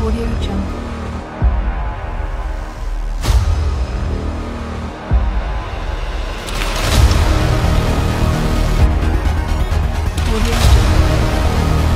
Audio Jungle. Audio Jungle.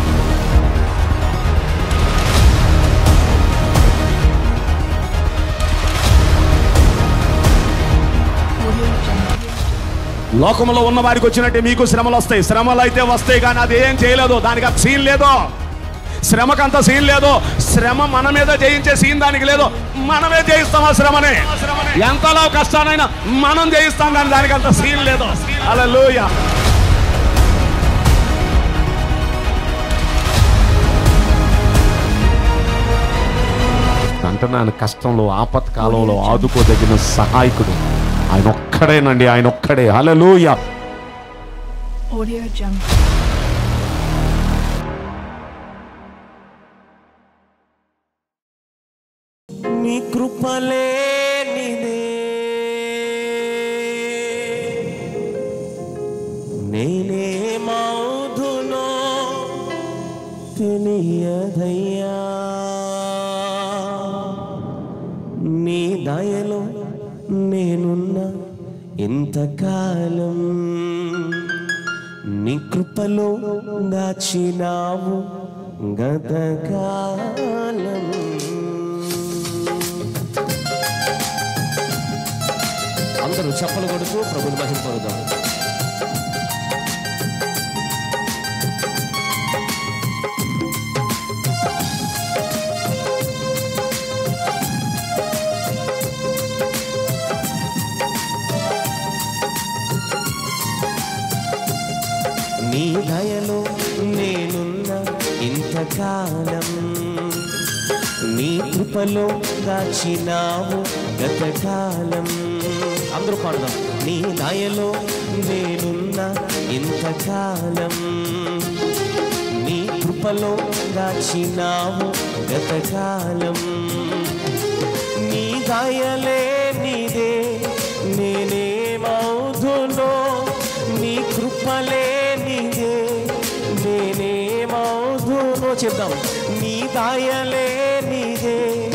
Audio Jungle. లోకంలో ఉన్న వారికి వచ్చినట్టే మీకు శ్రమలు వస్తాయి శ్రమలు అయితే వస్తాయి కానీ అది ఏం చేయలేదు దానికి అంత సీన్ లేదు శ్రమకంత సీన్ లేదు శ్రమ మన మీద జయించే సీన్ దానికి లేదు మనమే జయిస్తాం ఆ శ్రమని ఎంతలో కష్టానైనా మనం జయిస్తాం కానీ దానికి అంత సీన్ లేదు అలా అంటున్నాను కష్టంలో ఆపత్కాలంలో ఆదుకోదగిన సహాయకుడు ఆయన ఒక్కడేనండి ఆయన ఒక్కడే హల్లెలూయా Audio Jungle. నీ కృపలేనిదే నేనేమవుదునో తెలియదయ్యా నీ దయలో నేనున్న ఇంతకాలం నీ కృపలో దాచినావు గతకాలం అందరూ చెప్పలు కొడుతూ ప్రభుని మహింపరుదాం నీ దయలో నేనున్న ఇంతకాలం నీ కృపలో దాచినావు గతకాలం అందరూ పాడదాం నీ దయలో నేనున్న ఇంతకాలం నీ కృపలో దాచినావు గతకాలం నీ దయలే నీదే నేనేమవుదునో నీ కృపలే నీదే నేనేమవుదునో చెప్దాం నీ దయలే నీదే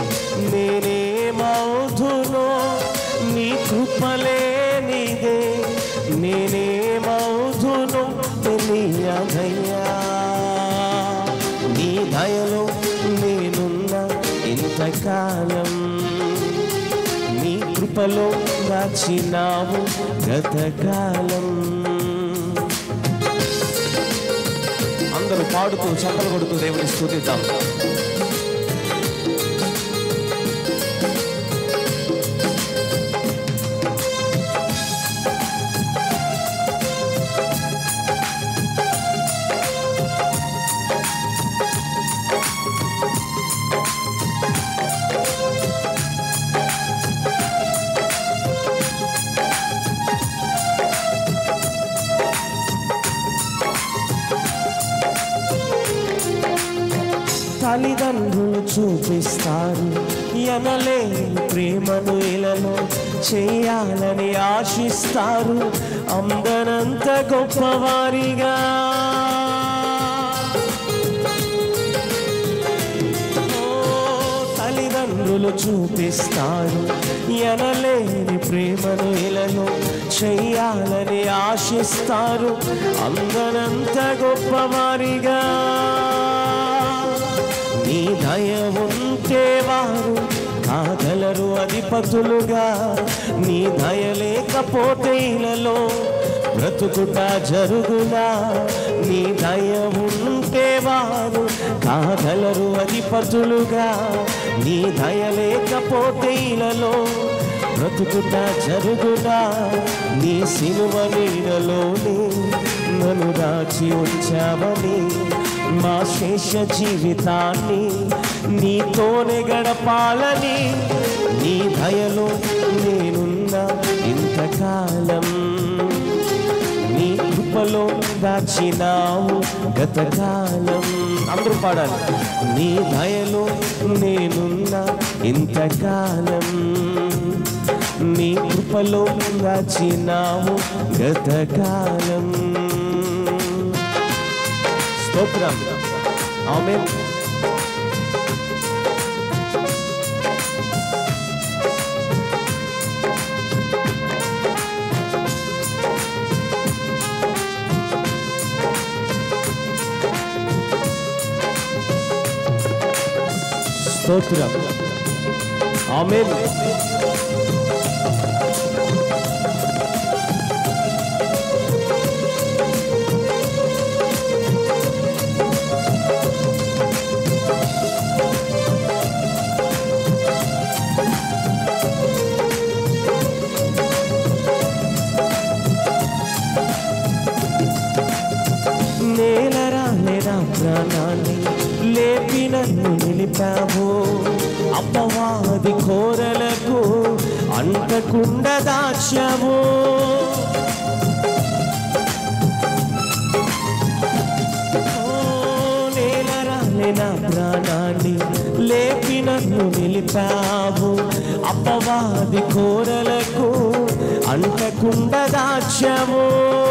నేనేమవుదునో నీ కృపలే నీదే నేనేమవుదునో తెలియదయ్యా నీ దయలో నేనున్న ఇంతకాలం నీ కృపలో దాచినావు గతకాలం అందరూ పాడుతూ చప్పలు కొడుతూ దేవుని స్థుతిద్దాం తల్లిదండ్రులు చూపిస్తారు ఎనలేని ప్రేమను ఇలలో చేయాలని ఆశిస్తారు అందరంత గొప్పవారిగా ఓ, తల్లిదండ్రులు చూపిస్తారు ఎనలేని ప్రేమను ఇలలో చెయ్యాలని ఆశిస్తారు అందరంత గొప్పవారిగా నీ దయ ఉంటే వారు కాగలరు అధిపతులుగా నీ దయ లేకపోతే ఇలలో బ్రతుకుట జరుగునా నీ దయ ఉంటే వారు కాగలరు అధిపతులుగా నీ దయ లేకపోతే ఇలలో బ్రతుకుట జరుగునా నీ సిలువ నీడలోనే నన్ను దాచి ఉంచావని మా శేష జీవితాన్ని నీతోనే గడపాలని నీ దయలో నేనున్న ఇంతకాలం నీ కృపలో దాచినావు గతకాలం అందరూ పాడాలి నీ దయలో నేనున్న ఇంతకాలం నీ కృపలో దాచినావు గతకాలం స్తోత్రం ఆమె స్తోత్రం ఆమేన్ నేలరా నేరా ప్రాణాన్ని లేపి నన్ను నిలిపావు అప్పవాది కోరలకు అంటకుండా దాచావు ఓ, నేలరా నేనా ప్రాణాన్ని లేపి నన్ను నిలిపావు అప్పవాది కోరలకు అంటకుండా దాచావు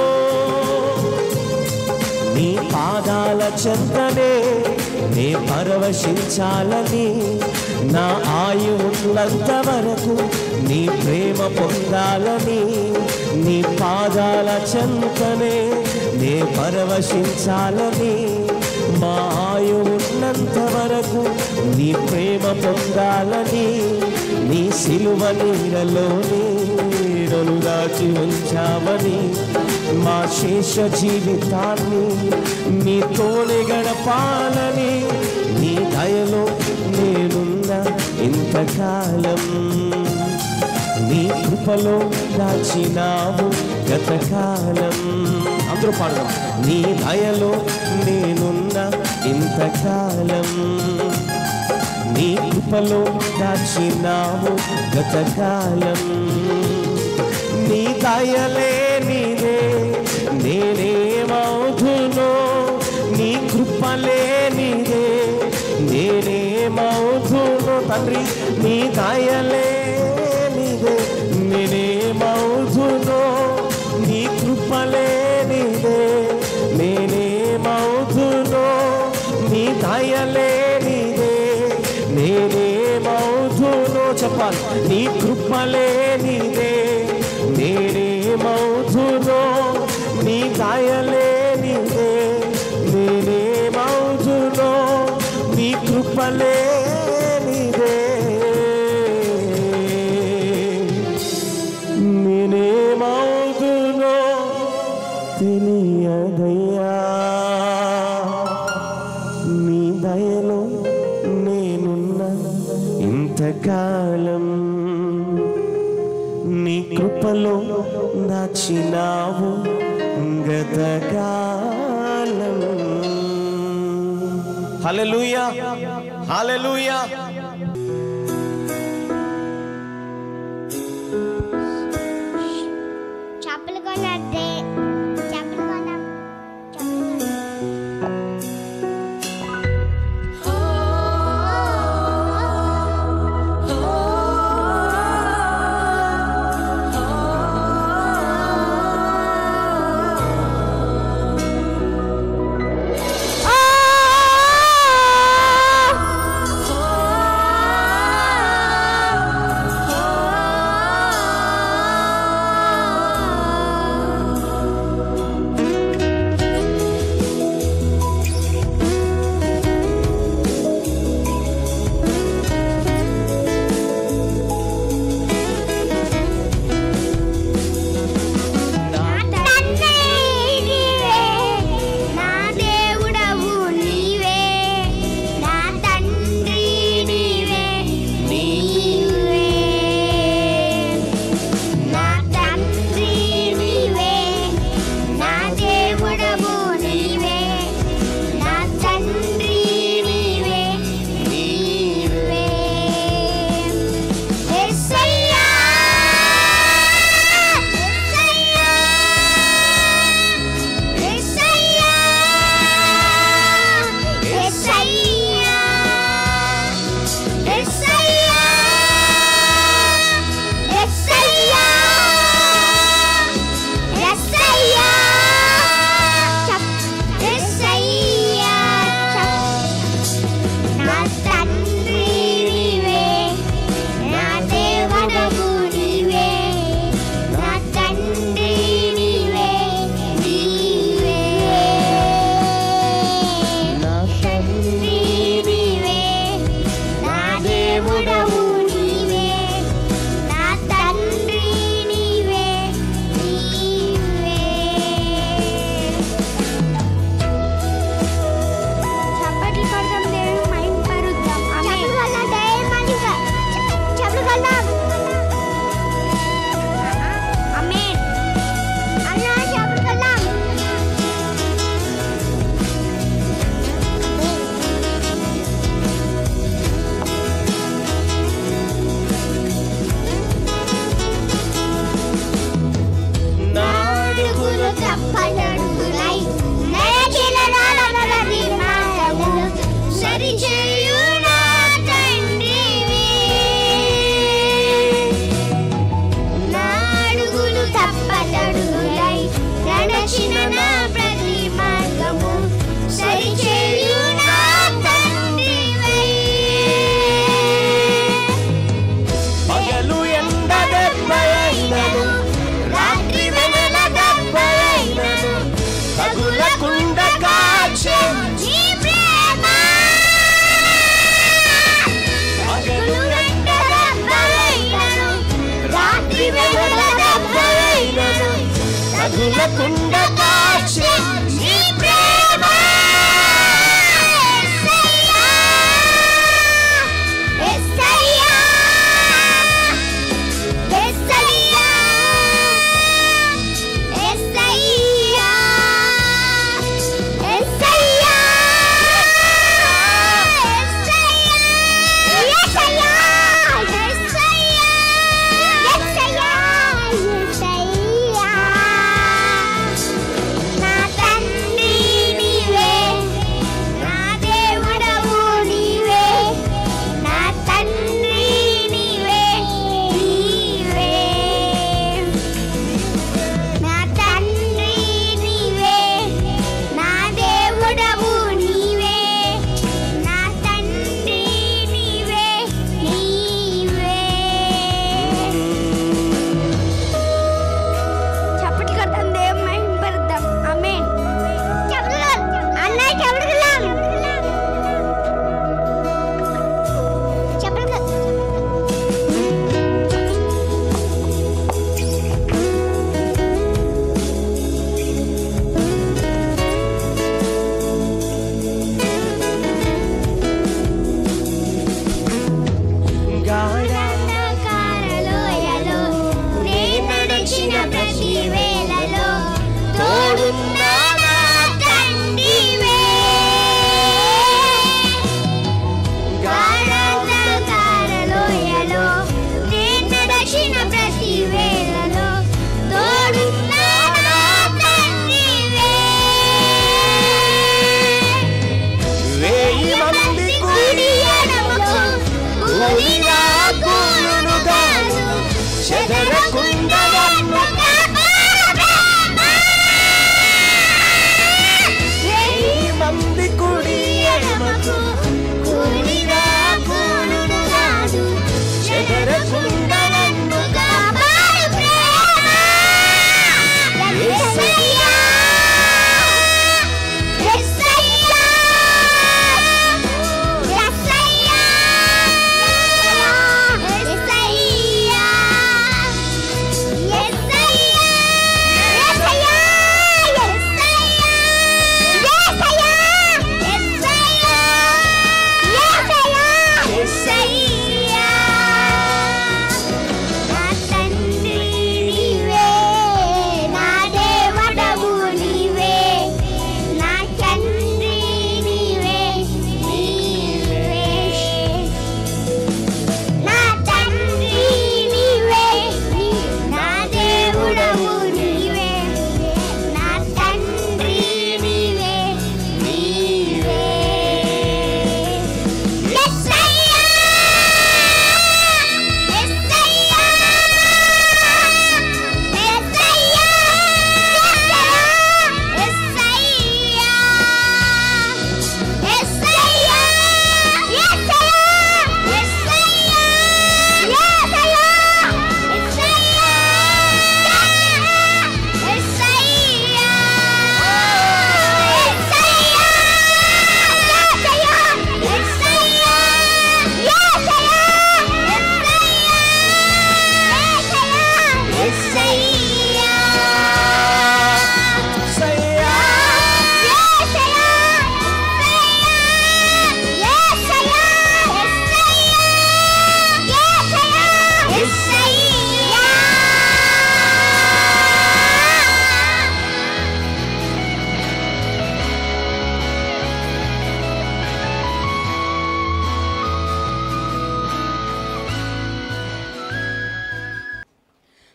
నీ పాదాల చెంతనే నే పరవశించాలని నా ఆయు ఉన్నంత వరకు నీ ప్రేమ పొందాలని నీ పాదాల చెంతనే నే పరవశించాలని మా ఆయు ఉన్నంత వరకు నీ ప్రేమ పొందాలని నీ సిలువ నీడలోనే నన్ను దాచి ఉంచావని మా శేష జీవితాన్ని నీతోనే గడపాలని నీ దయలో నేనున్న ఇంతకాలం నీ కృపలో దాచినావు గతకాలం అందరూ పాడదాం నీ దయలో నేనున్న ఇంతకాలం నీ కృపలో దాచినావు గతకాలం నీ దయలే నీదే నేనేమవుతునో నీ కృపలే నీదే నేనేమవుతునో తండ్రి నీ దయలే నీదే నేనేమవుతునో నీ కృపలే నీదే నేనేమవుతునో నీ దయలే నీదే నేనేమవుతునో చెప్పాలి నీ కృపలే నీదే నేనేమవుతునో నీ దయలే నీదే నేనేమవుతునో నీ కృపలే నీదే నేనేమవుతునో తెలియదయ్యా నీ దయలో నేనున్న ఇంతకాలం నీ కృపలో దాచినావు గతకాలం హల్లెలూయా హల్లెలూయా చేపలు కొనద్దే చేపలు కొనం ఆ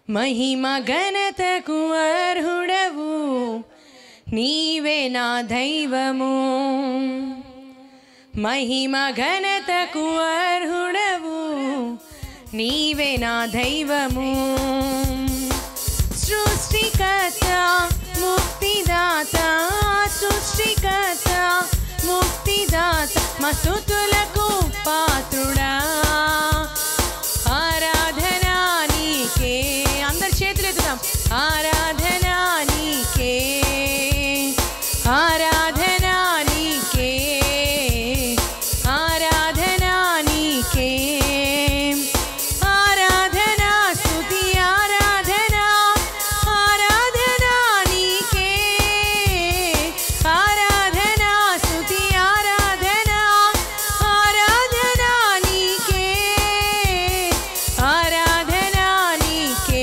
మహిమ ఘనతకు అర్హుడవు నీవే నా దైవము మహిమ ఘనతకు అర్హుడవు నీవే నా దైవము సృష్టికర్త ముక్తిదాత సృష్టికర్త ముక్తిదాత మస్తుతులకు పాత్రుడా ఆరాధనా నీకే అందరు చేతులు ఎత్తుదాం ఆరాధనా నీకే ఆరాధనా నీకే ఆరాధనా నీకే ఆరాధనా స్తుతి ఆరాధనా ఆరాధనా నీకే ఆరాధనా స్తుతి ఆరాధనా ఆరాధనా నీకే ఆరాధనా నీకే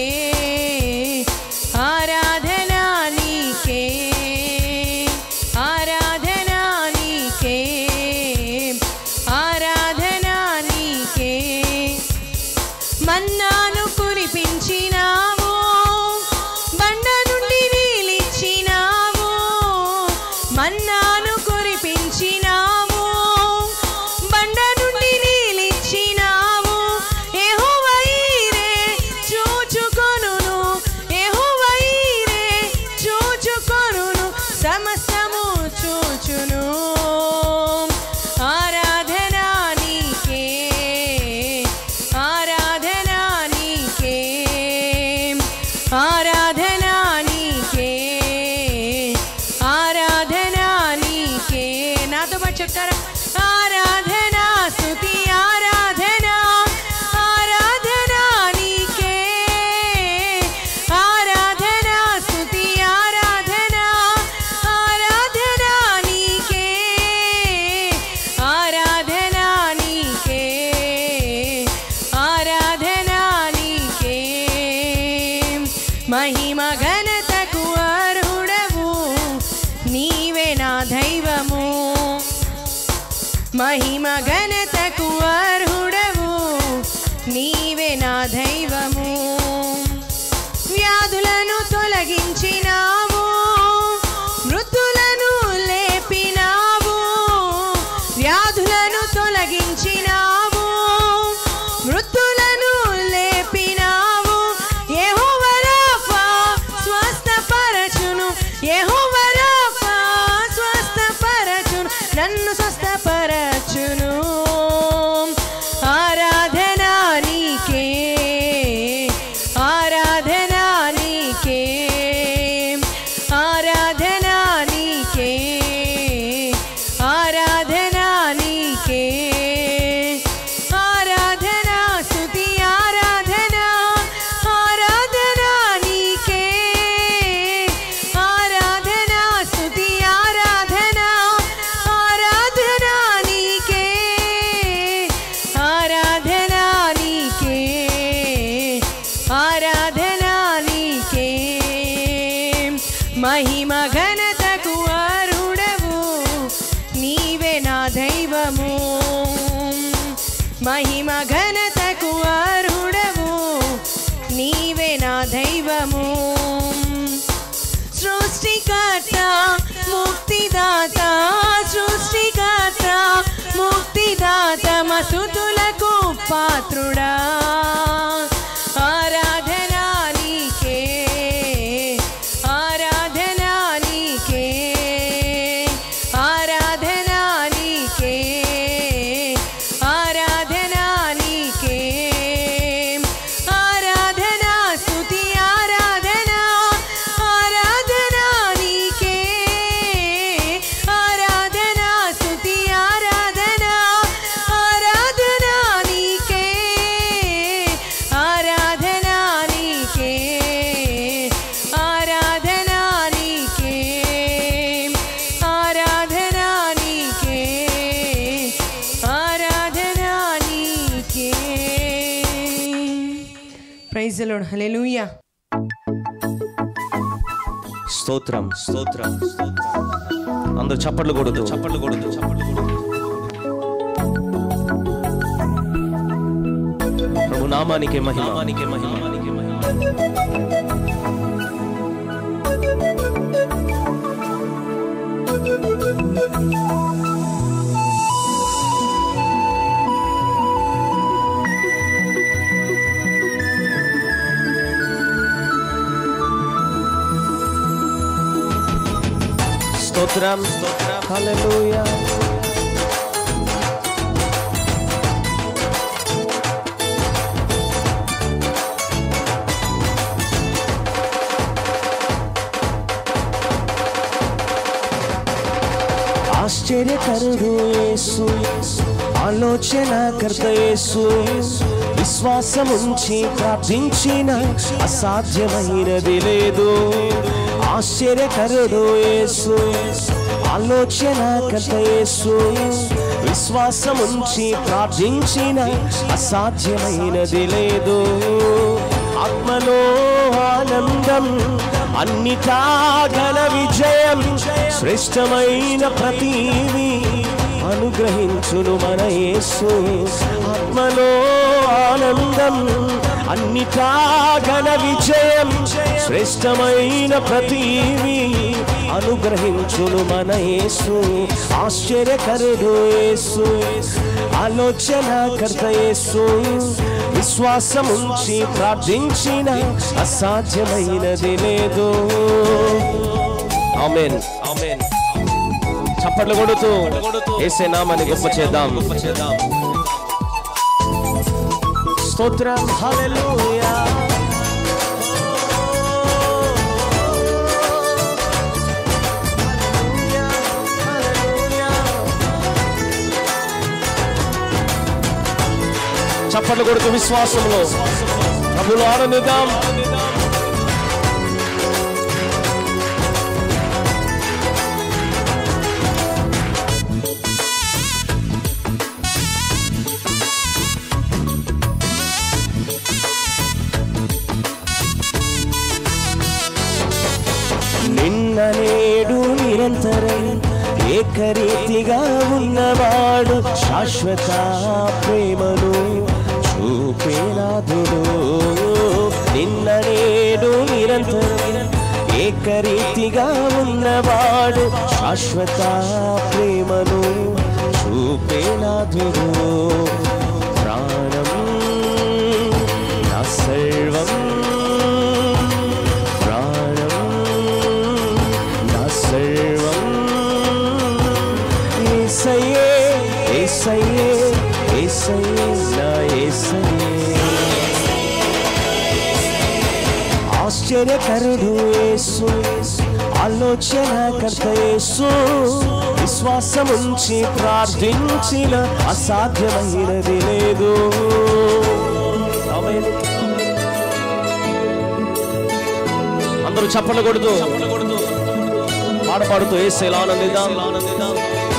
ఆరాధనా నీకే ఆరాధనా నీకే ఆరాధనా నీకే మన్నాను కురిపించినావు బండ నుండి నీలిచ్చినావు మన్నాను కురిపించినావు బండ నుండి నీలిచ్చినావు యెహోవాయీరే చూచుకొనును యెహోవాయీరే చూచుకొనును సమస్తము చూచును ఆరాధనా నీకే ఆరాధనా నీకే ఆరాధనా నీకే ఆరాధనా నీకే నాతో పాటు చెప్తారా ఆరాధనా స్తుతి ఆరాధనా ఆరాధనా నీకే ఆరాధనా స్తుతి ఆరాధనా ఆరాధనా నీకే ఆరాధనా నీకే ఆరాధనా నీకే మహిమ ఘనతకు అర్హుడవు నీవే నా దైవము మహిమ ఘనతకు అర్హుడవు నీవే నా దైవము వ్యాధులను తొలగించినావు మృతులను లేపినావు వ్యాధులను తొలగించినావు మృతులను లేపినావు యెహోవారాఫా స్వస్థపరచును యెహోవారాఫా స్వస్థపరచును నన్ను స్వస్థపరచును ఆరాధనా నీకే ఆరాధనా నీకే ఆరాధనా నీకే ఆరాధనా నీకే ఆరాధనా స్తుతి ఆరాధనా ఆరాధనా నీకే ఆరాధనా స్తుతి ఆరాధనా ఆరాధనా నీకే ఆరాధనా నీకే ఆరాధనా నీకే మహిమ ఘనతకు అర్హుడవు నీవే నా దైవము మహిమ ఘనతకు అర్హుడవు నీవే నా దైవము సృష్టికర్త ముక్తిదాత సృష్టికర్త ముక్తిదాత మసుతులకు పాత్రుడా ఆరాధనా నీకే ఆరాధనా నీకే ఆరాధనా నీకే ఆరాధనా నీకే ఆరాధనా స్తుతి ఆరాధనా ఆరాధనా నీకే ఆరాధనా స్తుతి ఆరాధనా ఆరాధనా నీకే ఆరాధనా నీకే ఆరాధనా నీకే ఆరాధనా నీకే ఆరాధనా నీకే ప్రైజ్ లోడ్ హల్లెలూయా స్తోత్రం స్తోత్రం స్తోత్రం అందరూ చప్పట్లు కొడుతూ చప్పట్లు కొడుతూ చప్పట్లు కొడుతూ ప్రభు నామానికే మహిమ నామానికే మహిమ స్తోత్రం స్తోత్రం హల్లెలూయా ఆశ్చర్యకరుడు యేసు ఆలోచనకర్త యేసు విశ్వాసముంచి ప్రార్థించిన అసాధ్యమైనది లేదు ఆశ్చర్యకరుడు యేసు ఆలోచనకర్త యేసు విశ్వాసముంచి ప్రార్థించిన అసాధ్యమైనది లేదు ఆత్మలో ఆనందం అన్నిటా గల విజయం శ్రేష్టమైన ప్రతీవి అనుగ్రహించును మన యేసు ఆత్మలో ఆనందం అన్నిటా గల విజయం శ్రేష్టమైన ప్రతీవి అనుగ్రహించును మన యేసు ఆశ్చర్యకరుడు యేసు ఆలోచనకర్త యేసు విశ్వాసముంచి ప్రార్థించిన అసాధ్యమైనది లేదు ఆమేన్ ఆమేన్ చప్పట్లు కొడుతూ ఏసే నామని గొప్ప చేద్దాం గొప్ప చేద్దాం స్తోత్రం హల్లెలూయా చప్పట్లు కొడుతూ విశ్వాసంలో ప్రభులు ఆనందిద్దాం నిన్న నేడు నిరంతరం ఏకరీతిగా ఉన్నవాడు శాశ్వత ప్రేమను చూపేనాథుడు నిన్న నేడు నిరంతరం ఏకరీతిగా ఉన్నవాడు శాశ్వత ప్రేమను చూపేనాథుడు ప్రాణం నా సర్వం ప్రాణం నా సర్వం ఏసయ్యే ఏసయ్యే ఏసయ్యే నా ఏసయ్యే ఆశ్చర్యకరుడు యేసు ఆలోచనకర్త యేసు విశ్వాసముంచి ప్రార్థించిన అసాధ్యమైనది లేదు ఆమేన్. అందరూ చప్పట్లు కొడుతూ పాట పాడుతూ ఏసేలా ఆనందిద్దాం ఆనందిద్దాం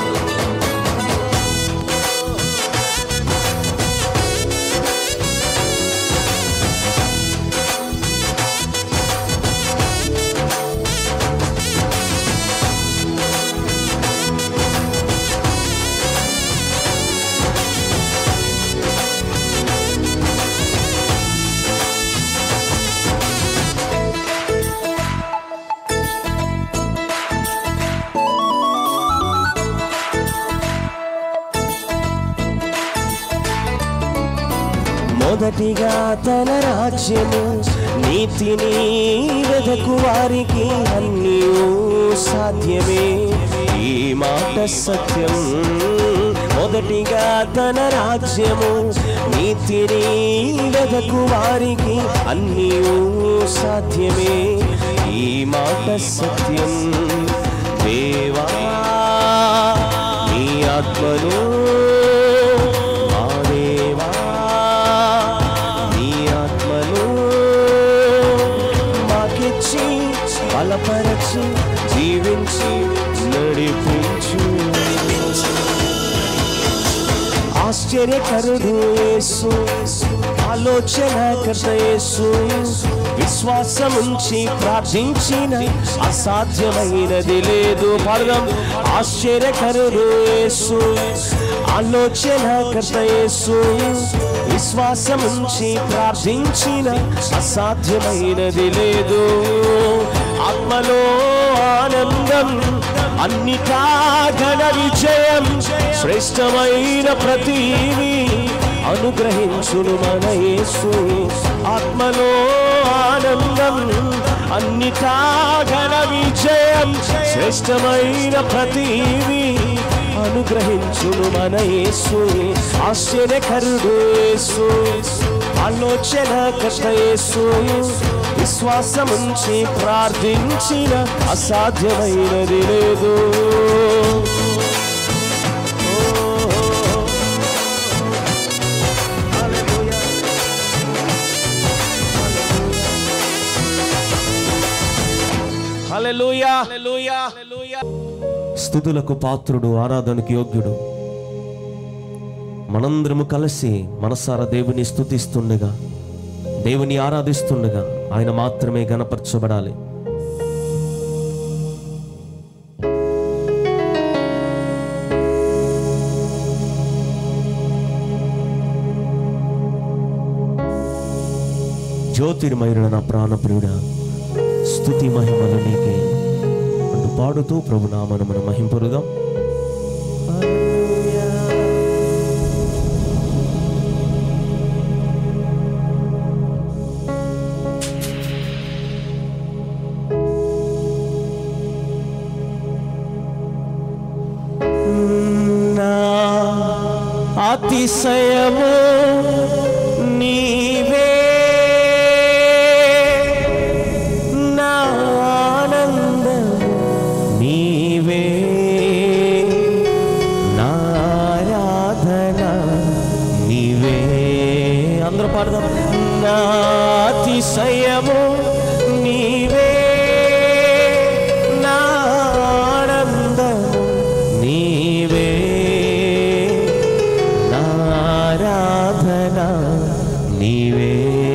మొదటిగా తన రాజ్యము నీతిని వెదకు వారికి అన్నీ సాధ్యమే ఈ మాట సత్యం మొదటిగా తన రాజ్యము నీతిని వెదకు వారికి అన్నీ సాధ్యమే ఈ మాట సత్యం దేవా నీ ఆత్మను మా దేవా నీ ఆత్మను మాకిచ్చి బలపరచి జీవించి నడిపించు ఆశ్చర్యకరుడు యేసు ఆలోచనకర్త యేసు విశ్వాసముంచి ప్రార్థించిన అసాధ్యమైనది లేదు పాడదాం ఆశ్చర్యకరుడు యేసు ఆలోచనకర్త యేసు విశ్వాసముంచి ప్రార్థించిన అసాధ్యమైనది లేదు ఆత్మలో ఆనందం అన్నిటా ఘన విజయం శ్రేష్టమైన ప్రతివి అనుగ్రహించును మన యేసు ఆత్మలో ఆనందం అన్నిటా ఘన విజయం శ్రేష్టమైన ప్రతివి అనుగ్రహించును మన యేసు ఆశ్చర్యకరుడు యేసు ఆలోచన కష్ట యేసు విశ్వాసముంచి ప్రార్థించిన అసాధ్యమైనది లేదు హల్లెలూయా హల్లెలూయా హల్లెలూయా స్థుతులకు పాత్రుడు ఆరాధనకు యోగ్యుడు మనందరము కలిసి మనసారా దేవుని స్థుతిస్తుండగా దేవుని ఆరాధిస్తుండగా ఆయన మాత్రమే గణపరచబడాలి జ్యోతిర్మయుడ నా ప్రాణప్రియుడా స్థుతి మహిమలు నీకే అంటూ పాడుతూ ప్రభు నామను మనం మహింపరుదాం నా అతిశయము నీవే నా ఆనందము నీవే నా ఆరాధన నీవే అందరూ పాడదాం నా అతిశయము నీవే నా ఆనందము నీవే నా ఆరాధన నీవే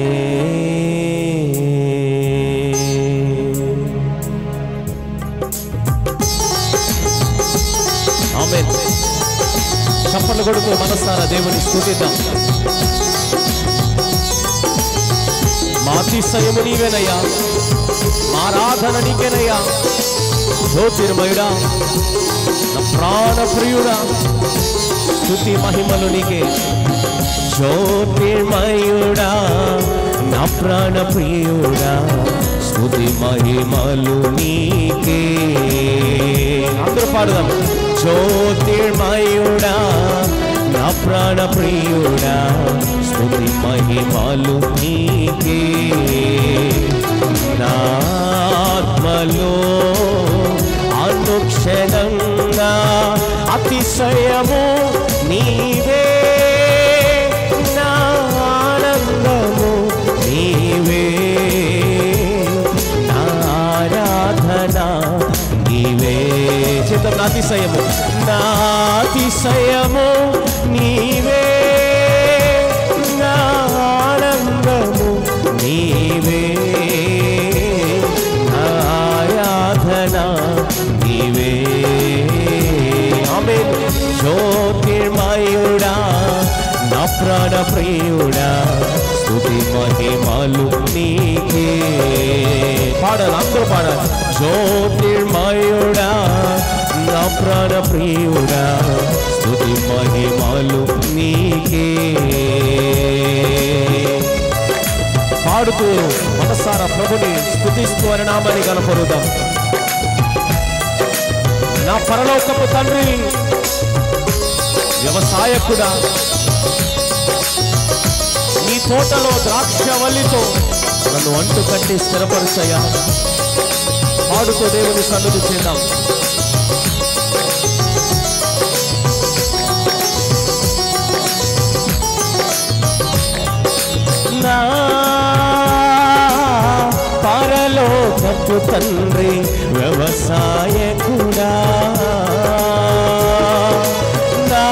ఆమె చప్పట్లు కొడుతూ మనసారా దేవుని స్థుతిద్దాం మా అతిశయము నీవేనయ్యా మా ఆరాధన నీకేనయ్యా జ్యోతిర్మయుడా నా ప్రాణ ప్రియుడా స్థుతి మహిమలు నీకే జ్యోతిర్మయుడా నా ప్రాణ ప్రియుడా స్థుతి మహిమలు నీకే అందరూ పాడుదాం జ్యోతిర్మయుడా నా ప్రాణ ప్రియుడా స్థుతి మహిమలు నీకే నా ఆత్మలో అనుక్షణంగా అతిశయము నీవే నా ఆనందము నీవే నా ఆరాధన నీవే చిత్తం నా అతిశయము నా అతిశయము నీవే నా ఆనందము నీవే నా ఆరాధన నీవే ఆమె జ్యోతిర్మయుడా నా ప్రాణ ప్రియుడా స్థుతి మహిమలు నీకే పాడాలి అందరూ పాడాలి జ్యోతిర్మయుడా నా ప్రాణ ప్రియుడా స్థుతి మహిమలు నీకే పాడుతూ మనసారా ప్రభుని స్థుతిస్తూ అని నామని కనపరుదాం నా పరలోకపు తండ్రి వ్యవసాయకుడా నీ తోటలో ద్రాక్షవల్లితో నన్ను అంటు కట్టి స్థిరపరచయ్యా పాడుతూ దేవుని సన్నిధి చేద్దాం నా పరలోకపు తండ్రి వ్యవసాయకుడా నా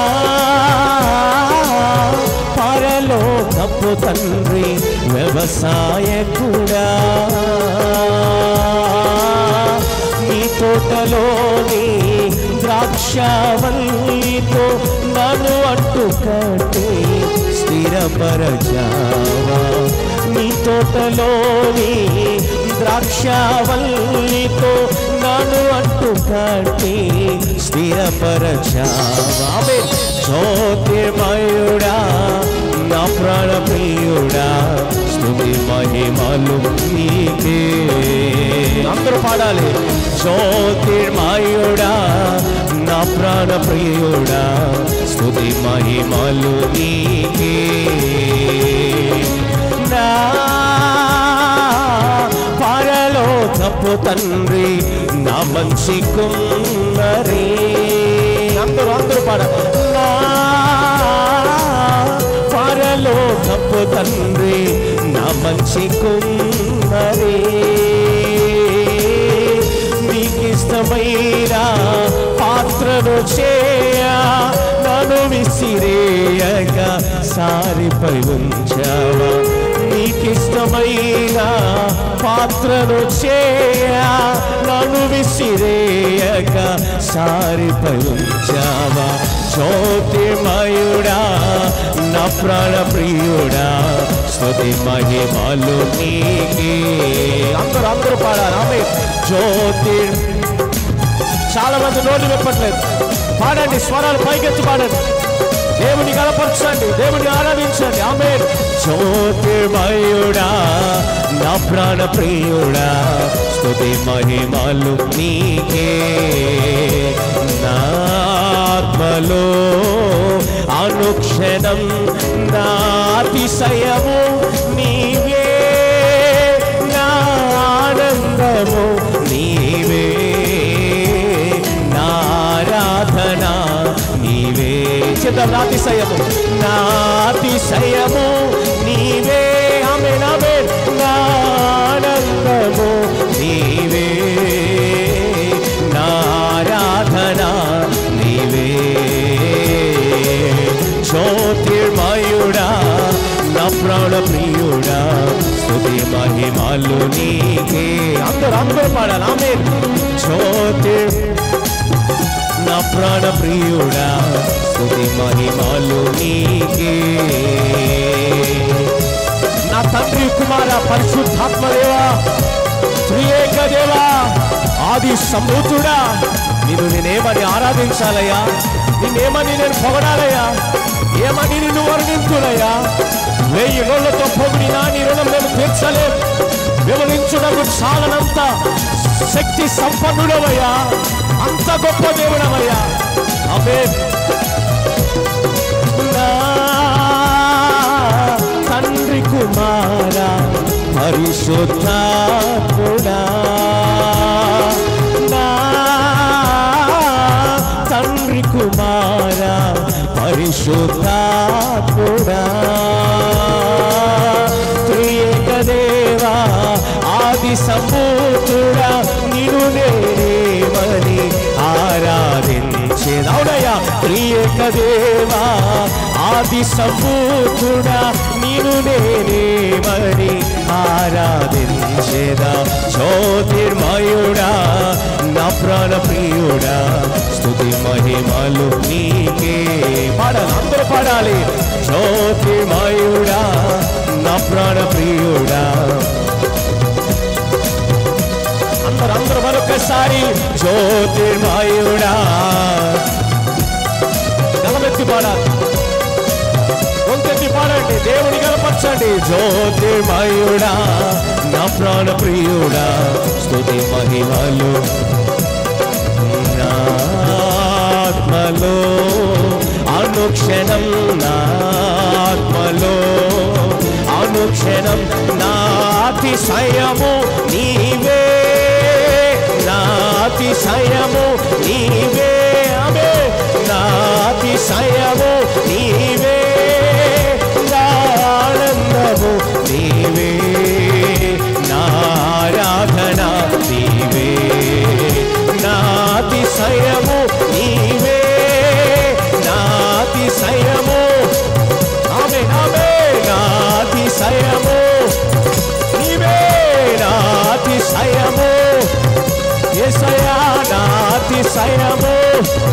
పరలోకపు తండ్రి వ్యవసాయకుడా నీ తోటలోని ద్రాక్షవల్లితో నన్ను అంటు కట్టి స్థిరపరచావా నీ తోటలోని ద్రాక్షవల్లితో నన్ను అంటు కట్టి స్థిరపరచావా ఆమేన్. జ్యోతిర్మయుడా నా ప్రాణ ప్రియుడా స్తుతి మహిమలు నీకే అందరూ పాడాలి జ్యోతిర్మయుడా నా ప్రాణ ప్రియుడా స్తుతి మహిమలు నీకే నా పరలో తప్పు తండ్రి నా మంచి కుమ్మరి అందరూ అందరూ పాడ నా పరలో తప్పు తండ్రి నా మంచి కుమ్మరి నీకిష్టమైన పాత్రను చేయ నన్ను విసిరేయక సారిపై ఉంచావా నీకిష్టమైన పాత్రను చేయ నన్ను విసిరేయక సారిపై ఉంచావా జ్యోతిర్మయుడా నా ప్రాణ ప్రియుడా స్తుతి మహిమలు నీకే అందరూ అందరూ పాడాలి ఆమె జ్యోతిర్ చాలా మంది నోళ్ళు విప్పట్లేదు పాడండి స్వరాలు పైకెత్తి పాడండి దేవుని కనపరచండి దేవుని ఆరాధించండి ఆమె జ్యోతిర్మయుడా నా ప్రాణ ప్రియుడా స్తుతి మహిమలు నీకే నా ఆత్మలో అనుక్షణం నా అతిశయము నీవే నా ఆనందము నీవే నారాధన నీవే చిత్తం నాతిశయము నాతిశయము నీవే ఆమె నామే నానందము నీవే నారాధన నీవే జ్యోతిర్మయుడా నా ప్రాణ ప్రియుడా స్తుతి మహిమలు నీకే అందరూ అందరూ పాడాలి ఆమె జ్యోతిర్ నా ప్రాణ ప్రియుడా స్తుతి మహిమలు నీకే నా తండ్రి కుమార పరిశుద్ధాత్మదేవా త్రియేక దేవా ఆది సంభూతుడా నిన్ను నేనేమని ఆరాధించాలయ్యా నిన్నేమని నేను పొగడాలయ్యా ఏమని నిన్ను వర్ణించులయ్యా వెయ్యి రోజులతో పొగిడినా నీ రుణం మేము తీర్చలేం వివరించుటకు చాలనంత శక్తి సంపన్నుడవయ్యా అంత గొప్ప దేవుడవయ్యా అదే నా తండ్రి కుమార పరిశుద్ధాత్ముడా నా తండ్రి కుమార పరిశుద్ధాత్ముడా త్రియేక దేవా ఆది సంభూతుడా నిన్ను నేనేమని ఆరాధించేదవునయ్యా త్రియేక దేవా ఆది సంభూతుడా నిన్ను నేనేమని ఆరాధించేదా జ్యోతిర్మయుడా నా ప్రాణ ప్రియుడా స్తుతి మహిమలు నీకే పాడాలి అందరూ పాడాలి జ్యోతిర్మయుడా నా ప్రాణ ప్రియుడా అందరూ అందరూ మరొకసారి జ్యోతిర్మయుడా గలమెత్తి పాడాలి వంకెత్తి పాడండి దేవుని కనపరచండి జ్యోతిర్మయుడా నా ప్రాణ ప్రియుడా స్తుతి మహిమలు నా ఆత్మలో అనుక్షణం నా ఆత్మలో అనుక్షణం నాతిశయము నీవే నాతిశయము నీవే అమే నాతిశయము నీవే ఆనందము నీవే నారాధన నీవే నాతిశయము నీవే నాతిశయము ఆమె ఆమె నాతిశయము నీవే నాతిశయము ఎసయా నాతిశయము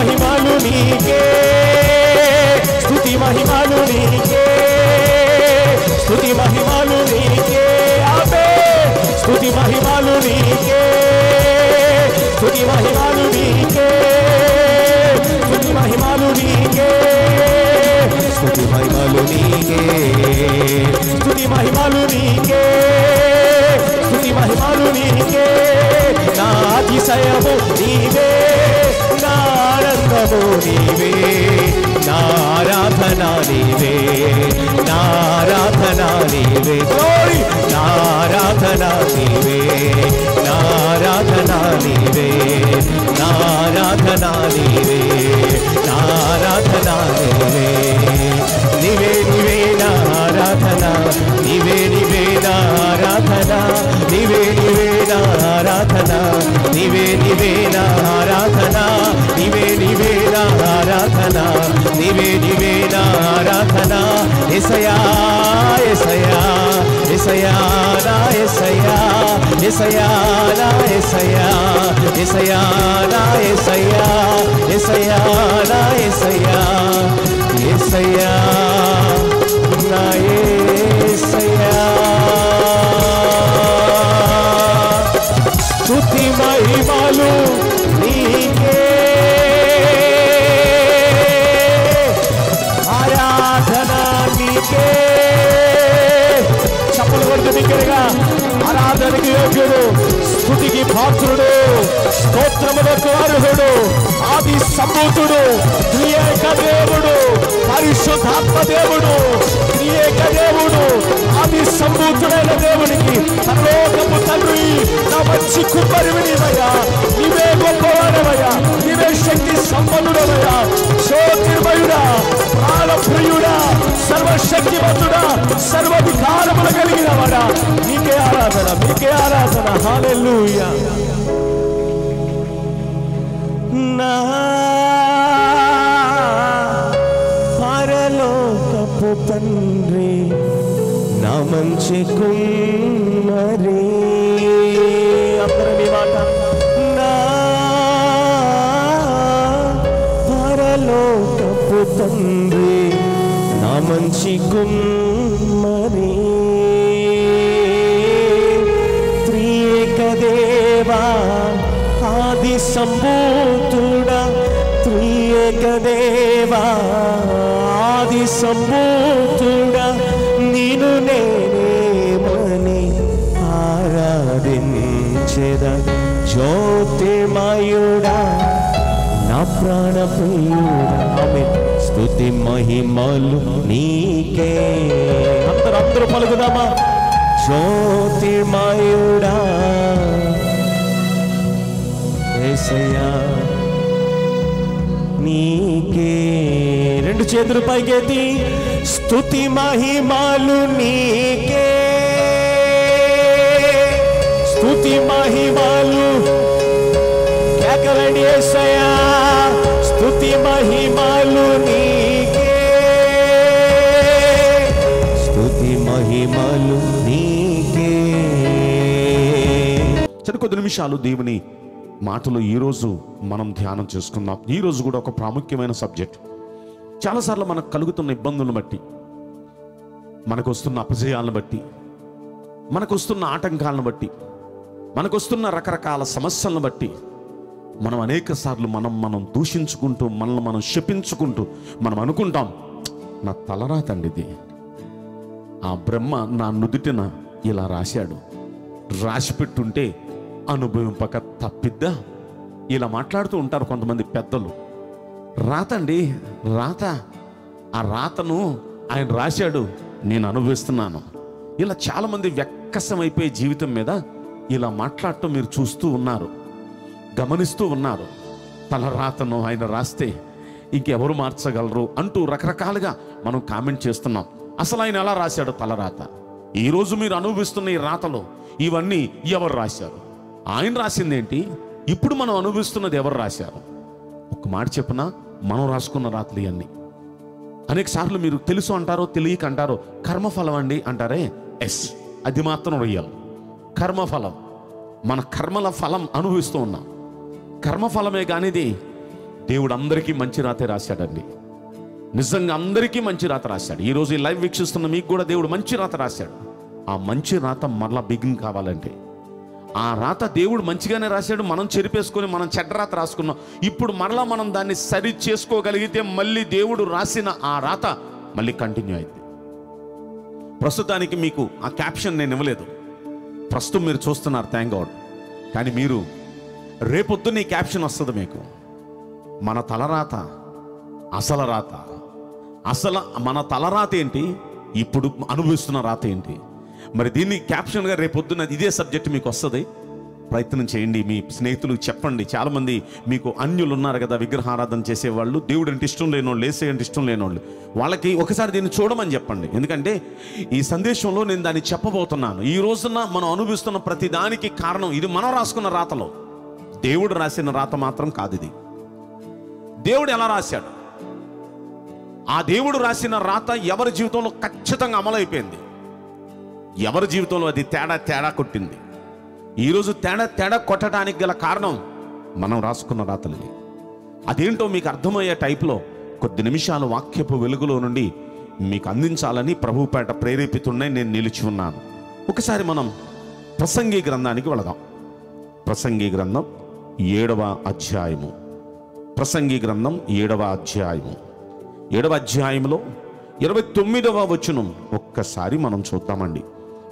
మహిమలు నీకే స్తుతి మహిమలు నీకే స్తుతి మహిమలు నీకే ఆమె స్తుతి మహిమలు నీకే స్తుతి మహిమలు నీకే స్తుతి మహిమలు నీకే స్తుతి మహిమలు నీకే స్తుతి మహిమలు నీకే స్తుతి మహిమలు నీకే నా అతిశయము నీవే నా ఆనందము నీవే నా ఆరాధన నీవే నా ఆరాధన నీవే Glory! నా ఆరాధన నీవే నా ఆరాధన నీవే నా ఆరాధన నీవే నా ఆరాధన నీవే నీవే నీవే నా ఆరాధన నీవే నీవే నా ఆరాధన నీవే నీవే నా ఆరాధన నీవే నీవే నా ఆరాధన నీవే నీవే నా ఆరాధన నీవే నీవే నా ఆరాధన ఎసయా ఎసయా ఎసయా నా ఎసయా ఎసయా నా ఎసయా ఎసయా నా ఎసయా ఎసయా నా ఎసయా ఎసయా నా ఎసయా స్తుతి మహిమలు నీకే ఆరాధన నీకే చప్పలు కొడుతు దగ్గరగా ఆరాధనకి యోగ్యుడు స్థుతికి పాత్రుడు స్తోత్రములకు అర్హుడు ఆది సంభూతుడు త్రియేక దేవుడు పరిశుద్ధాత్మ దేవుడు త్రియేక దేవుడు ఆది సంభూతుడైన దేవునికి పరలోకపు తండ్రి నా మంచి కుమ్మరివి నీవయ్యా నీవే గొప్పవాడవయ్యా నీవే శక్తి సంపన్నుడవయ్యా జ్యోతిర్మయుడా ప్రాణప్రియుడా సర్వశక్తివంతుడా సర్వాధికారములు కలిగిన వాడా నీకే ఆరాధన నీకే ఆరాధన హాలెలూయా నా పరలోకపు తండ్రి నా మంచి కుమ్మరి అందరం ఈ మాట నా పరలోకపు తండ్రి నా మంచి కుమ్మరి త్రియేక దేవా ఆది సంభూతుడా త్రియేక దేవా ఆది సంభూతుడా నేను నేనేమని ఆరాధించెద జ్యోతిర్మయుడా నా ప్రాణ ఆమె స్తుతి మహిమలు నీకే అందరూ అందరూ పలుకుదామా జ్యోతిర్మయుడా ఏసయ్యా నీకే రెండు చేతులు పైకెత్తి స్తుతి మహిమలు నీకే స్తుతి మహిమలు కేకలండి ఏసయ్యా స్తుతి మహిమలు నీకే స్తుతి మహిమలు నీకే సరే కొద్ది నిమిషాలు దేవుని మాటలు ఈరోజు మనం ధ్యానం చేసుకుందాం ఈరోజు కూడా ఒక ప్రాముఖ్యమైన సబ్జెక్ట్ చాలాసార్లు మనకు కలుగుతున్న ఇబ్బందులను బట్టి మనకు వస్తున్న అపజయాలను బట్టి మనకు వస్తున్న ఆటంకాలను బట్టి మనకు వస్తున్న రకరకాల సమస్యలను బట్టి మనం అనేక సార్లు మనం మనం దూషించుకుంటూ మనల్ని మనం శపించుకుంటూ మనం అనుకుంటాం నా తలరాతండి ఇది ఆ బ్రహ్మ నా నుదుటిన ఇలా రాశాడు రాసి పెట్టుంటే అనుభవింపక తప్పిద్దా ఇలా మాట్లాడుతూ ఉంటారు కొంతమంది పెద్దలు రాతండి రాత ఆ రాతను ఆయన రాశాడు నేను అనుభవిస్తున్నాను ఇలా చాలామంది వ్యక్కసమైపోయే జీవితం మీద ఇలా మాట్లాడటం మీరు చూస్తూ ఉన్నారు గమనిస్తూ ఉన్నారు తల రాతను ఆయన రాస్తే ఇంకెవరు మార్చగలరు అంటూ రకరకాలుగా మనం కామెంట్ చేస్తున్నాం అసలు ఆయన ఎలా రాశాడు తలరాత ఈరోజు మీరు అనుభవిస్తున్న ఈ రాతలు ఇవన్నీ ఎవరు రాశారు ఆయన రాసింది ఏంటి ఇప్పుడు మనం అనుభవిస్తున్నది ఎవరు రాశారు ఒక మాట చెప్పిన మనం రాసుకున్న రాతలు ఇవన్నీ అనేక సార్లు మీరు తెలుసు అంటారో తెలియక అంటారో కర్మఫలం అండి అంటారే ఎస్ అది మాత్రం రియల్ కర్మఫలం మన కర్మల ఫలం అనుభవిస్తూ ఉన్నాం కర్మఫలమే కానిది దేవుడు అందరికీ మంచి రాతే రాశాడండి నిజంగా అందరికీ మంచి రాత రాశాడు ఈరోజు ఈ లైవ్ వీక్షిస్తున్న మీకు కూడా దేవుడు మంచి రాత రాశాడు ఆ మంచి రాత మరలా బిగిన్ కావాలంటే ఆ రాత దేవుడు మంచిగానే రాశాడు మనం చెరిపేసుకొని మనం చెడ్డ రాత రాసుకున్నాం ఇప్పుడు మరలా మనం దాన్ని సరి చేసుకోగలిగితే మళ్ళీ దేవుడు రాసిన ఆ రాత మళ్ళీ కంటిన్యూ అయింది ప్రస్తుతానికి మీకు ఆ క్యాప్షన్ నేను ఇవ్వలేదు ప్రస్తుతం మీరు చూస్తున్నారు థ్యాంక్ గాడ్ కానీ మీరు రేపొద్దున ఈ క్యాప్షన్ వస్తుంది మీకు మన తలరాత అసలు రాత అసలు మన తలరాత ఏంటి ఇప్పుడు అనుభవిస్తున్న రాత ఏంటి మరి దీన్ని క్యాప్షన్గా రేపొద్దున ఇదే సబ్జెక్ట్ మీకు వస్తుంది ప్రయత్నం చేయండి మీ స్నేహితులు చెప్పండి చాలామంది మీకు అన్యులు ఉన్నారు కదా విగ్రహారాధన చేసేవాళ్ళు దేవుడు అంటే ఇష్టం లేనోళ్ళు లేసే అంటే ఇష్టం లేనోళ్ళు వాళ్ళకి ఒకసారి దీన్ని చూడమని చెప్పండి ఎందుకంటే ఈ సందేశంలో నేను దాన్ని చెప్పబోతున్నాను ఈ రోజున మనం అనుభవిస్తున్న ప్రతి దానికి కారణం ఇది మనం రాసుకున్న రాతలో దేవుడు రాసిన రాత మాత్రం కాదు ఇది దేవుడు ఎలా రాశాడు ఆ దేవుడు రాసిన రాత ఎవరి జీవితంలో ఖచ్చితంగా అమలైపోయింది ఎవరి జీవితంలో అది తేడా తేడా కొట్టింది ఈరోజు తేడా తేడా కొట్టడానికి గల కారణం మనం రాసుకున్న రాతలు ఇవి. అదేంటో మీకు అర్థమయ్యే టైప్లో కొద్ది నిమిషాలు వాక్యపు వెలుగులో నుండి మీకు అందించాలని ప్రభుపేట ప్రేరేపితున్నాయి నేను నిలిచి ఉన్నాను ఒకసారి మనం ప్రసంగి గ్రంథానికి వెళదాం ప్రసంగి గ్రంథం ఏడవ అధ్యాయము ప్రసంగి గ్రంథం ఏడవ అధ్యాయము ఏడవ అధ్యాయంలో ఇరవై తొమ్మిదవ వచనం ఒక్కసారి మనం చూద్దామండి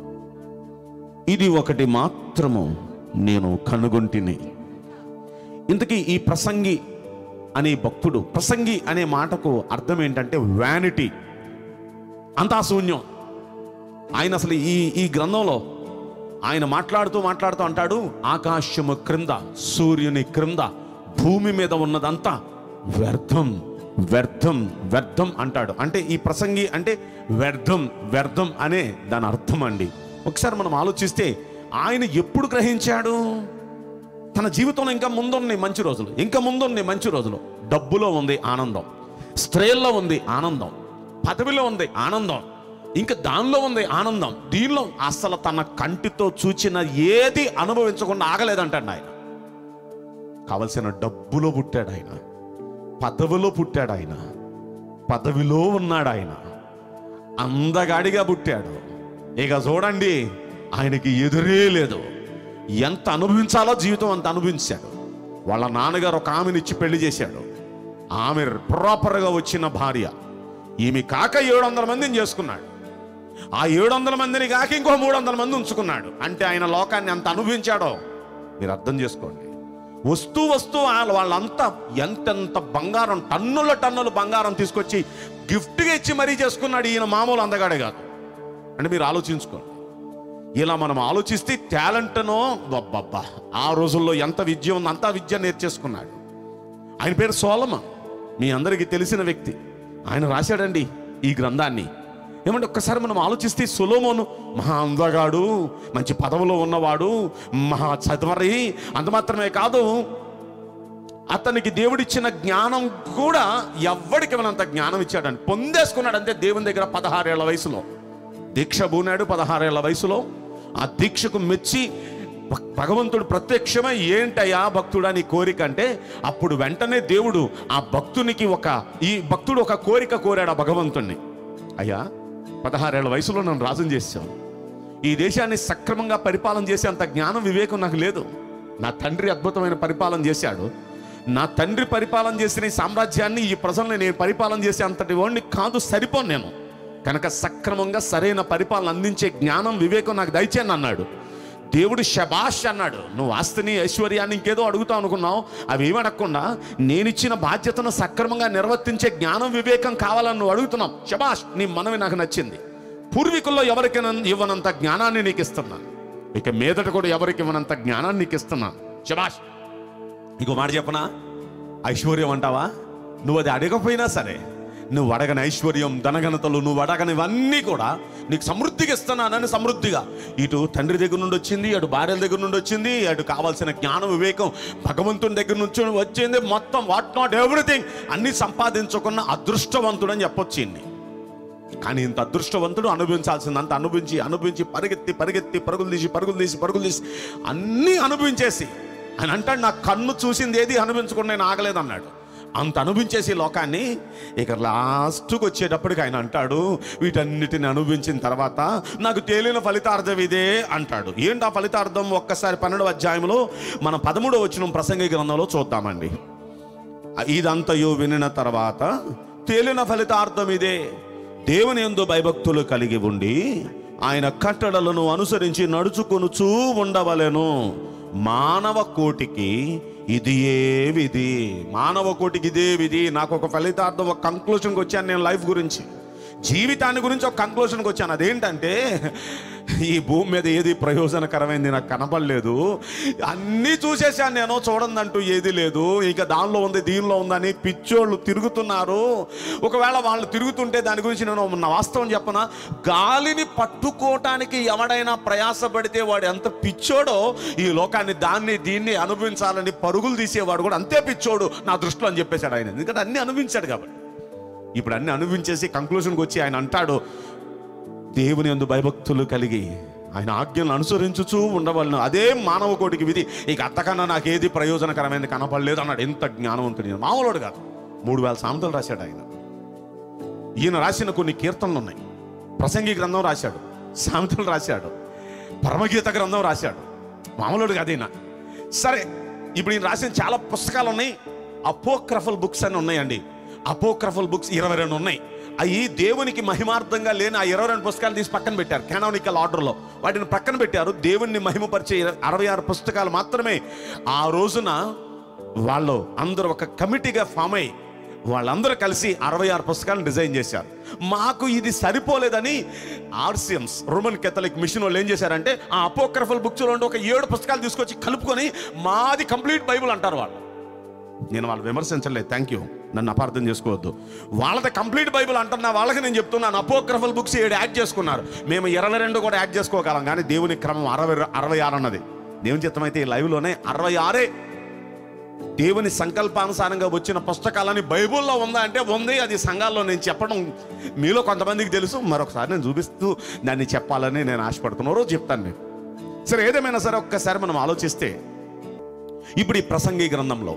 ఇది ఒకటి మాత్రము నేను కనుగొంటిని ఇంతకీ ఈ ప్రసంగి అనే భక్తుడు ప్రసంగి అనే మాటకు అర్థం ఏంటంటే వ్యానిటీ అంతా శూన్యం ఆయన అసలు ఈ ఈ గ్రంథంలో ఆయన మాట్లాడుతూ మాట్లాడుతూ అంటాడు ఆకాశము క్రింద సూర్యుని క్రింద భూమి మీద ఉన్నదంతా వ్యర్థం వ్యర్థం వ్యర్థం అంటాడు అంటే ఈ ప్రసంగి అంటే వ్యర్థం వ్యర్థం అనే దాని అర్థం అండి ఒకసారి మనం ఆలోచిస్తే ఆయన ఎప్పుడు గ్రహించాడు తన జీవితంలో ఇంకా ముందున్నాయి మంచి రోజులు ఇంకా ముందున్నాయి మంచి రోజులు డబ్బులో ఉంది ఆనందం స్త్రీల్లో ఉంది ఆనందం పదవిలో ఉంది ఆనందం ఇంకా దానిలో ఉంది ఆనందం దీనిలో అసలు తన కంటితో చూచిన ఏది అనుభవించకుండా ఆగలేదంటాడు ఆయన కావలసిన డబ్బులో పుట్టాడు ఆయన పదవిలో పుట్టాడు ఆయన పదవిలో ఉన్నాడు ఆయన అందగాడిగా పుట్టాడు ఇక చూడండి ఆయనకి ఎదురే లేదు ఎంత అనుభవించాలో జీవితం అంత అనుభవించాడు వాళ్ళ నాన్నగారు ఒక ఆమెనిచ్చి పెళ్లి చేశాడు ఆమె ప్రాపర్గా వచ్చిన భార్య ఈమె కాక ఏడు వందల మందిని చేసుకున్నాడు ఆ ఏడు వందల మందిని కాక ఇంకో మూడు వందల మంది ఉంచుకున్నాడు అంటే ఆయన లోకాన్ని అంత అనుభవించాడో మీరు అర్థం చేసుకోండి వస్తూ వస్తూ వాళ్ళ వాళ్ళంతా ఎంతెంత బంగారం టన్నుల టన్నుల బంగారం తీసుకొచ్చి గిఫ్ట్గా ఇచ్చి మరీ చేసుకున్నాడు ఈయన మామూలు అందగాడే కాదు అంటే మీరు ఆలోచించుకోండి ఇలా మనం ఆలోచిస్తే టాలెంట్నో అబ్బబ్బా ఆ రోజుల్లో ఎంత విద్య ఉందో అంతా విద్య నేర్చేసుకున్నాడు ఆయన పేరు సోలమ మీ అందరికీ తెలిసిన వ్యక్తి ఆయన రాశాడండి ఈ గ్రంథాన్ని ఏమంటే ఒక్కసారి మనం ఆలోచిస్తే సులోమోను మహా అందగాడు మంచి పదవిలో ఉన్నవాడు మహా చదవరి అంత మాత్రమే కాదు అతనికి దేవుడిచ్చిన జ్ఞానం కూడా ఎవ్వడికి ఇవ్వనంత జ్ఞానం ఇచ్చాడని పొందేసుకున్నాడు అంతే దేవుని దగ్గర పదహారేళ్ల వయసులో దీక్ష బూనాడు పదహారేళ్ల వయసులో ఆ దీక్షకు మెచ్చి భ- భగవంతుడు ప్రత్యక్షమై ఏంటయ్యా భక్తుడా నీ కోరిక అంటే అప్పుడు వెంటనే దేవుడు ఆ భక్తునికి ఒక ఈ భక్తుడు ఒక కోరిక కోరాడు ఆ భగవంతుణ్ణి అయ్యా పదహారేళ్ల వయసులో నన్ను రాజుని చేశాను ఈ దేశాన్ని సక్రమంగా పరిపాలన చేసే అంత జ్ఞానం వివేకం నాకు లేదు నా తండ్రి అద్భుతమైన పరిపాలన చేశాడు నా తండ్రి పరిపాలన చేసిన ఈ సామ్రాజ్యాన్ని ఈ ప్రజల్ని నేను పరిపాలన చేసే అంతటి వాడిని కాదు సరిపోను నేను కనుక సక్రమంగా సరైన పరిపాలన అందించే జ్ఞానం వివేకం నాకు దయచేయని అన్నాడు దేవుడు శబాష్ అన్నాడు నువ్వు ఆస్తిని ఐశ్వర్యాన్ని ఇంకేదో అడుగుతావు అనుకున్నావు అవి ఏమి అడగకుండా నేనిచ్చిన బాధ్యతను సక్రమంగా నిర్వర్తించే జ్ఞానం వివేకం కావాలని నువ్వు అడుగుతున్నావు శబాష్ నీ మనవి నాకు నచ్చింది పూర్వీకుల్లో ఎవరికైనా ఇవ్వనంత జ్ఞానాన్ని నీకు ఇస్తున్నాను ఇక మీదట కూడా ఎవరికి ఇవ్వనంత జ్ఞానాన్ని నీకు ఇస్తున్నాను శబాష్ ఇంకో మాట చెప్పనా ఐశ్వర్యం అంటావా నువ్వు అది అడగపోయినా సరే నువ్వు అడగని ఐశ్వర్యం ధనఘనతలు నువ్వు అడగనివన్నీ కూడా నీకు సమృద్ధిగా ఇస్తున్నానని సమృద్ధిగా ఇటు తండ్రి దగ్గర నుండి వచ్చింది అటు భార్యల దగ్గర నుండి వచ్చింది అటు కావాల్సిన జ్ఞానం వివేకం భగవంతుని దగ్గర నుంచి వచ్చింది మొత్తం వాట్ నాట్ ఎవ్రీథింగ్ అన్ని సంపాదించుకున్న అదృష్టవంతుడని చెప్పొచ్చింది కానీ ఇంత అదృష్టవంతుడు అనుభవించాల్సిందంత అనుభవించి అనుభవించి పరిగెత్తి పరిగెత్తి పరుగులు తీసి పరుగులు తీసి పరుగులు తీసి అన్నీ అనుభవించేసి ఆయన అంటాడు నా కన్ను చూసింది ఏది అనుభవించకుండా నేను ఆగలేదన్నాడు అంత అనుభవించేసి లోకాన్ని ఇక లాస్ట్కి వచ్చేటప్పటికి ఆయన అంటాడు వీటన్నిటిని అనుభవించిన తర్వాత నాకు తేలిన ఫలితార్థం ఇదే అంటాడు ఏంటి ఆ ఫలితార్థం ఒక్కసారి పన్నెండవ అధ్యాయంలో మన పదమూడవ వచ్చిన ప్రసంగి గ్రంథంలో చూద్దామండి ఇదంతయు వినిన తర్వాత తేలిన ఫలితార్థం ఇదే దేవుని ఎందు భయభక్తులు కలిగి ఉండి ఆయన కట్టడలను అనుసరించి నడుచుకొనుచూ ఉండవలెను మానవ కోటికి ఇది ఏ విధి మానవ కోటికి ఇదే విధి నాకు ఒక ఫలితార్థం ఒక కంక్లూషన్కి వచ్చాను నేను లైఫ్ గురించి జీవితాన్ని గురించి ఒక కంక్లూషన్కి వచ్చాను అదేంటంటే ఈ భూమి మీద ఏది ప్రయోజనకరమైంది నాకు కనపడలేదు అన్నీ చూసేసాను నేను చూడందంటూ ఏది లేదు ఇక దానిలో ఉంది దీనిలో ఉందని పిచ్చోళ్ళు తిరుగుతున్నారు ఒకవేళ వాళ్ళు తిరుగుతుంటే దాని గురించి నేను నా వాస్తవం చెప్పనా గాలిని పట్టుకోవటానికి ఎవడైనా ప్రయాసపడితే వాడు ఎంత పిచ్చోడో ఈ లోకాన్ని దాన్ని దీన్ని అనుభవించాలని పరుగులు తీసేవాడు కూడా అంతే పిచ్చోడు నా దృష్టిలో అని చెప్పేశాడు ఆయన ఎందుకంటే అన్ని అనుభవించాడు కాబట్టి ఇప్పుడు అన్ని అనుభవించేసి కంక్లూషన్కి వచ్చి ఆయన అంటాడు దేవుని యందు భయభక్తులు కలిగి ఆయన ఆజ్ఞలను అనుసరించుచూ ఉండవలను అదే మానవ కోటికి విధి ఇక అంతకన్నా నాకేది ప్రయోజనకరమైనది కనపడలేదు అన్నాడు ఎంత జ్ఞానవంతుడు ఈయన. మామూలుడు కాదు మూడు వేల సామెతలు రాశాడు ఆయన ఈయన రాసిన కొన్ని కీర్తనలు ఉన్నాయి ప్రసంగి గ్రంథం రాశాడు సామెతలు రాశాడు పరమగీత గ్రంథం రాశాడు మామూలుడు కాదు ఈయన సరే ఇప్పుడు ఈయన రాసిన చాలా పుస్తకాలు ఉన్నాయి అపోక్రఫల్ బుక్స్ అని ఉన్నాయండి అపోక్రఫల్ బుక్స్ ఇరవై రెండు ఉన్నాయి అవి దేవునికి మహిమార్థంగా లేని ఆ ఇరవై రెండు పుస్తకాలు తీసి పక్కన పెట్టారు కానానికల్ ఆర్డర్లో వాటిని పక్కన పెట్టారు దేవుణ్ణి మహిమపరిచే ఇర- అరవై ఆరు పుస్తకాలు మాత్రమే ఆ రోజున వాళ్ళు అందరూ ఒక కమిటీగా ఫామ్ అయ్యి వాళ్ళందరూ కలిసి అరవై ఆరు పుస్తకాలను డిజైన్ చేశారు మాకు ఇది సరిపోలేదని ఆర్సిఎంస్ రోమన్ కెథలిక్ మిషన్ వాళ్ళు ఏం చేశారంటే ఆ అపోక్రఫల్ బుక్స్లో ఉండే ఒక ఏడు పుస్తకాలు తీసుకొచ్చి కలుపుకొని మాది కంప్లీట్ బైబుల్ అంటారు వాళ్ళు నేను వాళ్ళు విమర్శించలేదు థ్యాంక్ యూ నన్ను అపార్థం చేసుకోవద్దు వాళ్ళది కంప్లీట్ బైబిల్ అంటున్న వాళ్ళకి నేను చెప్తున్నాను అపోక్రఫల్ బుక్స్ ఏడు యాడ్ చేసుకున్నారు మేము ఇరవై రెండు కూడా యాడ్ చేసుకోగలం కానీ దేవుని క్రమం అరవై అరవై ఆరు అన్నది దేవుని చిత్తం అయితే ఈ లైవ్లోనే అరవై ఆరే దేవుని సంకల్పానుసారంగా వచ్చిన పుస్తకాలని బైబిల్లో ఉందా అంటే ఉంది అది సంఘాల్లో నేను చెప్పడం మీలో కొంతమందికి తెలుసు మరొకసారి నేను చూపిస్తూ దాన్ని చెప్పాలని నేను ఆశపడుతున్నా రోజు చెప్తాను నేను సరే ఏదేమైనా సరే ఒక్కసారి మనం ఆలోచిస్తే ఇప్పుడు ఈ ప్రసంగి గ్రంథంలో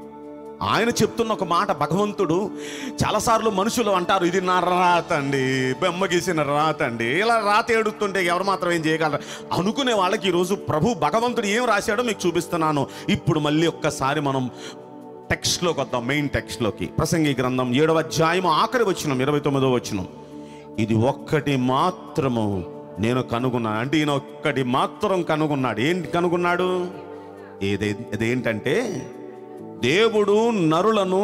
ఆయన చెప్తున్న ఒక మాట భగవంతుడు చాలాసార్లు మనుషులు అంటారు ఇది నా రాత అండి బొమ్మ గీసిన రాత అండి ఇలా రాత ఏడుతుంటే ఎవరు మాత్రం ఏం చేయగలరు అనుకునే వాళ్ళకి ఈరోజు ప్రభు భగవంతుడు ఏం రాశాడో మీకు చూపిస్తున్నాను ఇప్పుడు మళ్ళీ ఒక్కసారి మనం టెక్స్ట్లోకి వద్దాం మెయిన్ టెక్స్ట్లోకి ప్రసంగి గ్రంథం ఏడవ అధ్యాయం ఆఖరి వచ్చిన ఇరవై తొమ్మిదో వచ్చిన ఇది ఒక్కటి మాత్రము నేను కనుగొన్నాను అంటే ఈయన ఒక్కటి మాత్రం కనుగొన్నాడు ఏంటి కనుగొన్నాడు ఏదే ఇదేంటంటే దేవుడు నరులను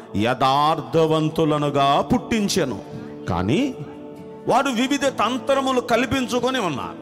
యథార్థవంతులనుగా పుట్టించెను కానీ వారు వివిధ తంత్రములు కల్పించుకొని ఉన్నారు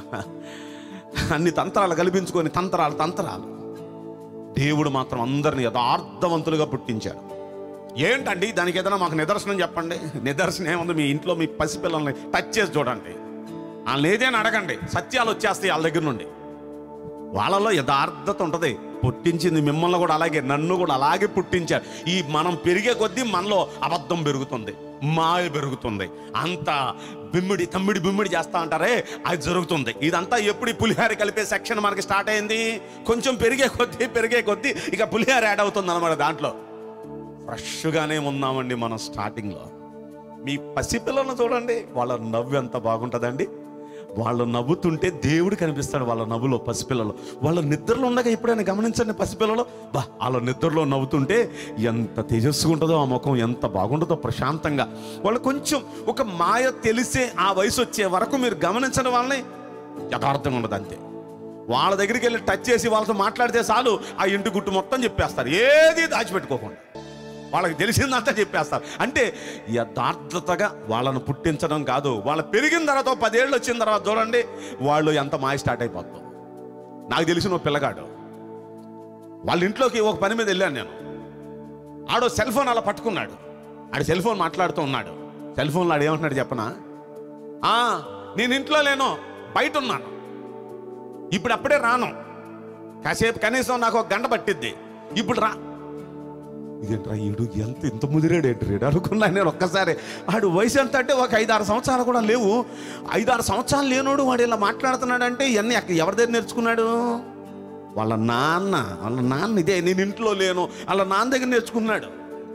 అన్ని తంత్రాలు కల్పించుకొని తంత్రాలు తంత్రాలు దేవుడు మాత్రం అందరిని యథార్థవంతులుగా పుట్టించాడు ఏంటండి దానికి ఏదైనా మాకు నిదర్శనం చెప్పండి నిదర్శనం ఏముంది మీ ఇంట్లో మీ పసిపిల్లల్ని టచ్ చేసి చూడండి వాళ్ళని ఏదైనా అడగండి సత్యాలు వచ్చేస్తాయి వాళ్ళ దగ్గర నుండి వాళ్ళలో యథార్థత ఉంటుంది పుట్టించింది మిమ్మల్ని కూడా అలాగే నన్ను కూడా అలాగే పుట్టించారు ఈ మనం పెరిగే కొద్దీ మనలో అబద్ధం పెరుగుతుంది మాయ పెరుగుతుంది అంత బిమ్మిడి తమ్మిడి బిమ్మిడి చేస్తా అంటారే అది జరుగుతుంది ఇదంతా ఎప్పుడు ఈ పులిహార కలిపే సెక్షన్ మనకి స్టార్ట్ అయింది కొంచెం పెరిగే కొద్దీ పెరిగే కొద్దీ ఇక పులిహార యాడ్ అవుతుంది అనమాట దాంట్లో ఫ్రెష్గానే ఉన్నామండి మనం స్టార్టింగ్లో మీ పసిపిల్లలను చూడండి వాళ్ళ నవ్వు ఎంత బాగుంటుందండి వాళ్ళు నవ్వుతుంటే దేవుడు కనిపిస్తాడు వాళ్ళ నవ్వులో పసిపిల్లలు వాళ్ళ నిద్రలో ఉండగా ఎప్పుడైనా గమనించండి పసిపిల్లలు బా వాళ్ళ నిద్రలో నవ్వుతుంటే ఎంత తేజస్సుగా ఉంటుందో ఆ ముఖం ఎంత బాగుంటుందో ప్రశాంతంగా వాళ్ళు కొంచెం ఒక మాయ తెలిసే ఆ వయసు వచ్చే వరకు మీరు గమనించండి వాళ్ళని యథార్థంగా ఉండదు అంతే వాళ్ళ దగ్గరికి వెళ్ళి టచ్ చేసి వాళ్ళతో మాట్లాడితే చాలు ఆ ఇంటి గుట్టు మొత్తం చెప్పేస్తారు ఏది దాచిపెట్టుకోకుండా వాళ్ళకి తెలిసిందంతా చెప్పేస్తారు అంటే యథార్థతగా వాళ్ళను పుట్టించడం కాదు వాళ్ళు పెరిగిన తర్వాత పదేళ్ళు వచ్చిన తర్వాత చూడండి వాళ్ళు ఎంత మాయ స్టార్ట్ అయిపోతాం నాకు తెలిసిన ఒక పిల్లగాడు వాళ్ళ ఇంట్లోకి ఒక పని మీద వెళ్ళాను నేను ఆడో సెల్ ఫోన్ అలా పట్టుకున్నాడు ఆడు సెల్ ఫోన్ మాట్లాడుతూ ఉన్నాడు సెల్ ఫోన్లో ఆడు ఏమంటున్నాడు చెప్పనా "ఆ, నేను ఇంట్లో లేను బయట ఉన్నాను ఇప్పుడు అప్పుడే రాను కాసేపు కనీసం నాకు ఒక గంట పట్టిద్ది ఇప్పుడు రా ఇదేంట్రా ఈడు ఎంత ఇంత ముదిరాడు ఏంటి అనుకున్నా నేను ఒక్కసారి ఆడు వయసు ఎంత అంటే ఒక ఐదారు సంవత్సరాలు కూడా లేవు ఐదారు సంవత్సరాలు లేనోడు వాడు ఇలా మాట్లాడుతున్నాడంటే ఇవన్నీ అక్క ఎవరి దగ్గర నేర్చుకున్నాడు వాళ్ళ నాన్న వాళ్ళ నాన్న ఇదే నేను ఇంట్లో లేను వాళ్ళ నాన్న దగ్గర నేర్చుకున్నాడు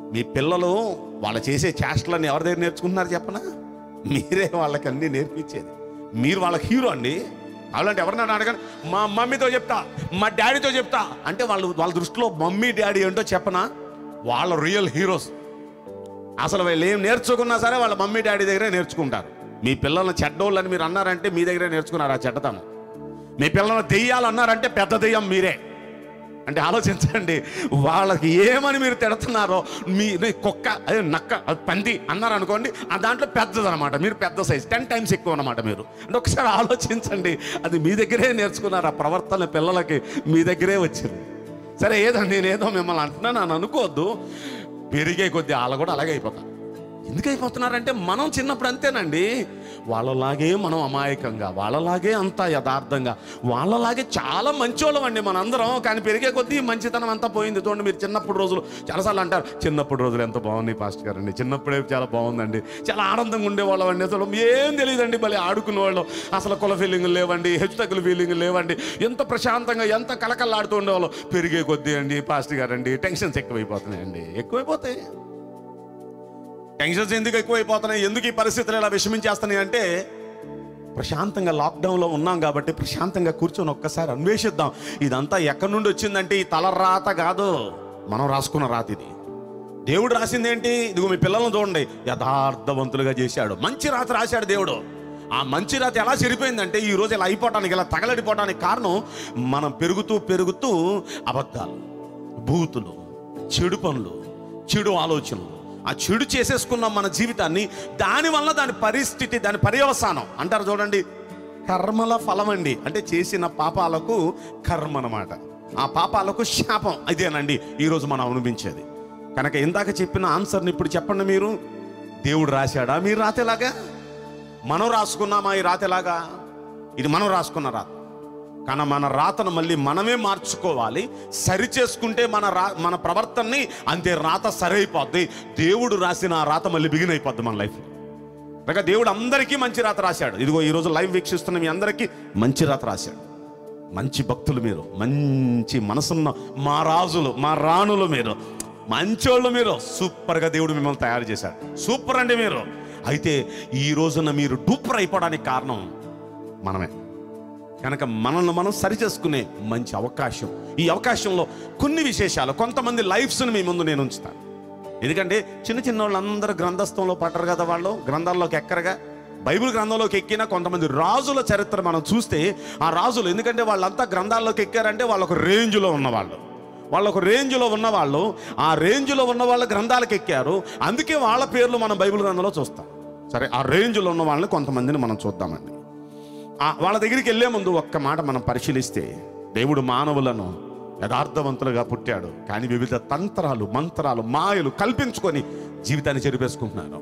మీ పిల్లలు వాళ్ళు చేసే చేష్టలన్నీ ఎవరి దగ్గర నేర్చుకుంటున్నారు చెప్పనా మీరే వాళ్ళకి అన్నీ నేర్పించేది మీరు వాళ్ళకి హీరో అండి అలాంటి ఎవరినైనా అడగండి మా మమ్మీతో చెప్తా మా డాడీతో చెప్తా అంటే వాళ్ళు వాళ్ళ దృష్టిలో మమ్మీ డాడీ ఏంటో చెప్పనా వాళ్ళ రియల్ హీరోస్ అసలు వీళ్ళు ఏం నేర్చుకున్నా సరే వాళ్ళ మమ్మీ డాడీ దగ్గరే నేర్చుకుంటారు మీ పిల్లల్ని చెడ్డోళ్ళని మీరు అన్నారంటే మీ దగ్గరే నేర్చుకున్నారు ఆ చెడ్డతనం మీ పిల్లల్ని దెయ్యాలన్నారంటే పెద్ద దెయ్యం మీరే అంటే ఆలోచించండి వాళ్ళకి ఏమని మీరు తిడుతున్నారో మీ మీ కుక్క అదే నక్క అది పంది అన్నారు అనుకోండి ఆ దాంట్లో పెద్దది అనమాట మీరు పెద్ద సైజ్ టెన్ టైమ్స్ ఎక్కువ అనమాట మీరు అంటే ఒకసారి ఆలోచించండి అది మీ దగ్గరే నేర్చుకున్నారు ఆ ప్రవర్తన పిల్లలకి మీ దగ్గరే వచ్చింది సరే ఏదో నేనేదో మిమ్మల్ని అంటున్నాను అని అనుకోవద్దు పెరిగే కొద్దీ వాళ్ళు కూడా అలాగే అయిపోతారు ఎందుకు అయిపోతున్నారంటే మనం చిన్నప్పుడు అంతేనండి వాళ్ళలాగే మనం అమాయకంగా వాళ్ళలాగే అంత యథార్థంగా వాళ్ళలాగే చాలా మంచోళ్ళం అండి మనందరం కానీ పెరిగే కొద్దీ మంచితనం అంతా పోయింది చూడండి మీరు చిన్నప్పుడు రోజులు చాలాసార్లు అంటారు చిన్నప్పుడు రోజులు ఎంత బాగున్నాయి పాస్ట్ గారు అండి చిన్నప్పుడే చాలా బాగుందండి చాలా ఆనందంగా ఉండేవాళ్ళం అండి అసలు ఏం తెలియదండి మళ్ళీ ఆడుకునే వాళ్ళం అసలు కుల ఫీలింగ్ లేవండి హెచ్చుతగ్గుల ఫీలింగ్ లేవండి ఎంత ప్రశాంతంగా ఎంత కలకల్లాడుతూ ఉండేవాళ్ళం పెరిగే కొద్దీ అండి పాస్ట్ గారు అండి టెన్షన్స్ ఎక్కువైపోతున్నాయండి ఎక్కువైపోతాయి టెన్షన్స్ ఎందుకు ఎక్కువైపోతున్నాయి ఎందుకు ఈ పరిస్థితులు ఇలా విషమించేస్తున్నాయి అంటే ప్రశాంతంగా లాక్డౌన్లో ఉన్నాం కాబట్టి ప్రశాంతంగా కూర్చొని ఒక్కసారి అన్వేషిద్దాం ఇదంతా ఎక్కడి నుండి వచ్చిందంటే ఈ తలరాత కాదు మనం రాసుకున్న రాత ఇది దేవుడు రాసింది ఏంటి ఇదిగో మీ పిల్లలను చూడండి యథార్థవంతులుగా చేశాడు మంచి రాత రాశాడు దేవుడు ఆ మంచి రాత ఎలా చెరిపోయిందంటే ఈ రోజు ఇలా అయిపోవటానికి ఇలా తగలడిపోవటానికి కారణం మనం పెరుగుతూ పెరుగుతూ అబద్ధాలు బూతులు చెడు పనులు చెడు ఆలోచనలు ఆ చెడు చేసేసుకున్న మన జీవితాన్ని దానివల్ల దాని పరిస్థితి దాని పర్యవసానం అంటారు చూడండి కర్మల ఫలం అండి అంటే చేసిన పాపాలకు కర్మ అన్నమాట ఆ పాపాలకు శాపం ఇదేనండి ఈరోజు మనం అనుభవించేది కనుక ఇందాక చెప్పిన ఆన్సర్ని ఇప్పుడు చెప్పండి మీరు దేవుడు రాశాడా మీరు రాతేలాగా మనం రాసుకున్నామా ఈ రాతేలాగా ఇది మనం రాసుకున్న రాత కానీ మన రాతను మళ్ళీ మనమే మార్చుకోవాలి సరి చేసుకుంటే మన రా మన ప్రవర్తనని అంతే రాత సరైపోద్ది దేవుడు రాసిన ఆ రాత మళ్ళీ బిగిన్ అయిపోద్ది మన లైఫ్లో కనుక దేవుడు అందరికీ మంచి రాత రాశాడు ఇదిగో ఈరోజు లైవ్ వీక్షిస్తున్న మీ అందరికీ మంచి రాత రాశాడు మంచి భక్తులు మీరు మంచి మనసున్న మా రాజులు మా రాణులు మీరు మంచోళ్ళు మీరు సూపర్గా దేవుడు మిమ్మల్ని తయారు చేశాడు సూపర్ అండి మీరు అయితే ఈ రోజున మీరు డూపర్ అయిపోవడానికి కారణం మనమే కనుక మనల్ని మనం సరి చేసుకునే మంచి అవకాశం ఈ అవకాశంలో కొన్ని విశేషాలు కొంతమంది లైఫ్స్ని మీ ముందు నేను ఉంచుతాను ఎందుకంటే చిన్న చిన్న వాళ్ళందరూ గ్రంథస్థంలో పట్టరు కదా వాళ్ళు గ్రంథాల్లోకి ఎక్కరగా బైబిల్ గ్రంథంలోకి ఎక్కిన కొంతమంది రాజుల చరిత్ర మనం చూస్తే ఆ రాజులు ఎందుకంటే వాళ్ళంతా గ్రంథాల్లోకి ఎక్కారంటే వాళ్ళ ఒక రేంజ్లో ఉన్నవాళ్ళు వాళ్ళ ఒక రేంజ్లో ఉన్నవాళ్ళు ఆ రేంజ్లో ఉన్న వాళ్ళ గ్రంథాలకు ఎక్కారు అందుకే వాళ్ళ పేర్లు మనం బైబిల్ గ్రంథంలో చూస్తాం సరే ఆ రేంజ్లో ఉన్న వాళ్ళని కొంతమందిని మనం చూద్దామండి ఆ వాళ్ళ దగ్గరికి వెళ్ళే ముందు ఒక్క మాట మనం పరిశీలిస్తే దేవుడు మానవులను యథార్థవంతులుగా పుట్టాడు కానీ వివిధ తంత్రాలు మంత్రాలు మాయలు కల్పించుకొని జీవితాన్ని చెరిపేసుకుంటున్నారు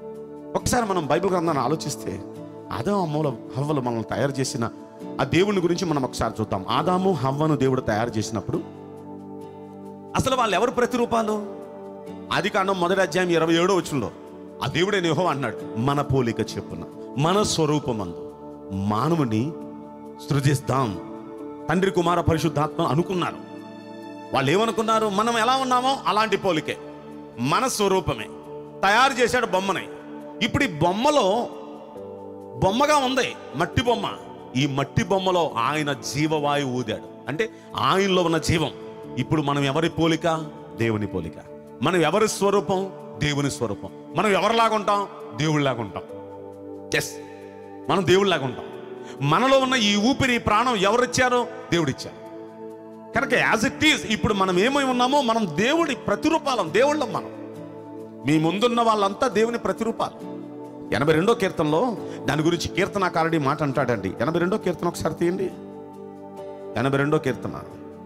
ఒకసారి మనం బైబిల్ గ్రంథాన్ని ఆలోచిస్తే ఆదాము అమ్మల హవ్వలు మనల్ని తయారు చేసిన ఆ దేవుని గురించి మనం ఒకసారి చూద్దాం ఆదాము హవ్వను దేవుడు తయారు చేసినప్పుడు అసలు వాళ్ళు ఎవరు ప్రతిరూపాలు ఆది కాండం మొదటి అధ్యాయం ఇరవై ఏడో వచ్చంలో ఆ దేవుడే నిహో అన్నాడు మన పోలిక చెప్పున మన స్వరూపమందు మానవుని సృజిస్తాం తండ్రి కుమార పరిశుద్ధాత్మ అనుకున్నారు వాళ్ళు ఏమనుకున్నారు మనం ఎలా ఉన్నామో అలాంటి పోలికే మన స్వరూపమే తయారు చేశాడు బొమ్మని ఇప్పుడు ఈ బొమ్మలో బొమ్మగా ఉంది మట్టి బొమ్మ ఈ మట్టి బొమ్మలో ఆయన జీవవాయువు ఊదాడు అంటే ఆయనలో ఉన్న జీవం ఇప్పుడు మనం ఎవరి పోలిక దేవుని పోలిక మనం ఎవరి స్వరూపం దేవుని స్వరూపం మనం ఎవరిలాగా ఉంటాం దేవుళ్ళలాగా ఉంటాం ఎస్ మనం దేవుళ్ళలాగా ఉంటాం మనలో ఉన్న ఈ ఊపిరి ఈ ప్రాణం ఎవరిచ్చారో దేవుడిచ్చారు కనుక యాజ్ ఇట్ ఈస్ ఇప్పుడు మనం ఏమై ఉన్నామో మనం దేవుడి ప్రతిరూపాలం దేవుళ్ళం మనం మీ ముందున్న వాళ్ళంతా దేవుని ప్రతిరూపాలు ఎనభై రెండో కీర్తనలో దాని గురించి కీర్తనాకారుడి మాట అంటాడండి ఎనభై రెండో కీర్తన ఒకసారి తీయండి ఎనభై రెండో కీర్తన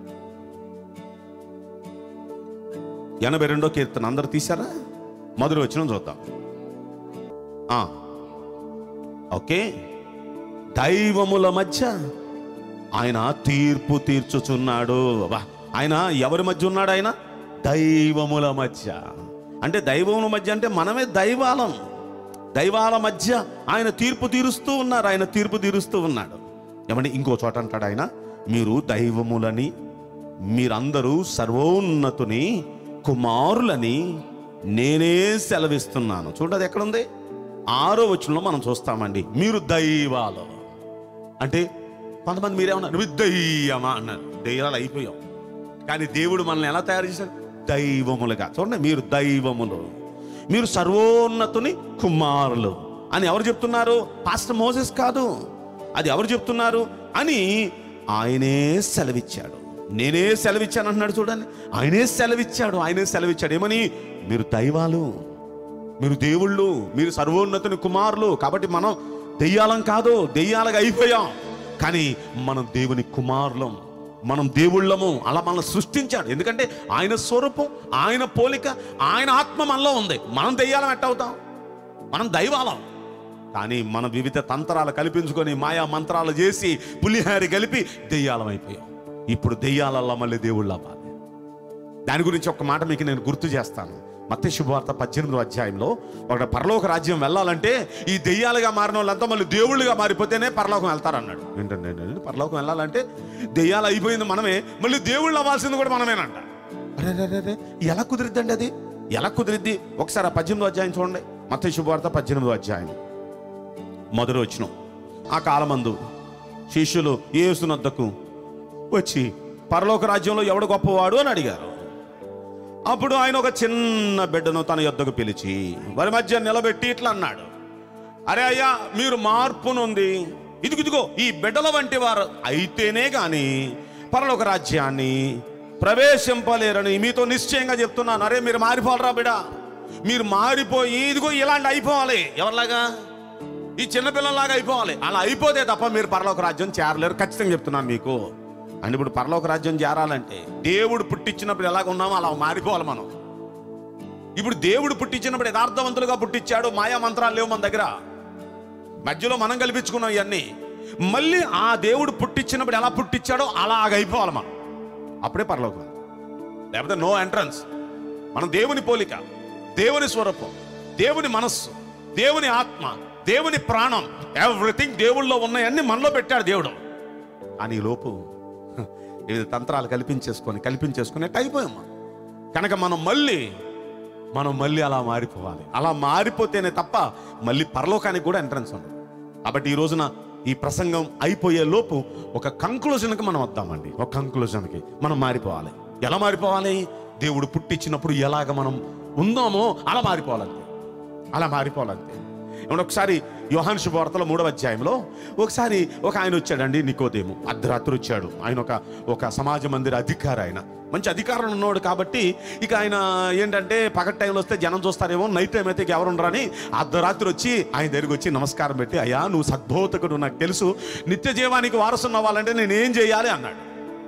ఎనభై రెండో కీర్తన అందరు తీశారా మొదటి వచ్చిన చూద్దాం ఆ, ఓకే దైవముల మధ్య ఆయన తీర్పు తీర్చుచున్నాడు వా, ఆయన ఎవరి మధ్య ఉన్నాడు ఆయన దైవముల మధ్య అంటే దైవముల మధ్య అంటే మనమే దైవాలం దైవాల మధ్య ఆయన తీర్పు తీరుస్తూ ఉన్నారు ఆయన తీర్పు తీరుస్తూ ఉన్నాడు ఏమంటే ఇంకో చోట అంటాడు ఆయన మీరు దైవములని మీరందరూ సర్వోన్నతుని కుమారులని నేనే సెలవిస్తున్నాను చూడదు ఎక్కడుంది ఆరో వచనంలో మనం చూస్తామండి మీరు దైవాలు అంటే కొంతమంది మీరేమన్నారు నువ్వు దయ్యమా అన్నారు దయ్యాలు అయిపోయాం కానీ దేవుడు మనల్ని ఎలా తయారు చేశాడు దైవములుగా చూడండి మీరు దైవములు మీరు సర్వోన్నతుని కుమారులు అని ఎవరు చెప్తున్నారు పాస్టర్ మోసెస్ కాదు అది ఎవరు చెప్తున్నారు అని ఆయనే సెలవిచ్చాడు నేనే సెలవిచ్చాను అంటున్నాడు చూడండి ఆయనే సెలవిచ్చాడు ఆయనే సెలవిచ్చాడు ఏమని మీరు దైవాలు మీరు దేవుళ్ళు మీరు సర్వోన్నతుని కుమారులు కాబట్టి మనం దెయ్యాలం కాదు దెయ్యాలుగా అయిపోయాం కానీ మనం దేవుని కుమారులం మనం దేవుళ్ళము అలా మనల్ని సృష్టించాడు ఎందుకంటే ఆయన స్వరూపం ఆయన పోలిక ఆయన ఆత్మ మనలో ఉంది మనం దెయ్యాలం ఎట్టవుతాం మనం దైవాలం కానీ మనం వివిధ తంత్రాలు కల్పించుకొని మాయా మంత్రాలు చేసి పులిహారి కలిపి దెయ్యాలం అయిపోయాం ఇప్పుడు దెయ్యాలల్లా మళ్ళీ దేవుళ్ళ అవ్వాలి దాని గురించి ఒక మాట మీకు నేను గుర్తు చేస్తాను మత్త శుభవార్త పద్దెనిమిదో అధ్యాయంలో ఒక పరలోక రాజ్యం వెళ్ళాలంటే ఈ దెయ్యాలుగా మారిన వాళ్ళంతా మళ్ళీ దేవుళ్ళుగా మారిపోతేనే పరలోకం వెళ్తారన్నాడు ఏంటంటే ఏంటంటే పరలోకం వెళ్ళాలంటే దెయ్యాలు అయిపోయింది మనమే మళ్ళీ దేవుళ్ళు అవ్వాల్సింది కూడా మనమేనంట అరే రే, రే, రే, ఎలా కుదిరిద్దండి అది ఎలా కుదిరిద్ది ఒకసారి ఆ పద్దెనిమిదో అధ్యాయం చూడండి మత్త శుభవార్త పద్దెనిమిదో అధ్యాయం మొదటి వచ్చిన ఆ కాలమందు శిష్యులు యేసునద్దకు వచ్చి పరలోక రాజ్యంలో ఎవడు గొప్పవాడు అని అడిగారు అప్పుడు ఆయన ఒక చిన్న బిడ్డను తన యొద్దకు పిలిచి వారి మధ్య నిలబెట్టి ఇట్లా అన్నాడు అరే అయ్యా మీరు మార్పు నొంది ఇదిగో ఇదిగో ఈ బిడ్డల వంటి వారు అయితేనే గాని పరలోక రాజ్యాన్ని ప్రవేశింపలేరని మీతో నిశ్చయంగా చెప్తున్నాను అరే మీరు మారిపోవాలరా బిడ మీరు మారిపోయి ఇదిగో ఇలాంటి అయిపోవాలి ఎవరిలాగా ఈ చిన్నపిల్లలాగా అయిపోవాలి అలా అయిపోతే తప్ప మీరు పరలోక రాజ్యం చేరలేరు ఖచ్చితంగా చెప్తున్నాను మీకు అని ఇప్పుడు పరలోక రాజ్యం చేరాలంటే దేవుడు పుట్టించినప్పుడు ఎలాగ ఉన్నామో అలా మారిపోవాలి మనం ఇప్పుడు దేవుడు పుట్టించినప్పుడు యథార్థవంతులుగా పుట్టించాడు మాయా మంత్రాలు లేవు మన దగ్గర మధ్యలో మనం కల్పించుకున్నాం ఇవన్నీ మళ్ళీ ఆ దేవుడు పుట్టించినప్పుడు ఎలా పుట్టించాడో అలాగ అయిపోవాలి మనం అప్పుడే పరలోకం లేకపోతే నో ఎంట్రన్స్ మనం దేవుని పోలిక దేవుని స్వరూపం దేవుని మనస్సు దేవుని ఆత్మ దేవుని ప్రాణం ఎవ్రీథింగ్ దేవుళ్ళలో ఉన్నాయన్నీ మనలో పెట్టాడు దేవుడు అని ఈ లోపు హ, వివిధ తంత్రాలు కల్పించేసుకొని కల్పించేసుకొని అయిపోయాం మనం. కనుక మనం మళ్ళీ మనం మళ్ళీ అలా మారిపోవాలి అలా మారిపోతేనే తప్ప మళ్ళీ పరలోకానికి కూడా ఎంట్రన్స్ ఉండదు కాబట్టి ఈ రోజున ఈ ప్రసంగం అయిపోయే లోపు ఒక కంక్లూజన్కి మనం వద్దామండి ఒక కంక్లూజన్కి మనం మారిపోవాలి ఎలా మారిపోవాలి దేవుడు పుట్టించినప్పుడు ఎలాగ మనం ఉందామో అలా మారిపోవాలంతే అలా మారిపోవాలంతే ఏమన్నా ఒకసారి యోహాన్ శుభవార్తలో మూడవ అధ్యాయంలో ఒకసారి ఒక ఆయన వచ్చాడండి నికోదేము అర్ధరాత్రి వచ్చాడు ఆయన ఒక ఒక సమాజ మందిర అధికారి ఆయన మంచి అధికారం ఉన్నవాడు కాబట్టి ఇక ఆయన ఏంటంటే పగటి టైంలో వస్తే జనం చూస్తారేమో నైట్ టైం అయితే ఇక ఎవరు ఉండరని అర్ధరాత్రి వచ్చి ఆయన దగ్గరికి వచ్చి నమస్కారం పెట్టి అయ్యా నువ్వు సద్బోధకుడు నాకు తెలుసు నిత్య జీవానికి వారసున్న అవ్వాలంటే నేను ఏం చేయాలి అన్నాడు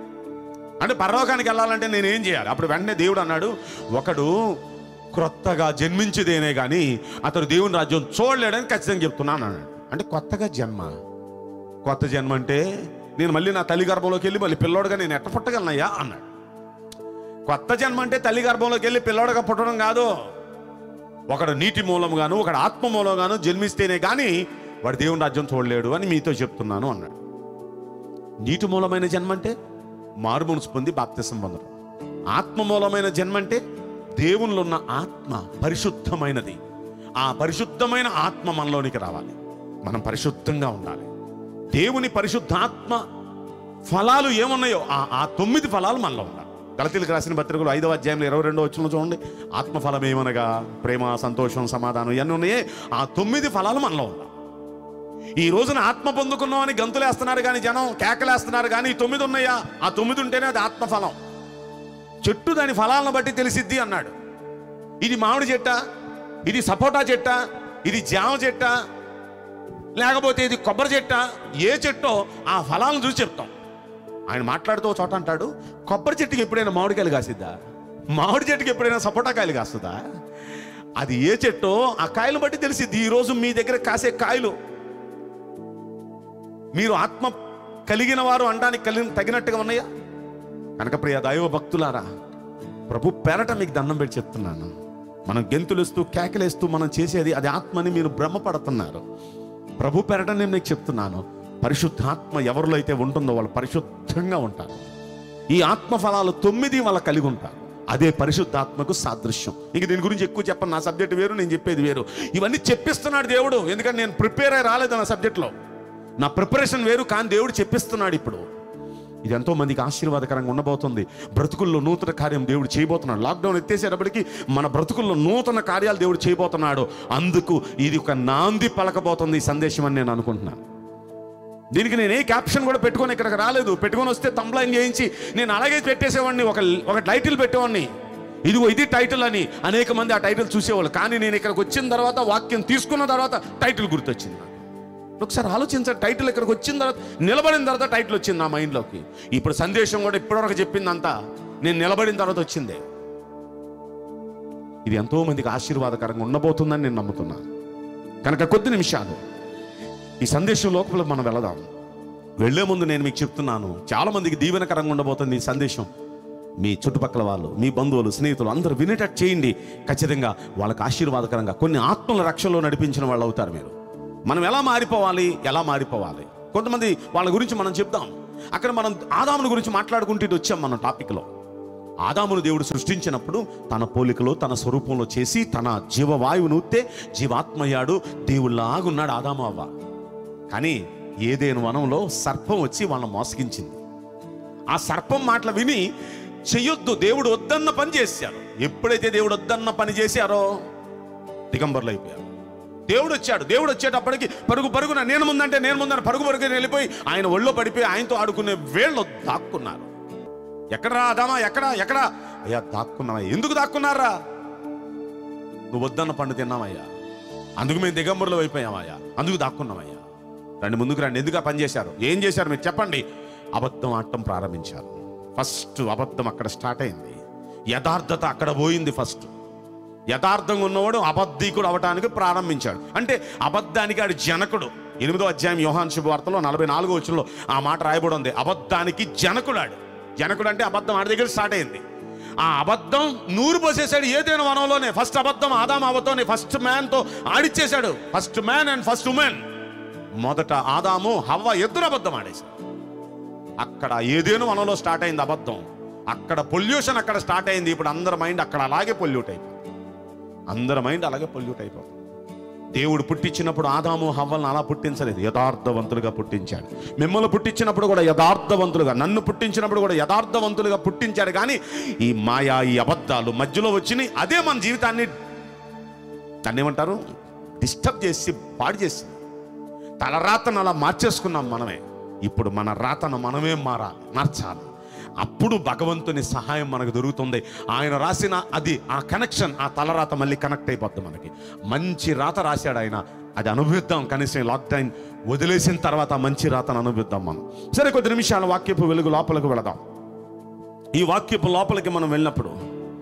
అంటే పరలోకానికి వెళ్ళాలంటే నేను ఏం చేయాలి అప్పుడు వెంటనే దేవుడు అన్నాడు ఒకడు క్రొత్తగా జన్మించేదేనే కానీ అతడు దేవుని రాజ్యం చూడలేడని ఖచ్చితంగా చెప్తున్నాను అన్నాడు అంటే కొత్తగా జన్మ కొత్త జన్మ అంటే నేను మళ్ళీ నా తల్లి గర్భంలోకి వెళ్ళి మళ్ళీ పిల్లోడుగా నేను ఎట్ట పుట్టగలనయ్యా అన్నాడు కొత్త జన్మ అంటే తల్లి గర్భంలోకి వెళ్ళి పిల్లోడుగా పుట్టడం కాదు ఒకడు నీటి మూలంగాను ఒకడు ఆత్మ మూలంగాను జన్మిస్తేనే కానీ వాడు దేవుని రాజ్యం చూడలేడు అని మీతో చెప్తున్నాను అన్నాడు నీటి మూలమైన జన్మ అంటే మారు మనసు పొంది బాప్తిసం పొందడం ఆత్మ మూలమైన జన్మ అంటే దేవునిలో ఉన్న ఆత్మ పరిశుద్ధమైనది ఆ పరిశుద్ధమైన ఆత్మ మనలోనికి రావాలి మనం పరిశుద్ధంగా ఉండాలి దేవుని పరిశుద్ధాత్మ ఫలాలు ఏమున్నాయో ఆ ఆ తొమ్మిది ఫలాలు మనలో ఉండాలి గలతీలకు రాసిన పత్రికలు ఐదవ అధ్యాయంలో ఇరవై రెండో వచ్చిన చూడండి ఆత్మఫలం ఏమనగా ప్రేమ సంతోషం సమాధానం ఇవన్నీ ఉన్నాయే ఆ తొమ్మిది ఫలాలు మనలో ఉండాలి ఈ రోజున ఆత్మ పొందుకున్నాం అని గంతులేస్తున్నారు కానీ జనం కేకలేస్తున్నారు కానీ ఈ తొమ్మిది ఉన్నాయా ఆ తొమ్మిది ఉంటేనే అది ఆత్మఫలం చెట్టు దాని ఫలాలను బట్టి తెలిసిద్ది అన్నాడు ఇది మామిడి చెట్ట ఇది సపోటా చెట్ట ఇది జామ చెట్ట లేకపోతే ఇది కొబ్బరి చెట్ట ఏ చెట్టో ఆ ఫలాలను చూసి చెప్తాం ఆయన మాట్లాడుతూ ఒక చోట అంటాడు కొబ్బరి చెట్టుకి ఎప్పుడైనా మామిడికాయలు కాసిద్దా మామిడి చెట్టుకి ఎప్పుడైనా సపోటా కాయలు కాస్తుందా అది ఏ చెట్టో ఆ కాయలు బట్టి తెలిసిద్ది ఈ రోజు మీ దగ్గర కాసే కాయలు మీరు ఆత్మ కలిగిన వారు అనడానికి కలిగి తగినట్టుగా ఉన్నాయా కనుక ప్రియ దైవ భక్తులారా ప్రభు పేరట మీకు దండం పెట్టి చెప్తున్నాను మనం గెంతులేస్తూ కేకలేస్తూ మనం చేసేది అది ఆత్మని మీరు భ్రమపడుతున్నారు ప్రభు పేరట నేను మీకు చెప్తున్నాను పరిశుద్ధాత్మ ఎవరిలో అయితే ఉంటుందో వాళ్ళు పరిశుద్ధంగా ఉంటారు ఈ ఆత్మ ఫలాలు తొమ్మిది వాళ్ళ కలిగి ఉంటారు అదే పరిశుద్ధాత్మకు సాదృశ్యం ఇంక దీని గురించి ఎక్కువ చెప్పను నా సబ్జెక్ట్ వేరు నేను చెప్పేది వేరు ఇవన్నీ చెప్పిస్తున్నాడు దేవుడు ఎందుకంటే నేను ప్రిపేర్ అయి రాలేదు నా సబ్జెక్ట్లో నా ప్రిపరేషన్ వేరు కానీ దేవుడు చెప్పిస్తున్నాడు ఇప్పుడు ఇది ఎంతో మందికి ఆశీర్వాదకరంగా ఉండబోతుంది బ్రతుకుల్లో నూతన కార్యం దేవుడు చేయబోతున్నాడు లాక్డౌన్ ఎత్తేసేటప్పటికి మన బ్రతుకుల్లో నూతన కార్యాలు దేవుడు చేయబోతున్నాడు అందుకు ఇది ఒక నాంది పలకబోతుంది ఈ సందేశం అని నేను అనుకుంటున్నాను దీనికి నేను ఏ క్యాప్షన్ కూడా పెట్టుకొని ఇక్కడికి రాలేదు పెట్టుకొని వస్తే తంబ్లైన్ చేయించి నేను అలాగే పెట్టేసేవాడిని ఒక ఒక టైటిల్ పెట్టేవాడిని ఇదిగో ఇది టైటిల్ అని అనేక మంది ఆ టైటిల్ చూసేవాళ్ళు కానీ నేను ఇక్కడికి వచ్చిన తర్వాత వాక్యం తీసుకున్న తర్వాత టైటిల్ గుర్తొచ్చింది నాకు. ఒకసారి ఆలోచించండి టైటిల్ ఇక్కడికి వచ్చిన తర్వాత నిలబడిన తర్వాత టైటిల్ వచ్చింది నా మైండ్లోకి ఇప్పుడు సందేశం కూడా ఇప్పటివరకు చెప్పిందంతా నేను నిలబడిన తర్వాత వచ్చిందే ఇది ఎంతో మందికి ఆశీర్వాదకరంగా ఉండబోతుందని నేను నమ్ముతున్నాను కనుక కొద్ది నిమిషాలు ఈ సందేశం లోపల మనం వెళదాం వెళ్లే ముందు నేను మీకు చెప్తున్నాను చాలా మందికి దీవెనకరంగా ఉండబోతుంది ఈ సందేశం మీ చుట్టుపక్కల వాళ్ళు మీ బంధువులు స్నేహితులు అందరూ వినేటట్టు చేయండి ఖచ్చితంగా వాళ్ళకి ఆశీర్వాదకరంగా కొన్ని ఆత్మల రక్షణలో నడిపించిన వాళ్ళు అవుతారు మీరు మనం ఎలా మారిపోవాలి ఎలా మారిపోవాలి కొంతమంది వాళ్ళ గురించి మనం చెప్దాం అక్కడ మనం ఆదాముల గురించి మాట్లాడుకుంటూ ఇటు వచ్చాం మన టాపిక్లో ఆదామును దేవుడు సృష్టించినప్పుడు తన పోలికలో తన స్వరూపంలో చేసి తన జీవవాయువును ఊస్తే జీవాత్మయ్యాడు దేవుళ్ళలాగున్నాడు ఆదాము అవ్వ కానీ ఏదేను వనంలో సర్పం వచ్చి వాళ్ళని మోసగించింది ఆ సర్పం మాటలు విని చెయ్యొద్దు దేవుడు వద్దన్న పని చేశారు ఎప్పుడైతే దేవుడు వద్దన్న పని చేశారో దిగంబర్లు అయిపోయారు దేవుడు వచ్చాడు దేవుడు వచ్చేటప్పటికి పరుగు పరుగున నేను ముందంటే నేను ముందని పరుగు పరుగున వెళ్ళిపోయి ఆయన ఒళ్ళో పడిపోయి ఆయనతో ఆడుకునే వేళ్ళు దాక్కున్నారు ఎక్కడరా అదామా ఎక్కడ ఎక్కడ అయ్యా దాక్కున్నావా ఎందుకు దాక్కున్నారా నువ్వు వద్దన్న పండు తిన్నామయ్యా అందుకు మేము దిగంబరులు అయిపోయామయ్యా అందుకు దాక్కున్నామయ్యా రండి ముందుకు రండి ఎందుకు ఆ పని చేశారు ఏం చేశారు మీరు చెప్పండి అబద్ధం ఆడటం ప్రారంభించారు ఫస్ట్ అబద్ధం అక్కడ స్టార్ట్ అయింది యథార్థత అక్కడ పోయింది ఫస్ట్ యథార్థంగా ఉన్నవాడు అబద్ధికుడు అవటానికి ప్రారంభించాడు అంటే అబద్ధానికి ఆడు జనకుడు ఎనిమిదో అధ్యాయం యోహాన్ శుభవార్తలో నలభై నాలుగో వచ్చంలో ఆ మాట రాయబడి ఉంది అబద్ధానికి జనకుడు ఆడు జనకుడు అంటే అబద్ధం ఆడి దగ్గర స్టార్ట్ అయింది ఆ అబద్ధం నూరు పోసేశాడు ఏదైనా వనంలోనే ఫస్ట్ అబద్ధం ఆదాం అబద్ధం ఫస్ట్ మ్యాన్తో ఆడిచ్చేశాడు first man and first woman మొదట ఆదాము హవ్వ ఇద్దరు అబద్ధం ఆడేశారు అక్కడ ఏదేను వనంలో స్టార్ట్ అయింది అబద్ధం అక్కడ పొల్యూషన్ అక్కడ స్టార్ట్ అయింది ఇప్పుడు అందరి మైండ్ అక్కడ అలాగే పొల్యూట్ అయిపోతుంది అందరి మైండ్ అలాగే పొల్యూట్ అయిపోతుంది దేవుడు పుట్టించినప్పుడు ఆదాము హవ్వలను అలా పుట్టించలేదు యథార్థవంతులుగా పుట్టించాడు మిమ్మల్ని పుట్టించినప్పుడు కూడా యథార్థవంతులుగా నన్ను పుట్టించినప్పుడు కూడా యథార్థవంతులుగా పుట్టించాడు కానీ ఈ మాయా ఈ అబద్ధాలు మధ్యలో వచ్చినాయి అదే మన జీవితాన్ని దాన్ని ఏమంటారు డిస్టర్బ్ చేసి పాడు చేసి తలరాతను అలా మార్చేసుకున్నాం మనమే ఇప్పుడు మన రాతను మనమే మారాలి మార్చాలి అప్పుడు భగవంతుని సహాయం మనకు దొరుకుతుంది ఆయన రాసిన అది ఆ కనెక్షన్ ఆ తలరాత మళ్ళీ కనెక్ట్ అయిపోద్ది మనకి మంచి రాత రాశాడు ఆయన అది అనుభవిద్దాం కనీసం లాక్డౌన్ వదిలేసిన తర్వాత ఆ మంచి రాతను అనుభవిద్దాం మనం సరే కొద్ది నిమిషాల వాక్యపు వెలుగు లోపలికి వెళదాం ఈ వాక్యపు లోపలికి మనం వెళ్ళినప్పుడు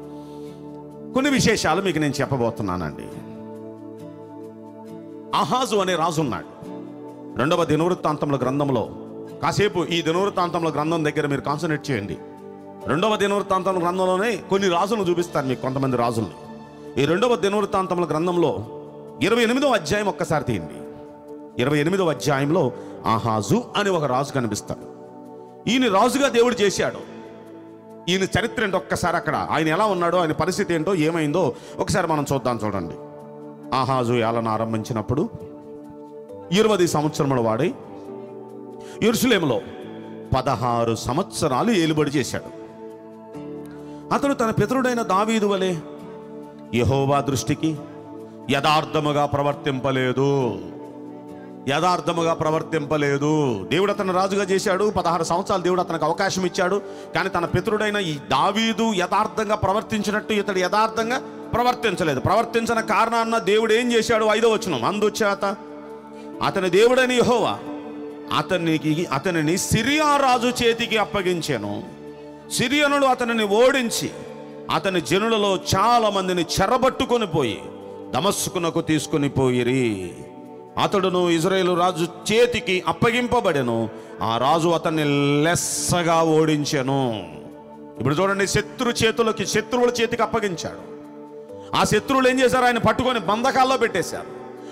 కొన్ని విశేషాలు మీకు నేను చెప్పబోతున్నానండి ఆహాజు అనే రాజు ఉన్నాడు రెండవ దినవృత్తాంతముల గ్రంథంలో కాసేపు ఈ దినవృత్తాంతముల గ్రంథం దగ్గర మీరు కాన్సన్ట్రేట్ చేయండి రెండవ దినవృత్తాంతముల గ్రంథంలోనే కొన్ని రాజులను చూపిస్తాను మీకు కొంతమంది రాజుల్ని ఈ రెండవ దినవృత్తాంతముల గ్రంథంలో ఇరవై ఎనిమిదవ అధ్యాయం ఒక్కసారి తీయండి ఇరవై ఎనిమిదవ అధ్యాయంలో ఆహాజు అని ఒక రాజు కనిపిస్తాడు ఈయన రాజుగా దేవుడు చేశాడు ఈయన చరిత్ర ఏంటో ఒక్కసారి అక్కడ ఆయన ఎలా ఉన్నాడో ఆయన పరిస్థితి ఏంటో ఏమైందో ఒకసారి మనం చూద్దాం చూడండి ఆహాజు ఏలను ఆరంభించినప్పుడు ఇరవై సంవత్సరముల వాడై ఎరుసలేములో పదహారు సంవత్సరాలు ఏలుబడి చేశాడు అతడు తన పితరుడైన దావీదు వలె యహోవా దృష్టికి యథార్థముగా ప్రవర్తింపలేదు యథార్థముగా ప్రవర్తింపలేదు దేవుడు అతను రాజుగా చేశాడు పదహారు సంవత్సరాలు దేవుడు అతనికి అవకాశం ఇచ్చాడు కానీ తన పితరుడైన ఈ దావీదు యథార్థంగా ప్రవర్తించినట్టు ఇతడు యథార్థంగా ప్రవర్తించలేదు ప్రవర్తించిన కారణాన్న దేవుడు ఏం చేశాడు ఐదో వచనం అందుచేత అతని దేవుడైన యెహోవా అతనికి అతనిని సిరియా రాజు చేతికి అప్పగించాను సిరియనుడు అతనిని ఓడించి అతని జనులలో చాలా మందిని చెరబట్టుకొని పోయి దమస్కునకు తీసుకుని పోయిరి అతడును ఇజ్రాయేలు రాజు చేతికి అప్పగింపబడెను ఆ రాజు అతన్ని లెస్సగా ఓడించెను ఇప్పుడు చూడండి శత్రు చేతులకి శత్రువుల చేతికి అప్పగించాడు ఆ శత్రువులు ఏం చేశారు ఆయన పట్టుకొని బంధకాల్లో పెట్టేశారు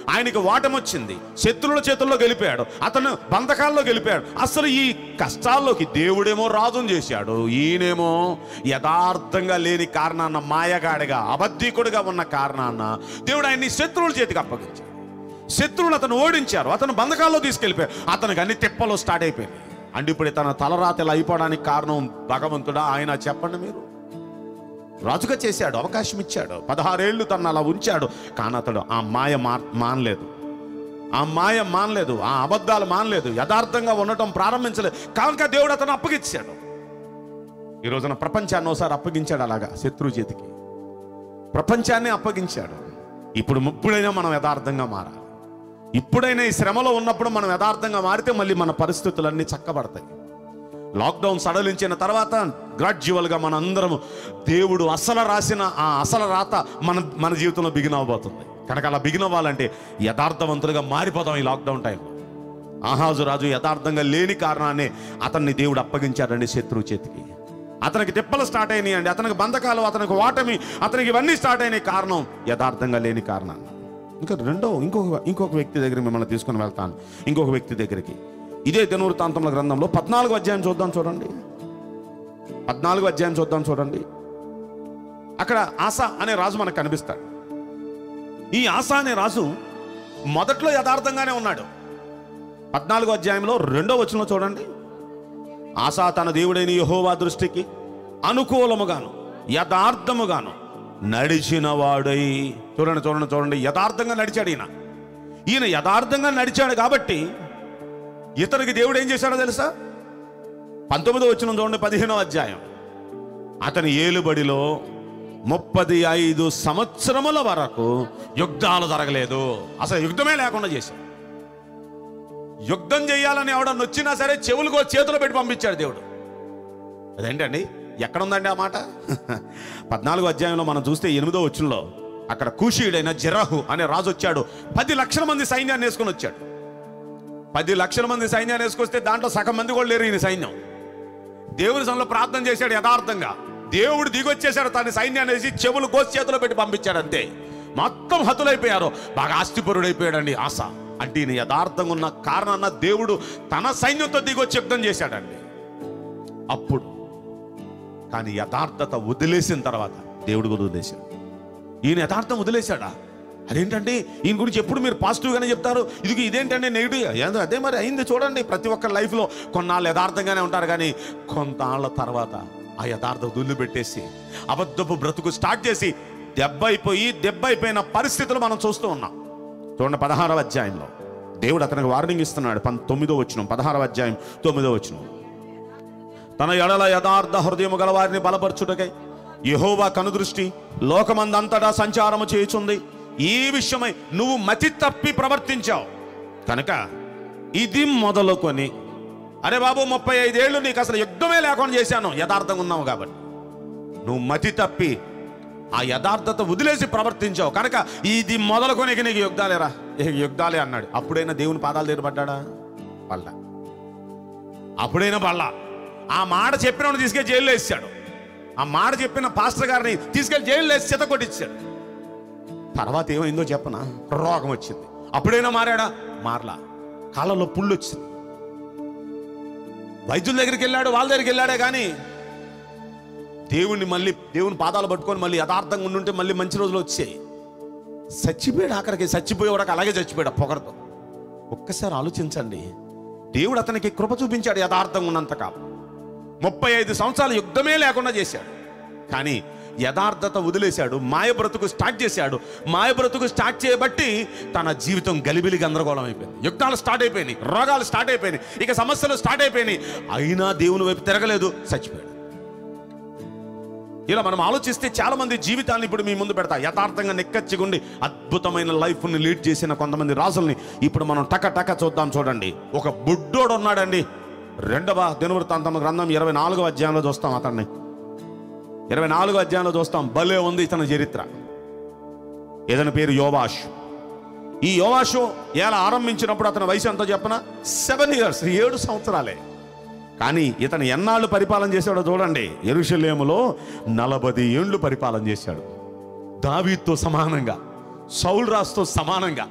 ఆయనకి ఓటమొచ్చింది శత్రువుల చేతుల్లో గెలిపాడు అతను బంధకాల్లో గెలిపాడు అసలు ఈ కష్టాల్లోకి దేవుడేమో రాజుని చేశాడు ఈయనేమో యథార్థంగా లేని కారణాన్న మాయగాడిగా అబద్ధికుడిగా ఉన్న కారణాన్న దేవుడు ఆయన్ని శత్రువుల చేతికి అప్పగించాడు శత్రువులు అతను ఓడించారు అతను బంధకాల్లో తీసుకెళ్ళిపోయారు అతనికి అన్ని తిప్పలు స్టార్ట్ అయిపోయినాయి అంటే ఇప్పుడు తన తలరాత ఇలా అయిపోవడానికి కారణం భగవంతుడా ఆయన చెప్పండి మీరు రాజుగా చేశాడు అవకాశం ఇచ్చాడు పదహారేళ్లు తను అలా ఉంచాడు కానీ అతడు ఆ మాయ మా మానలేదు ఆ మాయ మానలేదు ఆ అబద్ధాలు మానలేదు యథార్థంగా ఉండటం ప్రారంభించలేదు కనుక దేవుడు అతను అప్పగించాడు ఈ రోజున ప్రపంచాన్ని ఒకసారి అప్పగించాడు అలాగా శత్రు చేతికి ప్రపంచాన్ని అప్పగించాడు ఇప్పుడు ఇప్పుడైనా మనం యథార్థంగా మారాలి ఇప్పుడైనా ఈ శ్రమలో ఉన్నప్పుడు మనం యథార్థంగా మారితే మళ్ళీ మన పరిస్థితులన్నీ చక్కబడతాయి లాక్డౌన్ సడలించిన తర్వాత గ్రాడ్యువల్గా మన అందరము దేవుడు అసలు రాసిన ఆ అసలు రాత మన మన జీవితంలో బిగిన్ అవ్వబోతుంది కనుక అలా బిగిన్ అవ్వాలంటే యథార్థవంతులుగా మారిపోతాం ఈ లాక్డౌన్ టైంలో ఆహాజు రాజు యథార్థంగా లేని కారణాన్ని అతన్ని దేవుడు అప్పగించాడండి శత్రువు చేతికి అతనికి తిప్పలు స్టార్ట్ అయినాయి అండి అతనికి బంధకాలు అతనికి ఓటమి అతనికి ఇవన్నీ స్టార్ట్ అయినాయి కారణం యథార్థంగా లేని కారణాన్ని ఇంకా రెండో ఇంకొక ఇంకొక వ్యక్తి దగ్గర మిమ్మల్ని తీసుకుని వెళ్తాను ఇంకొక వ్యక్తి దగ్గరికి ఇదే దినవృత్తాంతముల గ్రంథంలో పద్నాలుగు అధ్యాయం చూద్దాం చూడండి పద్నాలుగు అధ్యాయం చూద్దాం చూడండి అక్కడ ఆశ అనే రాజు మనకు కనిపిస్తాడు ఈ ఆశ అనే రాజు మొదట్లో యథార్థంగానే ఉన్నాడు పద్నాలుగో అధ్యాయంలో రెండో వచనంలో చూడండి ఆశా తన దేవుడైన యహోవా దృష్టికి అనుకూలముగాను యథార్థముగాను నడిచిన వాడై చూడండి చూడండి చూడండి యథార్థంగా నడిచాడు ఈయన ఈయన యథార్థంగా నడిచాడు కాబట్టి ఇతనికి దేవుడు ఏం చేశాడో తెలుసా పంతొమ్మిదో వచ్చిన చూడండి పదిహేనో అధ్యాయం అతని ఏలుబడిలో ముప్పది ఐదు సంవత్సరముల వరకు యుద్ధాలు జరగలేదు అసలు యుద్ధమే లేకుండా చేశాడు యుద్ధం చేయాలని ఎవడన్నా వచ్చినా సరే చెవులకు చేతులు పెట్టి పంపించాడు దేవుడు అదేంటండి ఎక్కడ ఉందండి ఆ మాట పద్నాలుగో అధ్యాయంలో మనం చూస్తే ఎనిమిదో వచ్చుల్లో అక్కడ కూషీయుడైన జరహు అనే రాజు వచ్చాడు పది లక్షల మంది సైన్యాన్ని వేసుకొని వచ్చాడు పది లక్షల మంది సైన్యాన్ని వేసుకొస్తే దాంట్లో సగం మంది కూడా లేరు ఈయన సైన్యం దేవుని సమయంలో ప్రార్థన చేశాడు యథార్థంగా దేవుడు దిగొచ్చేశాడు తన సైన్యాన్ని వేసి చెవులు కోసి చేతిలో పెట్టి పంపించాడు అంతే మొత్తం హతులైపోయారు బాగా ఆస్తిపరుడైపోయాడండి ఆశ అంటే ఈయన యథార్థంగా ఉన్న కారణాన్న దేవుడు తన సైన్యంతో దిగొచ్చి యుద్ధం చేశాడండి అప్పుడు కానీ యథార్థత వదిలేసిన తర్వాత దేవుడు కూడా వదిలేశాడు ఈయన యథార్థం వదిలేశాడా అదేంటంటే ఈయన గురించి ఎప్పుడు మీరు పాజిటివ్గానే చెప్తారు ఇది ఇదేంటంటే నెగిటివ్ ఏందో అదే మరి అయింది చూడండి ప్రతి ఒక్కరి లైఫ్లో కొన్నాళ్ళు యథార్థంగానే ఉంటారు కానీ కొంతాళ్ళ తర్వాత ఆ యథార్థం వదిలిపెట్టేసి అబద్ధపు బ్రతుకు స్టార్ట్ చేసి దెబ్బ అయిపోయి దెబ్బ అయిపోయిన పరిస్థితులు మనం చూస్తూ ఉన్నాం చూడండి పదహారవ అధ్యాయంలో దేవుడు అతనికి వార్నింగ్ ఇస్తున్నాడు పం తొమ్మిదో వచ్చిన పదహారవ అధ్యాయం తొమ్మిదో వచ్చిన తన ఎడల యథార్థ హృదయము గల వారిని బలపరచుటకై యహోవా కనుదృష్టి లోకమందంతటా సంచారము చేయుచుంది ఈ విషయమై నువ్వు మతి తప్పి ప్రవర్తించావు కనుక ఇది మొదలుకొని అరే బాబు ముప్పై ఐదేళ్ళు నీకు అసలు యుద్ధమే లేకుండా చేశాను యథార్థంగా ఉన్నావు కాబట్టి నువ్వు మతి తప్పి ఆ యథార్థత వదిలేసి ప్రవర్తించావు కనుక ఇది మొదలుకొని ఇక నీకు యుద్ధాలేరా ఇక యుద్ధాలే అన్నాడు అప్పుడైనా దేవుని పాదాలు దగ్గర పడ్డాడా పడ్డా అప్పుడైనా పడ్లా ఆ మాట చెప్పినవాడు తీసుకెళ్ళి జైల్లో వేసాడు ఆ మాట చెప్పిన పాస్టర్ గారిని తీసుకెళ్లి జైల్లో వేసి చిత కొట్టించాడు తర్వాత ఏమైందో చెప్పనా రోగం వచ్చింది అప్పుడైనా మారాడా మారలా కాళ్ళలో పుళ్ళు వచ్చింది వైద్యుల దగ్గరికి వెళ్ళాడు వాళ్ళ దగ్గరికి వెళ్ళాడే కానీ దేవుణ్ణి మళ్ళీ దేవుని పాదాలు పట్టుకొని మళ్ళీ యథార్థంగా ఉండుంటే మళ్ళీ మంచి రోజులు వచ్చాయి చచ్చిపోయాడు ఆఖరికి చచ్చిపోయేవాడికి అలాగే చచ్చిపోయాడు ఆ పొగరతో ఒక్కసారి ఆలోచించండి దేవుడు అతనికి కృప చూపించాడు యథార్థంగా ఉన్నంతకాలం ముప్పై ఐదు సంవత్సరాలు యుద్ధమే లేకుండా చేశాడు కానీ యథార్థత వదిలేశాడు మాయ బ్రతుకు స్టార్ట్ చేశాడు మాయ బ్రతుకు స్టార్ట్ చేయబట్టి తన జీవితం గలిబిలి గందరగోళం అయిపోయింది యుద్ధాలు స్టార్ట్ అయిపోయినాయి రోగాలు స్టార్ట్ అయిపోయినాయి ఇక సమస్యలు స్టార్ట్ అయిపోయినాయి అయినా దేవుని వైపు తిరగలేదు చచ్చిపోయాడు ఇలా మనం ఆలోచిస్తే చాలా మంది జీవితాన్ని ఇప్పుడు మీ ముందు పెడతా యథార్థంగా నెక్కచ్చిగుండి అద్భుతమైన లైఫ్ని లీడ్ చేసిన కొంతమంది రాజుల్ని ఇప్పుడు మనం టక టక చూద్దాం చూడండి ఒక బుడ్డోడు ఉన్నాడండి రెండవ దినవృత్తాంతం గ్రంథం ఇరవై నాలుగో అధ్యాయంలో చూస్తాం అతన్ని ఇరవై నాలుగో అధ్యాయంలో చూస్తాం భలే ఉంది ఇతని చరిత్ర ఇతని పేరు యోవాష్ ఈ యోవాషు ఎలా ఆరంభించినప్పుడు అతని వయసు ఎంతో చెప్పన సెవెన్ ఇయర్స్ ఏడు సంవత్సరాలే కానీ ఇతను ఎన్నాళ్ళు పరిపాలన చేశాడో చూడండి ఎరుషలేములో నలభై ఏండ్లు పరిపాలన చేశాడు దావీద్తో సమానంగా సౌల్ రాజుతో సమానంగా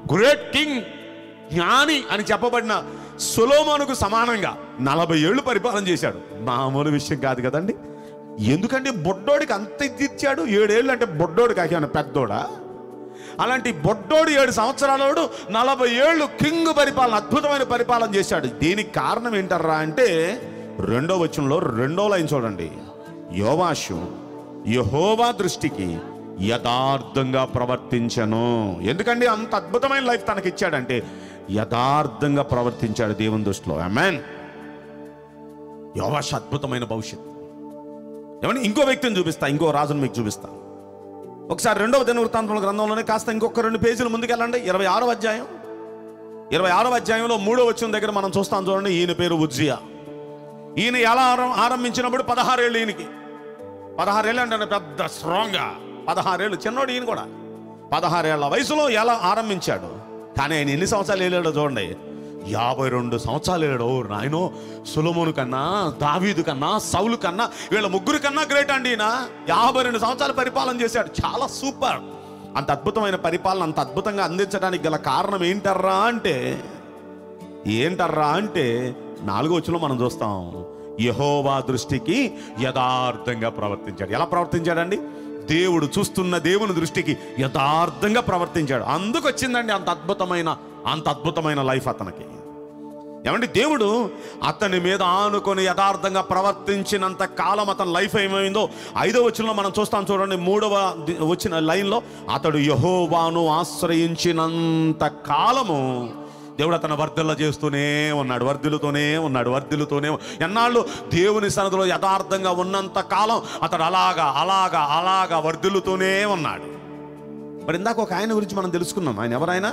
గ్రేట్ కింగ్ జ్ఞాని అని చెప్పబడిన సులోమోనుకు సమానంగా నలభై ఏళ్ళు పరిపాలన చేశాడు మామూలు విషయం కాదు కదండి ఎందుకంటే బొడ్డోడికి అంత ఇది ఇచ్చాడు ఏడేళ్ళు అంటే బొడ్డోడికి ఆకేమన్నా పెద్దోడా అలాంటి బొడ్డోడు ఏడు సంవత్సరాలోడు నలభై ఏళ్ళు కింగ్ పరిపాలన అద్భుతమైన పరిపాలన చేశాడు దీనికి కారణం ఏంటర్రా అంటే రెండో వచనంలో రెండో లైన్ చూడండి యోవాషు యహోవా దృష్టికి యథార్థంగా ప్రవర్తించను ఎందుకంటే అంత అద్భుతమైన లైఫ్ తనకి ఇచ్చాడంటే యథార్థంగా ప్రవర్తించాడు దేవుని దృష్టిలో అమెన్ యోవాషు అద్భుతమైన భవిష్యత్ ఏమని ఇంకో వ్యక్తిని చూపిస్తా ఇంకో రాజును మీకు చూపిస్తా ఒకసారి రెండవ దినవృత్తాంతముల గ్రంథంలోనే కాస్త ఇంకొక రెండు పేజీలు ముందుకెళ్ళండి ఇరవై ఆరో అధ్యాయం ఇరవై ఆరో అధ్యాయంలో మూడో వచ్చిన దగ్గర మనం చూస్తాం చూడండి ఈయన పేరు ఉజ్జియా ఈయన ఎలా ఆరం- ఆరంభించినప్పుడు పదహారేళ్ళు ఈయనకి పదహారేళ్ళు అంటే పెద్ద స్ట్రాంగ్గా పదహారేళ్ళు చిన్నోడు ఈయన కూడా పదహారేళ్ల వయసులో ఎలా ఆరంభించాడు కానీ ఆయన ఎన్ని సంవత్సరాలు వెళ్ళాడో చూడండి యాభై రెండు సంవత్సరాలు వెళ్ళాడు ఓ నాయనో సులమును కన్నా దావీదు కన్నా సౌలు కన్నా వీళ్ళ ముగ్గురు కన్నా గ్రేట్ అండి ఈయన యాభై రెండు సంవత్సరాలు పరిపాలన చేశాడు చాలా సూపర్ అంత అద్భుతమైన పరిపాలన అంత అద్భుతంగా అందించడానికి గల కారణం ఏంటర్రా అంటే ఏంటర్రా అంటే నాలుగో వచ్చులో మనం చూస్తాం యహోవా దృష్టికి యథార్థంగా ప్రవర్తించాడు ఎలా ప్రవర్తించాడండి దేవుడు చూస్తున్న దేవుని దృష్టికి యథార్థంగా ప్రవర్తించాడు అందుకు వచ్చిందండి అంత అద్భుతమైన అంత అద్భుతమైన లైఫ్ అతనికి ఏమండి దేవుడు అతని మీద ఆనుకొని యథార్థంగా ప్రవర్తించినంత కాలం అతని లైఫ్ ఏమైందో ఐదో వచనంలో మనం చూస్తాం చూడండి మూడవ ది- వచ్చిన లైన్లో అతడు యహోవాను ఆశ్రయించినంత కాలము దేవుడు అతను వర్ధిల్ల చేస్తూనే ఉన్నాడు వర్ధిల్లుతూనే ఉన్నాడు వర్ధిల్లుతూనే ఎన్నాళ్ళు దేవుని సన్నదిలో యథార్థంగా ఉన్నంత కాలం అతడు అలాగా అలాగా అలాగా వర్ధిల్లుతూనే ఉన్నాడు మరి ఇందాక ఒక ఆయన గురించి మనం తెలుసుకున్నాం ఆయన ఎవరైనా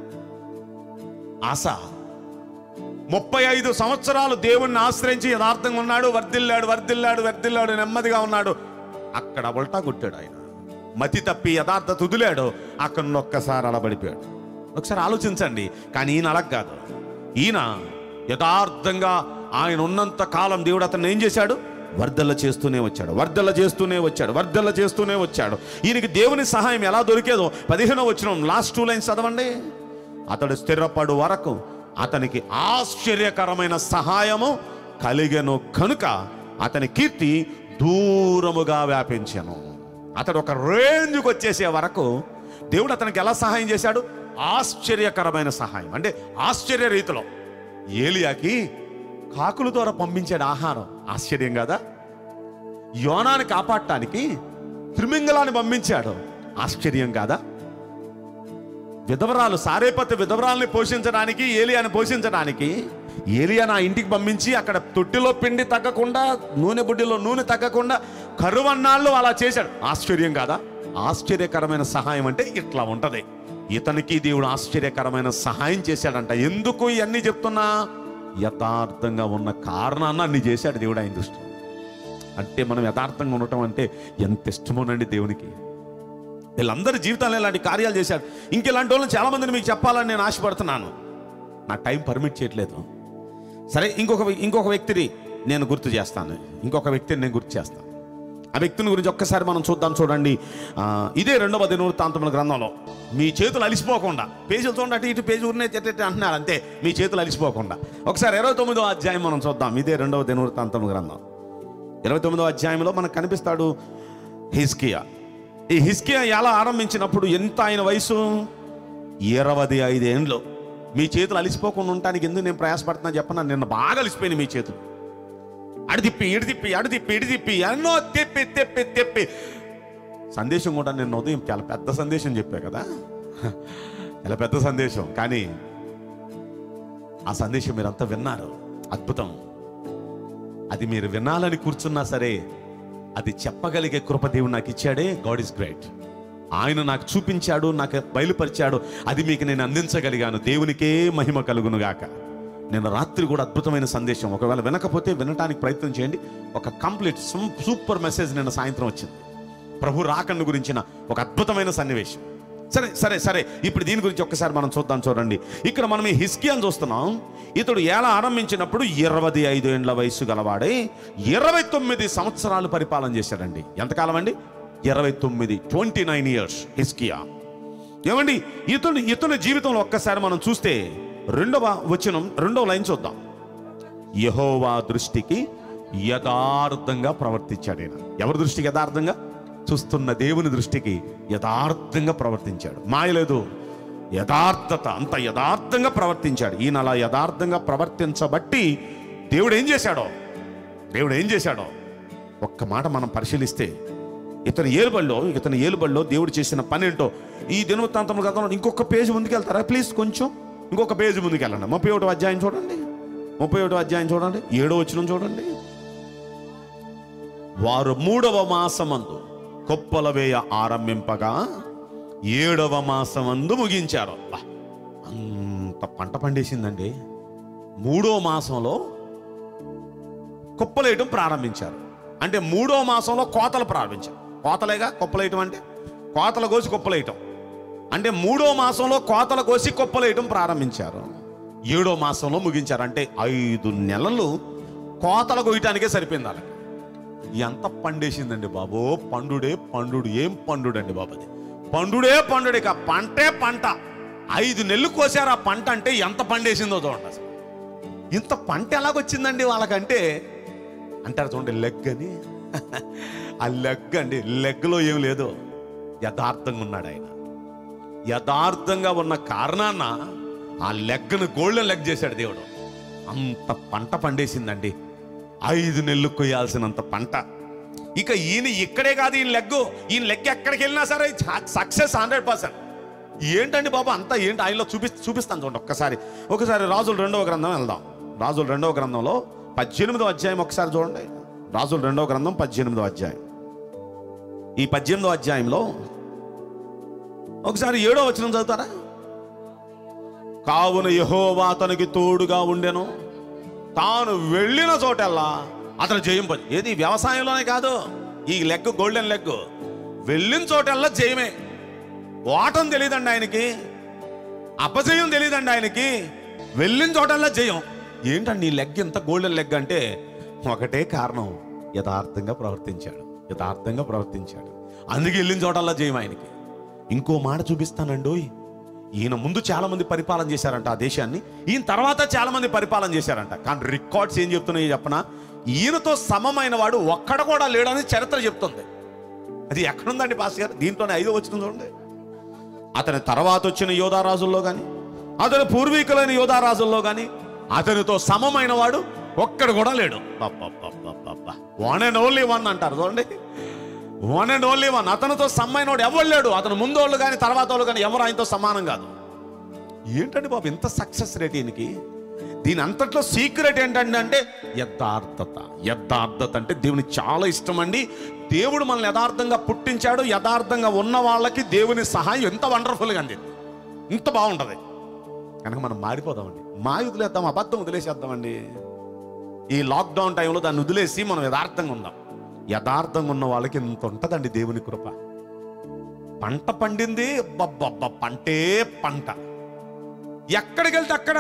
ఆశ ముప్పై ఐదు సంవత్సరాలు దేవుణ్ణి ఆశ్రయించి యథార్థంగా ఉన్నాడు వర్ధిల్లాడు వర్ధిల్లాడు వర్ధిల్లాడు నెమ్మదిగా ఉన్నాడు అక్కడ ఉల్టా కొట్టాడు ఆయన మతి తప్పి యథార్థ తుదిలాడు అక్కడ నుండి ఒక్కసారి అలా పడిపోయాడు ఒకసారి ఆలోచించండి కానీ ఈయన అలా కాదు ఈయన యథార్థంగా ఆయన ఉన్నంత కాలం దేవుడు అతను ఏం చేశాడు వర్ధల్ల చేస్తూనే వచ్చాడు వర్ధల్ల చేస్తూనే వచ్చాడు వర్ధల్ల చేస్తూనే వచ్చాడు ఈయనకి దేవుని సహాయం ఎలా దొరికేదో పదిహేనో వచ్చిన లాస్ట్ టూ లైన్స్ చదవండి అతడు స్థిరపడు వరకు అతనికి ఆశ్చర్యకరమైన సహాయము కలిగెను కనుక అతని కీర్తి దూరముగా వ్యాపించెను అతడు ఒక రేంజ్కి వచ్చేసే వరకు దేవుడు అతనికి ఎలా సహాయం చేశాడు ఆశ్చర్యకరమైన సహాయం అంటే ఆశ్చర్య రీతిలో ఏలియాకి కాకుల ద్వారా పంపించాడు ఆహారం ఆశ్చర్యం కదా యోనాని కాపాడటానికి త్రిమింగలాన్ని పంపించాడు ఆశ్చర్యం కాదా విధవరాలు సారేపతి విధవరాల్ని పోషించడానికి ఏలియాని పోషించడానికి ఏలియా నా ఇంటికి పంపించి అక్కడ తొట్టిలో పిండి తగ్గకుండా నూనె బుడ్డిలో నూనె తగ్గకుండా కరువన్నాళ్ళు అలా చేశాడు ఆశ్చర్యం కాదా ఆశ్చర్యకరమైన సహాయం అంటే ఇట్లా ఉంటది ఇతనికి దేవుడు ఆశ్చర్యకరమైన సహాయం చేశాడంట ఎందుకు ఇవన్నీ చెప్తున్నా యథార్థంగా ఉన్న కారణాన్ని అన్ని చేశాడు దేవుడు ఆయన దృష్టిలో అంటే మనం యథార్థంగా ఉండటం అంటే ఎంత ఇష్టమోనండి దేవునికి వీళ్ళందరి జీవితాల్లో ఇలాంటి కార్యాలు చేశాడు ఇంకెలాంటి వాళ్ళని చాలా మందిని మీకు చెప్పాలని నేను ఆశపడుతున్నాను నా టైం పర్మిట్ చేయట్లేదు సరే ఇంకొక వ్య- ఇంకొక వ్యక్తిని నేను గుర్తు చేస్తాను ఇంకొక వ్యక్తిని నేను గుర్తు చేస్తాను ఆ వ్యక్తిని గురించి ఒక్కసారి మనం చూద్దాం చూడండి ఆ, ఇదే రెండవ దినవృత్తాంతముల గ్రంథంలో మీ చేతులు అలిసిపోకుండా పేజీలు చూడండి అటు ఇటు పేజీ ఉన్నాయి చెట్టు అంటున్నారు అంతే మీ చేతులు అలిసిపోకుండా ఒకసారి ఇరవై తొమ్మిదో అధ్యాయం మనం చూద్దాం ఇదే రెండవ దినవృత్తాంతముల గ్రంథం ఇరవై తొమ్మిదో అధ్యాయంలో మనకు కనిపిస్తాడు హిస్కియా ఈ హిస్కియా ఎలా ఆరంభించినప్పుడు ఎంత ఆయన వయసు ఇరవై ఐదేండ్లు మీ చేతులు అలిసిపోకుండా ఉండటానికి ఎందుకు నేను ప్రయాసపడుతున్నా చెప్పనా నిన్న బాగా అలిసిపోయినాయి మీ చేతులు అడి తిప్పి ఇడి తిప్పి అడి తిప్పి ఇడి తిప్పి ఎన్నో తిప్పి తిప్పి తిప్పి సందేశం కూడా నిన్న ఉదయం చాలా పెద్ద సందేశం చెప్పా కదా చాలా పెద్ద సందేశం కానీ ఆ సందేశం మీరంతా విన్నారు అద్భుతం అది మీరు వినాలని కూర్చున్నా సరే అది చెప్పగలిగే కృప దేవుడు నాకు ఇచ్చాడే గాడ్ ఇస్ గ్రేట్ ఆయన నాకు చూపించాడు నాకు బయలుపరిచాడు అది మీకు నేను అందించగలిగాను దేవునికే మహిమ కలుగును గాక నేను రాత్రి కూడా అద్భుతమైన సందేశం ఒకవేళ వినకపోతే వినటానికి ప్రయత్నం చేయండి ఒక కంప్లీట్ సూపర్ మెసేజ్ నిన్న సాయంత్రం వచ్చింది ప్రభు రాకన్ను గురించిన ఒక అద్భుతమైన సన్నివేశం సరే సరే సరే ఇప్పుడు దీని గురించి ఒక్కసారి మనం చూద్దాం చూడండి ఇక్కడ మనం ఈ హిస్కియాని చూస్తున్నాం ఇతడు ఎలా ఆరంభించినప్పుడు ఇరవై ఐదు ఏండ్ల వయసు గలవాడై ఇరవై తొమ్మిది సంవత్సరాలు పరిపాలన చేశాడండి ఎంతకాలం అండి ఇరవై తొమ్మిది ట్వంటీ నైన్ ఇయర్స్ హిస్కియా ఏమండి ఇతను ఇతని జీవితంలో ఒక్కసారి మనం చూస్తే రెండవ వచనం రెండవ లైన్ చూద్దాం యహోవా దృష్టికి యథార్థంగా ప్రవర్తించాడు ఈయన ఎవరి దృష్టికి యథార్థంగా చూస్తున్న దేవుని దృష్టికి యథార్థంగా ప్రవర్తించాడు మాయ లేదు యథార్థత అంత యథార్థంగా ప్రవర్తించాడు ఈయన అలా యథార్థంగా ప్రవర్తించబట్టి దేవుడు ఏం చేశాడో దేవుడు ఏం చేశాడో ఒక్క మాట మనం పరిశీలిస్తే ఇతని ఏలుబడిలో ఇతని ఏలుబడిలో దేవుడు చేసిన పని ఏంటో ఈ దినవృత్తాంతం గతంలో ఇంకొక పేజీ ముందుకెళ్తారా ప్లీజ్ కొంచెం ఇంకొక పేజీ ముందుకెళ్ళండి ముప్పై ఒకటో అధ్యాయం చూడండి ముప్పై ఒకటో అధ్యాయం చూడండి ఏడో వచ్చిన చూడండి వారు మూడవ మాసమందు కొప్పల వేయ ఆరంభింపగా ఏడవ మాసమందు ముగించారు అబ్బా, అంత పంట పండేసిందండి మూడో మాసంలో కుప్పలేయటం ప్రారంభించారు అంటే మూడో మాసంలో కోతలు ప్రారంభించారు కోతలేగా కుప్పలేయటం అంటే కోతలు కోసి కుప్పలేయటం అంటే మూడో మాసంలో కోతలు కోసి కుప్పలేయటం ప్రారంభించారు ఏడో మాసంలో ముగించారు అంటే ఐదు నెలలు కోతలు కొయ్యటానికే సరిపోయింది వాళ్ళకి ఎంత పండేసిందండి బాబు పండుడే పండుడు ఏం పండుడు అండి బాబు అది పండుడే పండుడు ఇక పంటే పంట ఐదు నెలలు కోసారు ఆ పంట అంటే ఎంత పండేసిందో చూడండి అసలు ఇంత పంట ఎలాగొచ్చిందండి వాళ్ళకంటే అంటారు చూడండి లెగ్ అని ఆ లెగ్ అండి లెగ్లో ఏం లేదు యథార్థంగా ఉన్నాడు ఆయన యథార్థంగా ఉన్న కారణాన ఆ లెగ్గను గోల్డెన్ లెగ్ చేశాడు దేవుడు అంత పంట పండేసిందండి ఐదు నెలలు కొయ్యాల్సినంత పంట ఇక ఈయన ఇక్కడే కాదు ఈయన లెగ్గు ఈయన లెగ్ ఎక్కడికి వెళ్ళినా సరే సక్సెస్ హండ్రెడ్ పర్సెంట్ ఏంటండి బాబు అంతా ఏంటి ఆయనలో చూపి చూపిస్తాను చూడండి ఒక్కసారి ఒకసారి రాజుల రెండవ గ్రంథం వెళ్దాం రాజుల రెండవ గ్రంథంలో పద్దెనిమిదో అధ్యాయం ఒకసారి చూడండి రాజుల రెండవ గ్రంథం పద్దెనిమిదో అధ్యాయం ఈ పద్దెనిమిదో అధ్యాయంలో ఒకసారి ఏడో వచనం చదువుతారా కావున యహోవా అతనికి తోడుగా ఉండెను తాను వెళ్ళిన చోటల్లా అతను జయం పొంది ఏది వ్యవసాయంలోనే కాదు ఈ లెగ్ గోల్డెన్ లెగ్ వెళ్ళిన చోటల్లా జయమే ఓటం తెలియదండి ఆయనకి అపజయం తెలియదండి ఆయనకి వెళ్ళిన చోటల్లా జయం ఏంటండి ఈ లెగ్ ఎంత గోల్డెన్ లెగ్ అంటే ఒకటే కారణం యథార్థంగా ప్రవర్తించాడు యథార్థంగా ప్రవర్తించాడు అందుకే వెళ్ళిన చోటల్లా జయం ఆయనకి ఇంకో మాట చూపిస్తానండోయ్ ఈయన ముందు చాలా మంది పరిపాలన చేశారంట ఆ దేశాన్ని ఈయన తర్వాత చాలా మంది పరిపాలన చేశారంట కానీ రికార్డ్స్ ఏం చెప్తున్నాయి చెప్పనా ఈయనతో సమమైన వాడు ఒక్కడ కూడా లేడని చరిత్ర చెప్తుంది అది ఎక్కడుందండి పాస్ గారు దీంట్లోనే ఐదో వచ్చిన చూడండి అతని తర్వాత వచ్చిన యోధారాజుల్లో కానీ అతని పూర్వీకులైన యోధారాజుల్లో కానీ అతనితో సమమైన వాడు ఒక్కడు కూడా లేడు వన్ అండ్ ఓన్లీ వన్ అంటారు చూడండి వన్ అండ్ ఓన్లీ వన్ అతనితో సమ్మైన వాడు ఎవరు లేడు అతను ముందు వాళ్ళు కానీ తర్వాత వాళ్ళు కానీ ఎవరు ఆయనతో సమానం కాదు ఏంటండి బాబు ఇంత సక్సెస్ రేట్ ఈయనకి దీని అంతట్లో సీక్రెట్ ఏంటంటే అంటే యథార్థత యథార్థత అంటే దేవునికి చాలా ఇష్టం అండి దేవుడు మనల్ని యథార్థంగా పుట్టించాడు యథార్థంగా ఉన్న వాళ్ళకి దేవుని సహాయం ఎంత వండర్ఫుల్గా అంది ఇంత బాగుంటుంది కనుక మనం మారిపోదామండి మా వదిలేద్దాం అబద్ధం వదిలేసేద్దామండి ఈ లాక్డౌన్ టైంలో దాన్ని వదిలేసి మనం యథార్థంగా ఉందాం యథార్థంగా ఉన్న వాళ్ళకి ఇంత ఉంటుందండి దేవుని కృప పంట పండింది బబ్బబ్బ పంటే పంట ఎక్కడికి వెళ్తే అక్కడ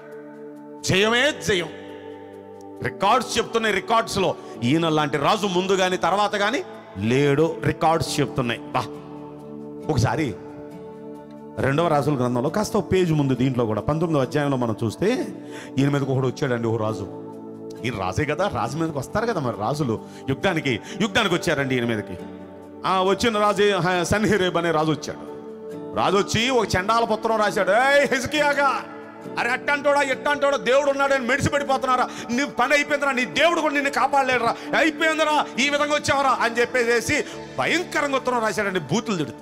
జయమే జయం రికార్డ్స్ చెప్తున్నాయి రికార్డ్స్ లో ఈయన లాంటి రాజు ముందు కానీ తర్వాత కానీ లేడు రికార్డ్స్ చెప్తున్నాయి బా ఒకసారి రెండవ రాజుల గ్రంథంలో కాస్త ఒక పేజ్ ముందు దీంట్లో కూడా పంతొమ్మిదో అధ్యాయంలో మనం చూస్తే ఈయన మీదకి ఒకడు వచ్చాడండి ఓ రాజు ఈ రాజే కదా రాజు మీదకి వస్తారు కదా మరి రాజులు యుద్ధానికి యుద్ధానికి వచ్చారండి ఈయన మీదకి ఆ వచ్చిన రాజు సన్హిరేబ్ అనే రాజు వచ్చాడు రాజు వచ్చి ఒక చండాల పత్రం రాశాడు ఏ హెజ్కియాగా అరే అట్టంటోడా ఎట్టంటోడా దేవుడు ఉన్నాడని మెడిసి పడిపోతున్నారా నీ పని అయిపోయిందిరా నీ దేవుడు కూడా నిన్ను కాపాడలేడురా అయిపోయిందిరా ఈ విధంగా వచ్చావరా అని చెప్పేసి భయంకరంగా ఉత్తరం రాశాడండి బూతులు తిడుతూ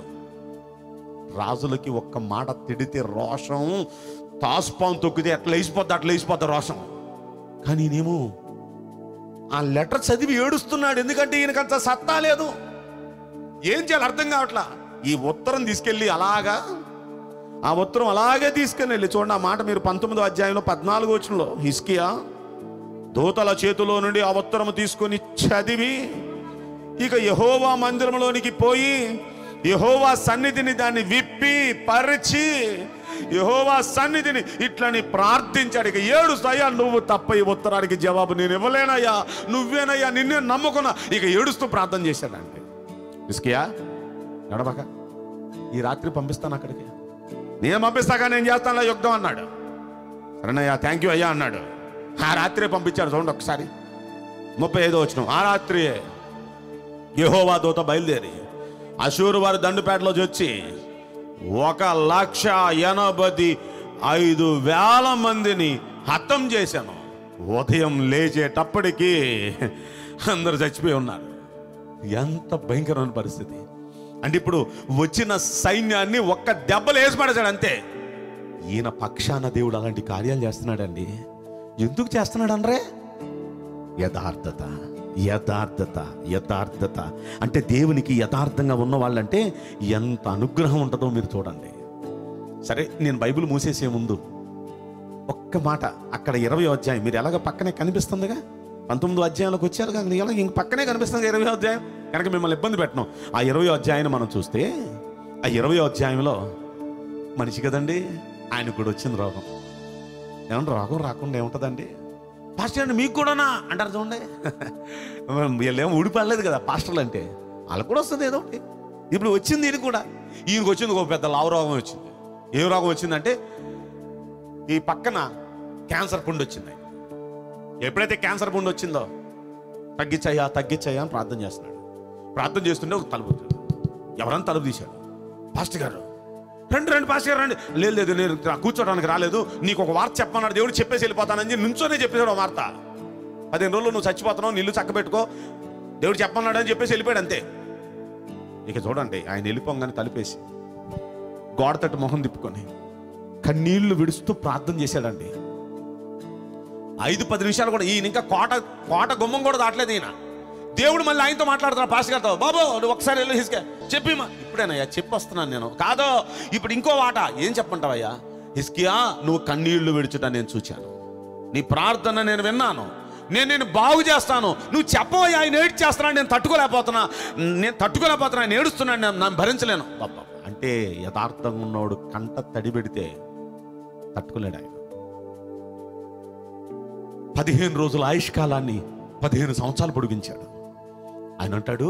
రాజులకి ఒక్క మాట తిడితే రోషం తాసుపాం తొక్కితే ఎట్లా వేసిపోద్ది అట్లా వేసిపోద్ది రోషం కానీ ఈయనేమో ఆ లెటర్ చదివి ఏడుస్తున్నాడు ఎందుకంటే ఈయనకంత సత్తా లేదు ఏం చేయాలి అర్థం కావట్లా ఈ ఉత్తరం తీసుకెళ్ళి అలాగా ఆ ఉత్తరం అలాగే తీసుకెళ్ళి వెళ్ళి చూడండి ఆ మాట మీరు పంతొమ్మిదో అధ్యాయంలో పద్నాలుగు వచ్చినలో హిస్కియా దూతల చేతిలో నుండి ఆ ఉత్తరం తీసుకొని చదివి ఇక యహోవా మందిరంలోనికి పోయి యహోవా సన్నిధిని దాన్ని విప్పి పరిచి యహోవా సన్నిధిని ఇట్లని ప్రార్థించాడు ఇక ఏడు అయ్యా నువ్వు తప్ప ఈ ఉత్తరానికి జవాబు నేను ఇవ్వలేనయ్యా నువ్వేనయ్యా నిన్నే నమ్ముకున్నా ఇక ఏడుస్తూ ప్రార్థన చేశాడండి ఇస్కియా నడవక ఈ రాత్రి పంపిస్తాను అక్కడికి నేను పంపిస్తాగా నేను చేస్తానులే యుద్ధం అన్నాడు సరేనయ్యా థ్యాంక్ యూ అయ్యా అన్నాడు ఆ రాత్రే పంపించాడు చూడండి ఒకసారి ముప్పై ఐదో వచ్చిన ఆ రాత్రియే యెహోవా దూత బయలుదేరి అశూరు వారి దండుపేటలో వచ్చి ఒక లక్ష ఎనభై ఐదు వేల మందిని హతం చేశాను ఉదయం లేచేటప్పటికి అందరూ చచ్చిపోయి ఉన్నారు ఎంత భయంకరమైన పరిస్థితి అంటే ఇప్పుడు వచ్చిన సైన్యాన్ని ఒక్క దెబ్బలు వేసి పడేశాడు అంతే ఈయన పక్షాన దేవుడు అలాంటి కార్యాలు చేస్తున్నాడండి ఎందుకు చేస్తున్నాడు అనరే యథార్థత యథార్థత యథార్థత అంటే దేవునికి యథార్థంగా ఉన్న వాళ్ళంటే ఎంత అనుగ్రహం ఉంటుందో మీరు చూడండి సరే నేను బైబిల్ మూసేసే ముందు ఒక్క మాట అక్కడ ఇరవై అధ్యాయం మీరు ఎలాగ పక్కనే కనిపిస్తుందిగా పంతొమ్మిదో అధ్యాయంలోకి వచ్చారు కానీ ఎలా ఇంక పక్కనే కనిపిస్తుంది ఇరవై అధ్యాయం కనుక మిమ్మల్ని ఇబ్బంది పెట్టను ఆ ఇరవై అధ్యాయాన్ని మనం చూస్తే ఆ ఇరవై అధ్యాయంలో మనిషి కదండి ఆయనకు కూడా వచ్చింది రోగం ఏమన్నా రోగం రాకుండా ఏముంటుందండి పాస్టర్ అండి మీకు కూడానా అంటారు చూడండి వీళ్ళేమో ఊడిపడలేదు కదా పాస్టర్లు అంటే వాళ్ళకు కూడా వస్తుంది ఏదో ఒకటి ఇప్పుడు వచ్చింది ఈయన కూడా ఈయనకు వచ్చింది ఒక పెద్ద లావు రోగం వచ్చింది ఏం రోగం వచ్చిందంటే ఈ పక్కన క్యాన్సర్ పుండు వచ్చింది ఎప్పుడైతే క్యాన్సర్ పుండు వచ్చిందో తగ్గించయ్యా తగ్గించయ్యా అని ప్రార్థన చేస్తున్నాడు ప్రార్థన చేస్తుంటే ఒక తలుపు ఎవరన్నా తలుపు తీశాడు పాస్టర్ గారు రండి రండి పాస్టర్ గారు రండి లేదు లేదు నేను రా- కూర్చోడానికి రాలేదు నీకు ఒక వార్త చెప్పమన్నాడు దేవుడు చెప్పేసి వెళ్ళిపోతానని చెప్పి నుంచోనే చెప్పేశాడు ఒక వార్త పదిహేను రోజులు నువ్వు చచ్చిపోతున్నావు నీళ్ళు చక్కబెట్టుకో దేవుడు చెప్పమన్నాడు అని చెప్పేసి వెళ్ళిపోయాడు అంతే ఇక చూడండి ఆయన వెళ్ళిపోగానే తలుపేసి గోడ తట్టు మొహం తిప్పుకొని కన్నీళ్లు విడుస్తూ ప్రార్థన చేశాడండి ఐదు పది నిమిషాలు కూడా ఈయన ఇంకా కోట కోట గుమ్మం కూడా దాటలేదు ఈయన దేవుడు మళ్ళీ ఆయనతో మాట్లాడుతున్నాడు పాస్ గారితో బాబు నువ్వు ఒకసారి వెళ్ళి హిస్కే చెప్పి ఇప్పుడేనయ్యా చెప్పి వస్తున్నాను నేను కాదో ఇప్పుడు ఇంకో వాట ఏం చెప్పంటావయ్యా హిస్కియా నువ్వు కన్నీళ్లు విడుచుట నేను చూచాను నీ ప్రార్థన నేను విన్నాను నేను నేను బాగు చేస్తాను నువ్వు చెప్పవయ్యా ఆయన ఏడు చేస్తున్నాడు నేను తట్టుకోలేకపోతున్నా నేను తట్టుకోలేకపోతున్నా ఆయన ఏడుస్తున్నాడు నేను నన్ను భరించలేను అబ్బబ్బ. అంటే యథార్థంగా ఉన్నవాడు కంట తడి పెడితే తట్టుకోలేడు ఆయన పదిహేను రోజుల ఆయుష్కాలాన్ని పదిహేను సంవత్సరాలు పొడిగించాడు ఆయన అంటాడు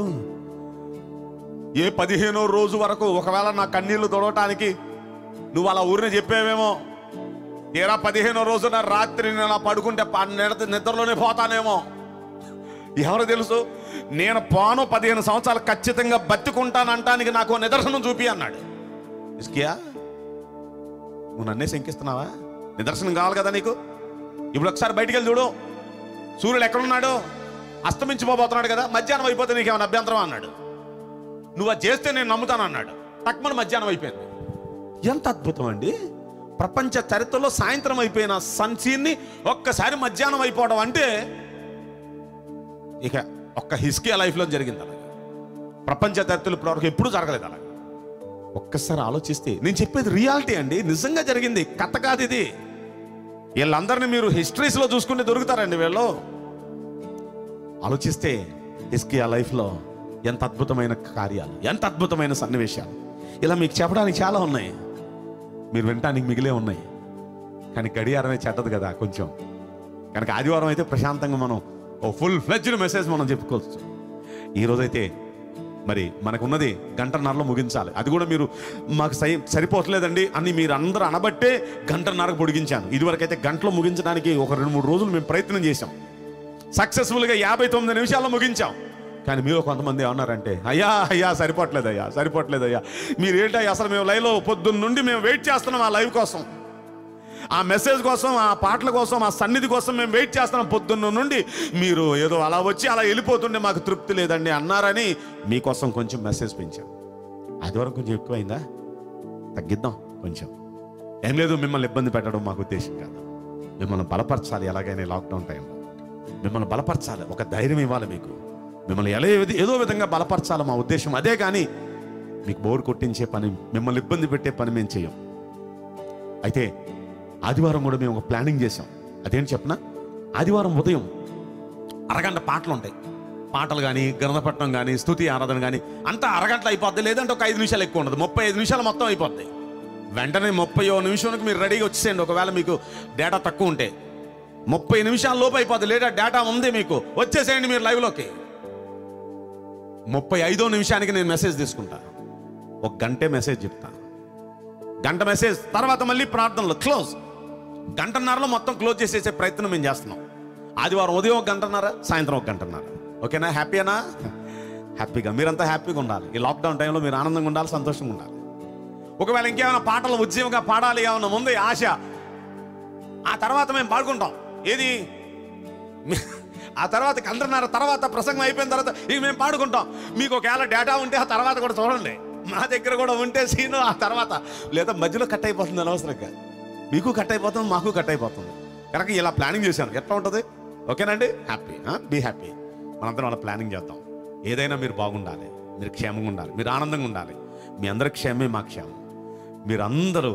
ఏ పదిహేనో రోజు వరకు ఒకవేళ నా కన్నీళ్లు తొడవటానికి నువ్వు అలా ఊరిని చెప్పేవేమో తీరా పదిహేనో రోజున రాత్రి నేను అలా పడుకుంటే ప- నిద్ర- నిద్రలోనే పోతానేమో ఎవరు తెలుసు నేను పోను పదిహేను సంవత్సరాలు ఖచ్చితంగా బతికుంటానంటానికి నాకు ఓ నిదర్శనం చూపి అన్నాడు ఇస్కియా నువ్వు నన్నే శంకిస్తున్నావా నిదర్శనం కావాలి కదా నీకు ఇప్పుడు ఒకసారి బయటికి వెళ్ళి చూడు సూర్యుడు ఎక్కడున్నాడు అస్తమించిపోబోతున్నాడు కదా మధ్యాహ్నం అయిపోతే నీకేమైనా అభ్యంతరం అన్నాడు నువ్వు అది చేస్తే నేను నమ్ముతాను అన్నాడు తక్కువ మధ్యాహ్నం అయిపోయింది ఎంత అద్భుతం అండి ప్రపంచ చరిత్రలో సాయంత్రం అయిపోయిన సన్సీన్ని ఒక్కసారి మధ్యాహ్నం అయిపోవడం అంటే ఇక ఒక్క హిస్కియా లైఫ్లో జరిగింది అలాగా ప్రపంచ చరిత్రలు ఇప్పటివరకు ఎప్పుడూ జరగలేదు అలాగా ఒక్కసారి ఆలోచిస్తే నేను చెప్పేది రియాలిటీ అండి నిజంగా జరిగింది కథ కాదు ఇది వీళ్ళందరినీ మీరు హిస్టరీస్లో చూసుకుంటే దొరుకుతారండి వీళ్ళు ఆలోచిస్తే హిస్కియా లైఫ్లో ఎంత అద్భుతమైన కార్యాలు ఎంత అద్భుతమైన సన్నివేశాలు ఇలా మీకు చెప్పడానికి చాలా ఉన్నాయి మీరు వినటానికి మిగిలే ఉన్నాయి కానీ గడియారమే చెడ్డదు కదా కొంచెం కనుక ఆదివారం అయితే ప్రశాంతంగా మనం ఓ ఫుల్ ఫ్లెడ్జ్డ్ మెసేజ్ మనం చెప్పుకోవచ్చు ఈరోజైతే మరి మనకున్నది గంటన్నరలో ముగించాలి అది కూడా మీరు మాకు సై సరిపోవట్లేదండి అని మీరు అందరూ అనబట్టే గంటన్నరకు పొడిగించాను ఇదివరకైతే గంటలో ముగించడానికి ఒక రెండు మూడు రోజులు మేము ప్రయత్నం చేశాం సక్సెస్ఫుల్గా యాభై తొమ్మిది నిమిషాల్లో ముగించాం కానీ మీరు కొంతమంది ఏమన్నారంటే అయ్యా అయ్యా సరిపోవట్లేదు అయ్యా సరిపోవట్లేదు అయ్యా మీరు ఏంటయ్యా అసలు మేము లైవ్లో పొద్దున్న నుండి మేము వెయిట్ చేస్తున్నాం ఆ లైవ్ కోసం ఆ మెసేజ్ కోసం ఆ పాటల కోసం ఆ సన్నిధి కోసం మేము వెయిట్ చేస్తున్నాం పొద్దున్న నుండి మీరు ఏదో అలా వచ్చి అలా వెళ్ళిపోతుండే మాకు తృప్తి లేదండి అన్నారని మీకోసం కొంచెం మెసేజ్ పెంచాం ఆదివారం కొంచెం ఎక్కువైందా తగ్గిద్దాం కొంచెం ఏం లేదు మిమ్మల్ని ఇబ్బంది పెట్టడం మాకు ఉద్దేశం కాదు మిమ్మల్ని బలపరచాలి ఎలాగైనా లాక్డౌన్ టైంలో మిమ్మల్ని బలపరచాలి ఒక ధైర్యం ఇవ్వాలి మీకు మిమ్మల్ని ఎలా ఏదో విధంగా బలపరచాలి మా ఉద్దేశం అదే కానీ మీకు బోర్ కొట్టించే పని మిమ్మల్ని ఇబ్బంది పెట్టే పని మేము చేయం అయితే ఆదివారం కూడా మేము ఒక ప్లానింగ్ చేసాం అదేంటి చెప్పన ఆదివారం ఉదయం అరగంట పాటలు ఉంటాయి పాటలు కానీ గణపట్నం కానీ స్తుతి ఆరాధన కానీ అంతా అరగంటలో అయిపోద్ది లేదంటే ఒక ఐదు నిమిషాలు ఎక్కువ ఉండదు ముప్పై ఐదు నిమిషాలు మొత్తం అయిపోద్ది వెంటనే ముప్పై నిమిషానికి మీరు రెడీగా వచ్చేసేయండి ఒకవేళ మీకు డేటా తక్కువ ఉంటే ముప్పై నిమిషాల లోపు అయిపోద్ది లేదా డేటా ఉంది మీకు వచ్చేసేయండి మీరు లైవ్లోకి ముప్పై ఐదో నిమిషానికి నేను మెసేజ్ తీసుకుంటా ఒక గంటే మెసేజ్ చెప్తా గంట మెసేజ్ తర్వాత మళ్ళీ ప్రార్థనలు క్లోజ్ గంటన్నరలో మొత్తం క్లోజ్ చేసేసే ప్రయత్నం మేము చేస్తున్నాం ఆదివారం ఉదయం ఒక గంటన్నర సాయంత్రం ఒక గంటన్నర ఓకేనా హ్యాపీనా హ్యాపీగా మీరంతా హ్యాపీగా ఉండాలి ఈ లాక్డౌన్ టైంలో మీరు ఆనందంగా ఉండాలి సంతోషంగా ఉండాలి ఒకవేళ ఇంకేమైనా పాటలు ఉద్యమంగా పాడాలి ఏమైనా ఉంది ఆశ ఆ తర్వాత మేము పాడుకుంటాం ఏది మీ- ఆ తర్వాత గంటన్నర తర్వాత ప్రసంగం అయిపోయిన తర్వాత ఇక మేము పాడుకుంటాం మీకు ఒకవేళ డేటా ఉంటే ఆ తర్వాత కూడా చూడండి మా దగ్గర కూడా ఉంటే సీను ఆ తర్వాత లేదా మధ్యలో కట్ అయిపోతుంది అనవసరంగా మీకు కట్ అయిపోతుంది మాకు కట్ అయిపోతుంది కనుక ఇలా ప్లానింగ్ చేశాను ఎట్లా ఉంటుంది ఓకేనండి హ్యాపీ బీ హ్యాపీ మనందరం అలా ప్లానింగ్ చేద్దాం ఏదైనా మీరు బాగుండాలి మీరు క్షేమంగా ఉండాలి మీరు ఆనందంగా ఉండాలి మీ అందరి క్షేమే మా క్షేమం మీరందరూ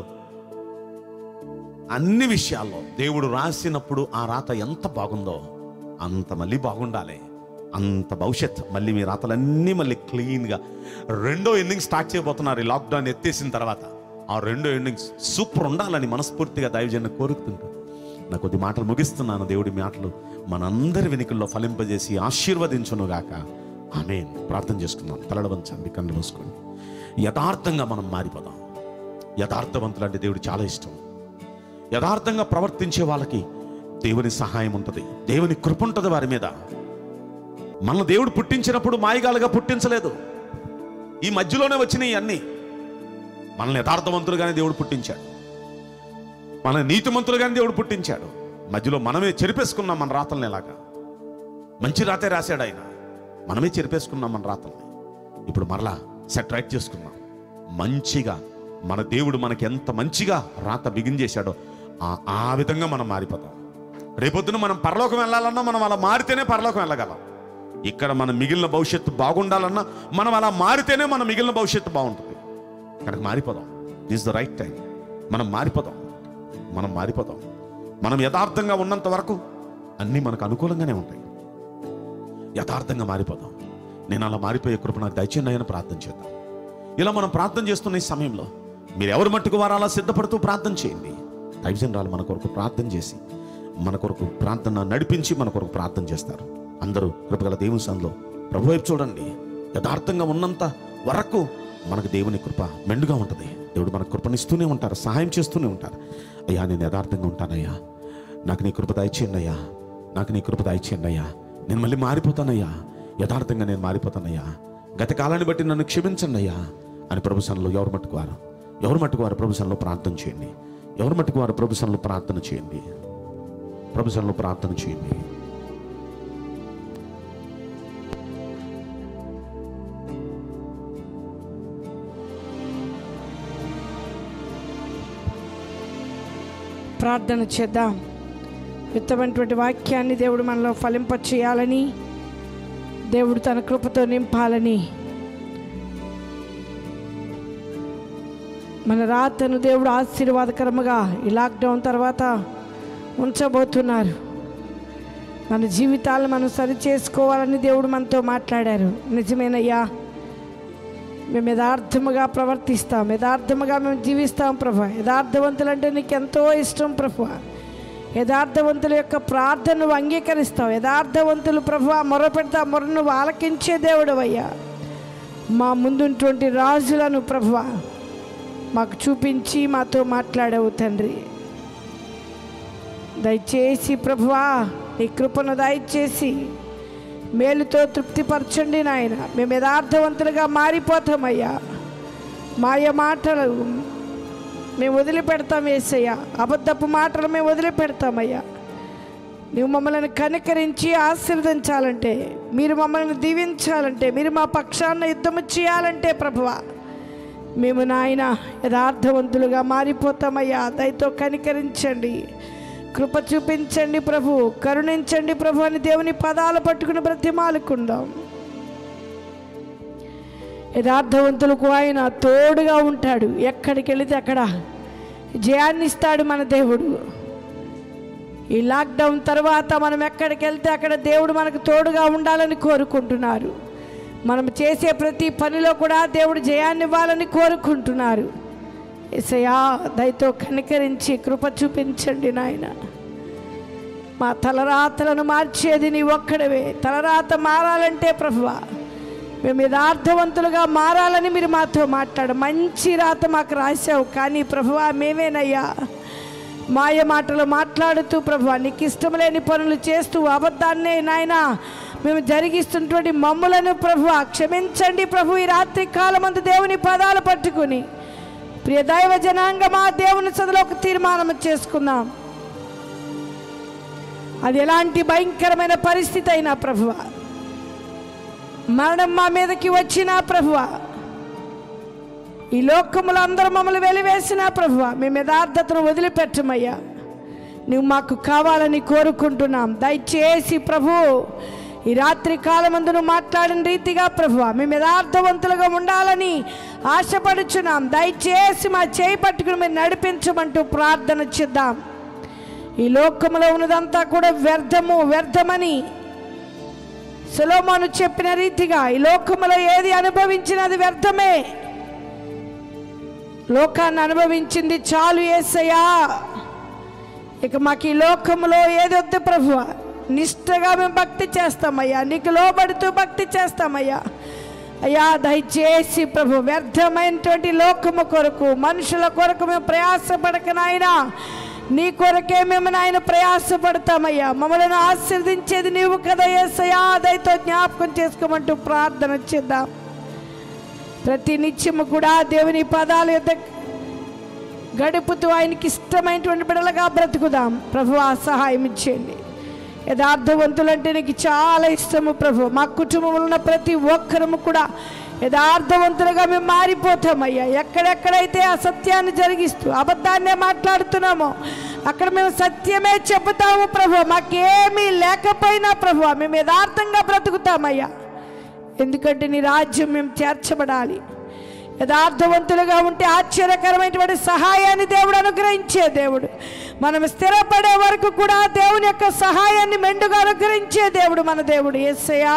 అన్ని విషయాల్లో దేవుడు రాసినప్పుడు ఆ రాత ఎంత బాగుందో అంత మళ్ళీ బాగుండాలి అంత భవిష్యత్ మళ్ళీ మీ రాతలన్నీ మళ్ళీ క్లీన్గా రెండో ఇన్నింగ్స్ స్టార్ట్ చేయబోతున్నారు ఈ లాక్డౌన్ ఎత్తేసిన తర్వాత ఆ రెండో ఇన్నింగ్స్ సూపర్ ఉండాలని మనస్ఫూర్తిగా దైవజన కోరుకుంటూ నా కొద్ది మాటలు ముగిస్తున్నాను దేవుడి మాటలు మనందరి వెనుకల్లో ఫలింపజేసి ఆశీర్వదించునుగాక ఆమెన్ ప్రార్థన చేసుకుందాం తలడ వంచండి కళ్ళు మూసుకోండి యథార్థంగా మనం మారిపోదాం యథార్థవంతులు అంటే దేవుడు చాలా ఇష్టం యథార్థంగా ప్రవర్తించే వాళ్ళకి దేవుని సహాయం ఉంటుంది దేవుని కృప ఉంటుంది వారి మీద మన దేవుడు పుట్టించినప్పుడు మాయగాలుగా పుట్టించలేదు ఈ మధ్యలోనే వచ్చినాయి అన్నీ మనల్ని యథార్థవంతులుగానే దేవుడు పుట్టించాడు మన నీతిమంతులుగానే దేవుడు పుట్టించాడు మధ్యలో మనమే చెరిపేసుకున్నాం మన రాతల్ని ఎలాగా మంచి రాతే రాశాడు ఆయన మనమే చెరిపేసుకున్నాం మన రాతల్ని ఇప్పుడు మరలా సెట్ రైట్ చేసుకున్నాం మంచిగా మన దేవుడు మనకి ఎంత మంచిగా రాత బిగించేశాడో ఆ ఆ విధంగా మనం మారిపోతాం రేపొద్దున మనం పరలోకం వెళ్ళాలన్నా మనం అలా మారితేనే పరలోకం వెళ్ళగలం ఇక్కడ మన మిగిలిన భవిష్యత్తు బాగుండాలన్నా మనం అలా మారితేనే మన మిగిలిన భవిష్యత్తు బాగుంటుంది కనుక మారిపోదాం దిస్ ద రైట్ టైం మనం మారిపోదాం మనం మారిపోదాం మనం యథార్థంగా ఉన్నంత వరకు అన్నీ మనకు అనుకూలంగానే ఉంటాయి యథార్థంగా మారిపోదాం నేను అలా మారిపోయే కృప నాకు దయచేయండి ప్రార్థన చేద్దాం ఇలా మనం ప్రార్థన చేస్తున్న ఈ సమయంలో మీరు ఎవరి మట్టుకు వారు అలా సిద్ధపడుతూ ప్రార్థన చేయండి దైవజనరాలు మన కొరకు ప్రార్థన చేసి మన కొరకు ప్రార్థన నడిపించి మన కొరకు ప్రార్థన చేస్తారు అందరూ కృపగల దేవుని సంలో ప్రభు వైపు చూడండి యథార్థంగా ఉన్నంత వరకు మనకు దేవుని కృప మెండుగా ఉంటుంది దేవుడు మన కృపనిస్తూనే ఉంటారు సహాయం చేస్తూనే ఉంటారు అయ్యా నేను యథార్థంగా ఉంటానయ్యా నాకు నీ కృప దయచేయండి అయ్యా నాకు నీ కృప దయచేయండి అయ్యా నేను మళ్ళీ మారిపోతానయ్యా యథార్థంగా నేను మారిపోతానయ్యా గత కాలాన్ని బట్టి నన్ను క్షమించండి అయ్యా అని ప్రభుత్వంలో ఎవరు మట్టుకు వారు ఎవరు మట్టుకు వారు ప్రభుత్వంలో ప్రార్థన చేయండి ఎవరు మట్టుకు వారు ప్రభుత్వంలో ప్రార్థన చేయండి ప్రభుత్వంలో ప్రార్థన చేయండి ప్రార్థన చేద్దాం విత్తమైనటువంటి వాక్యాన్ని దేవుడు మనలో ఫలింప చేయాలని దేవుడు తన కృపతో నింపాలని మన రాతను దేవుడు ఆశీర్వాదకరముగా ఈ లాక్డౌన్ తర్వాత ఉంచబోతున్నారు మన జీవితాలను మనం సరి చేసుకోవాలని దేవుడు మనతో మాట్లాడారు నిజమేనయ్యా మేము యథార్థముగా ప్రవర్తిస్తాం యథార్థముగా మేము జీవిస్తాం ప్రభా యథార్థవంతులంటే నీకు ఎంతో ఇష్టం ప్రభు యథార్థవంతుల యొక్క ప్రార్థన నువ్వు అంగీకరిస్తావు యథార్థవంతులు ప్రభు మొర పెడతా మొర నువ్వు ఆలకించే దేవుడు అయ్యా మా ముందున్నటువంటి రాజులను ప్రభు మాకు చూపించి మాతో మాట్లాడవు తండ్రి దయచేసి ప్రభువా నీ కృపను దయచేసి మేలుతో తృప్తిపరచండి నాయన మేము యథార్థవంతులుగా మారిపోతామయ్యా మాయ మాటలు మేము వదిలిపెడతాం ఏసయ్యా అబద్ధపు మాటలు మేము వదిలిపెడతామయ్యా నువ్వు మమ్మల్ని కనికరించి ఆశీర్వదించాలంటే మీరు మమ్మల్ని దీవించాలంటే మీరు మా పక్షాన యుద్ధము చేయాలంటే ప్రభువా మేము నాయన యథార్థవంతులుగా మారిపోతామయ్యా దయతో కనికరించండి కృప చూపించండి ప్రభు కరుణించండి ప్రభు అని దేవుని పదాలు పట్టుకుని బ్రతిమాలుకుందాం యథార్థవంతులకు ఆయన తోడుగా ఉంటాడు ఎక్కడికి వెళితే అక్కడ జయాన్ని ఇస్తాడు మన దేవుడు ఈ లాక్డౌన్ తర్వాత మనం ఎక్కడికి వెళ్తే అక్కడ దేవుడు మనకు తోడుగా ఉండాలని కోరుకుంటున్నారు మనం చేసే ప్రతి పనిలో కూడా దేవుడు జయాన్ని ఇవ్వాలని కోరుకుంటున్నారు ఎసయా దయతో కనికరించి కృప చూపించండి నాయన మా తలరాతలను మార్చేది నీ ఒక్కడవే తలరాత మారాలంటే ప్రభువా మేము యథార్థవంతులుగా మారాలని మీరు మాతో మాట్లాడు మంచి రాత మాకు రాశావు కానీ ప్రభువా మేమేనయ్యా మాయ మాటలు మాట్లాడుతూ ప్రభు నీకు ఇష్టం లేని పనులు చేస్తూ అబద్ధాన్నే నాయన మేము జరిగిస్తున్నటువంటి మమ్ములను ప్రభు క్షమించండి ప్రభు ఈ రాత్రి కాలమందు దేవుని పదాలు పట్టుకుని ప్రియ దైవ జనాంగమా దేవుని చదువులో ఒక తీర్మానం చేసుకుందాం అది ఎలాంటి భయంకరమైన పరిస్థితి అయినా ప్రభువ మరణం మా మీదకి వచ్చినా ప్రభువ ఈ లోకములు అందరూ మమ్మల్ని వెలివేసినా ప్రభువ మేము యథార్థతను వదిలిపెట్టమయ్యా నువ్వు మాకు కావాలని కోరుకుంటున్నాం దయచేసి ప్రభు ఈ రాత్రి కాలమందు నువ్వు మాట్లాడిన రీతిగా ప్రభు మేము యథార్థవంతులుగా ఉండాలని ఆశపడుచున్నాం దయచేసి మా చేయి పట్టుకుని మీరు నడిపించమంటూ ప్రార్థన చేద్దాం ఈ లోకములో ఉన్నదంతా కూడా వ్యర్థము వ్యర్థమని సులోమాను చెప్పిన రీతిగా ఈ లోకములో ఏది అనుభవించినది వ్యర్థమే లోకాన్ని అనుభవించింది చాలు ఏసయ్యా ఇక మాకు ఈ లోకములో ఏది వద్దు ప్రభు నిష్టగా మేము భక్తి చేస్తామయ్యా నీకు లోబడుతూ భక్తి చేస్తామయ్యా అయ్యా దయచేసి ప్రభు వ్యర్థమైనటువంటి లోకము కొరకు మనుషుల కొరకు మేము ప్రయాసపడక నాయనా నీ కొరకే మేము నాయన ప్రయాసపడతామయ్యా మమ్మల్ని ఆశీర్దించేది నీవు కదా ఏసయ్యా దయతో జ్ఞాపకం చేసుకోమంటూ ప్రార్థన చేద్దాం ప్రతి నిత్యము కూడా దేవుని పదాల యొక్క గడుపుతూ ఆయనకి ఇష్టమైనటువంటి బిడలుగా బ్రతుకుదాం ప్రభు ఆ సహాయం ఇచ్చేయండి యథార్థవంతులంటే నీకు చాలా ఇష్టము ప్రభు మా కుటుంబంలో ఉన్న ప్రతి ఒక్కరము కూడా యథార్థవంతులుగా మేము మారిపోతామయ్యా ఎక్కడెక్కడైతే అసత్యాన్ని జరిగిస్తూ అబద్ధాన్నే మాట్లాడుతున్నామో అక్కడ మేము సత్యమే చెబుతాము ప్రభు మాకేమీ లేకపోయినా ప్రభు మేము యథార్థంగా బ్రతుకుతామయ్యా ఎందుకంటే నీ రాజ్యం మేము చేర్చబడాలి యథార్థవంతులుగా ఉంటే ఆశ్చర్యకరమైనటువంటి సహాయాన్ని దేవుడు అనుగ్రహించే దేవుడు మనం స్థిరపడే వరకు కూడా దేవుని యొక్క సహాయాన్ని మెండుగా అనుగ్రహించే దేవుడు మన దేవుడు ఏసయ్యా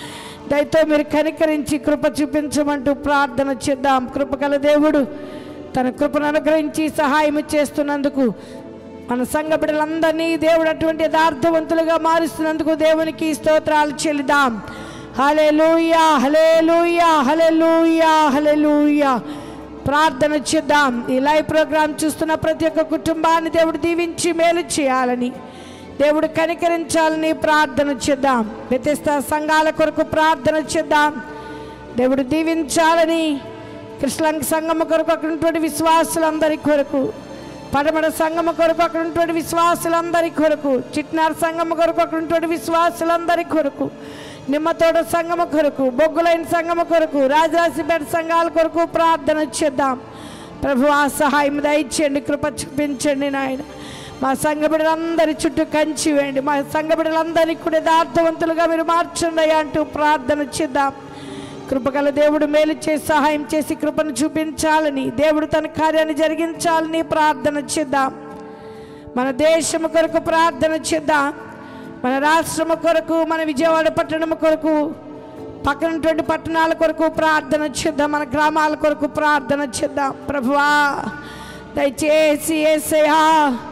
దయతో మీరు కనికరించి కృప చూపించమంటూ ప్రార్థన చేద్దాం కృపగల దేవుడు తన కృపను అనుగ్రహించి సహాయం చేస్తున్నందుకు మన సంఘ బిడ్డలందరినీ దేవుడు అటువంటి యథార్థవంతులుగా మారుస్తున్నందుకు దేవునికి స్తోత్రాలు చెల్లిదాం హలెలూయా హలెలూయా హలెలూయా హలెలూయా ప్రార్థన చేద్దాం ఈ లైవ్ ప్రోగ్రాం చూస్తున్న ప్రతి ఒక్క కుటుంబాన్ని దేవుడు దీవించి మేలు చేయాలని దేవుడు కనికరించాలని ప్రార్థన చేద్దాం వ్యతిస్త సంఘాల కొరకు ప్రార్థన చేద్దాం దేవుడు దీవించాలని కృష్ణంగ సంగమ కొరకు అక్కడ ఉన్నటువంటి విశ్వాసులందరి కొరకు పడమడ సంగమ కొరకు అక్కడ ఉన్నటువంటి విశ్వాసులందరి కొరకు చిట్నార్ సంగమ కొరకు అక్కడ ఉన్నటువంటి విశ్వాసులందరి కొరకు నిమ్మతోట సంగమ కొరకు బొగ్గులైన సంగమ కొరకు రాజరాశిపేట సంఘాల కొరకు ప్రార్థన చేద్దాం ప్రభు ఆ సహాయం దయచేయండి కృప చూపించండి నాయన మా సంఘ బిడ్డలందరి చుట్టూ కంచి వేయండి మా సంఘ బిడ్డలందరినీ కూడా యథార్థవంతులుగా మీరు మార్చండి అయ్యా అంటూ ప్రార్థన చేద్దాం కృపగల దేవుడు మేలు చేసి సహాయం చేసి కృపను చూపించాలని దేవుడు తన కార్యాన్ని జరిగించాలని ప్రార్థన చేద్దాం మన దేశము కొరకు ప్రార్థన చేద్దాం మన రాష్ట్రము కొరకు మన విజయవాడ పట్టణం కొరకు పక్కనటువంటి పట్టణాల కొరకు ప్రార్థన చేద్దాం మన గ్రామాల కొరకు ప్రార్థన చేద్దాం ప్రభువా దయచేసి ఏసయ్యా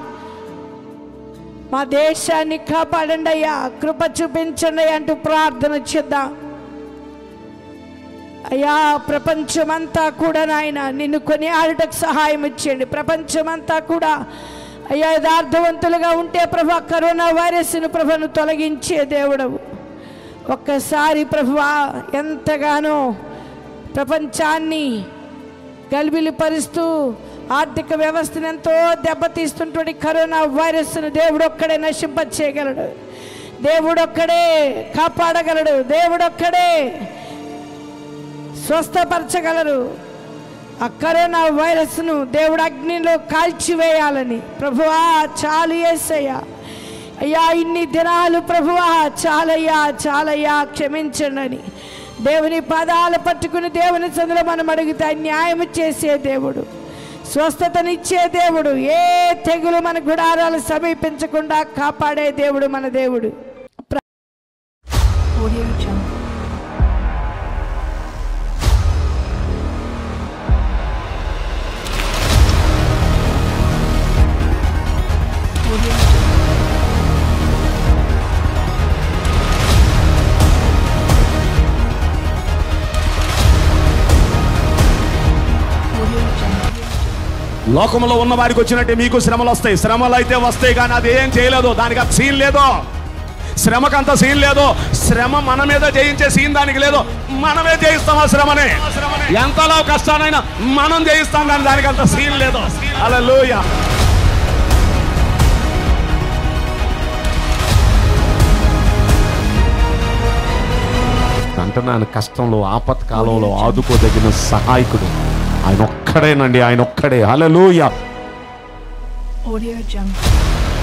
మా దేశాన్ని కాపాడండి అయ్యా కృప చూపించండి అయ్యా అంటూ ప్రార్థన చేద్దాం అయ్యా ప్రపంచమంతా కూడా నాయన నిన్ను కొని ఆడటకు సహాయం ఇచ్చేయండి ప్రపంచమంతా కూడా అయ్యా యథార్థవంతులుగా ఉంటే ప్రభా కరోనా వైరస్ను ప్రభను తొలగించే దేవుడవు ఒక్కసారి ప్రభువా ఎంతగానో ప్రపంచాన్ని గలిబిలిపరుస్తూ ఆర్థిక వ్యవస్థను ఎంతో దెబ్బతీస్తుంటువంటి కరోనా వైరస్ను దేవుడు ఒక్కడే నశింపచేయగలడు దేవుడొక్కడే కాపాడగలడు దేవుడొక్కడే స్వస్థపరచగలరు ఆ కరోనా వైరస్ను దేవుడు అగ్నిలో కాల్చివేయాలని ప్రభువా చాలు ఏసయ్యా అయ్యా ఇన్ని దినాలు ప్రభువా చాలయ్యా చాలయ్యా క్షమించండి అని దేవుని పదాలు పట్టుకుని దేవుని సందులో మనం అడిగితే న్యాయం చేసే దేవుడు స్వస్థతనిచ్చే దేవుడు ఏ తెగులు మన గుడారాలు సమీపించకుండా కాపాడే దేవుడు మన దేవుడు Audio Jungle. Audio Jungle. లోకంలో ఉన్న వారికి వచ్చినట్టే మీకు శ్రమలు వస్తాయి శ్రమలు అయితే వస్తాయి కానీ అది ఏం చేయలేదు దానికి అంత సీన్ లేదు శ్రమకంత సీన్ లేదు శ్రమ మన మీద జయించే సీన్ దానికి లేదు మనమే జయిస్తాం ఆ శ్రమని ఎంతలో కష్టానైనా మనం జయిస్తాం కానీ దానికి అంత సీన్ లేదు అలా అంటున్నాను కష్టంలో ఆపత్కాలంలో ఆదుకోదగిన సహాయకుడు ఆయన ఒక్కడేనండి ఆయన ఒక్కడే హల్లెలూయా Audio Jungle.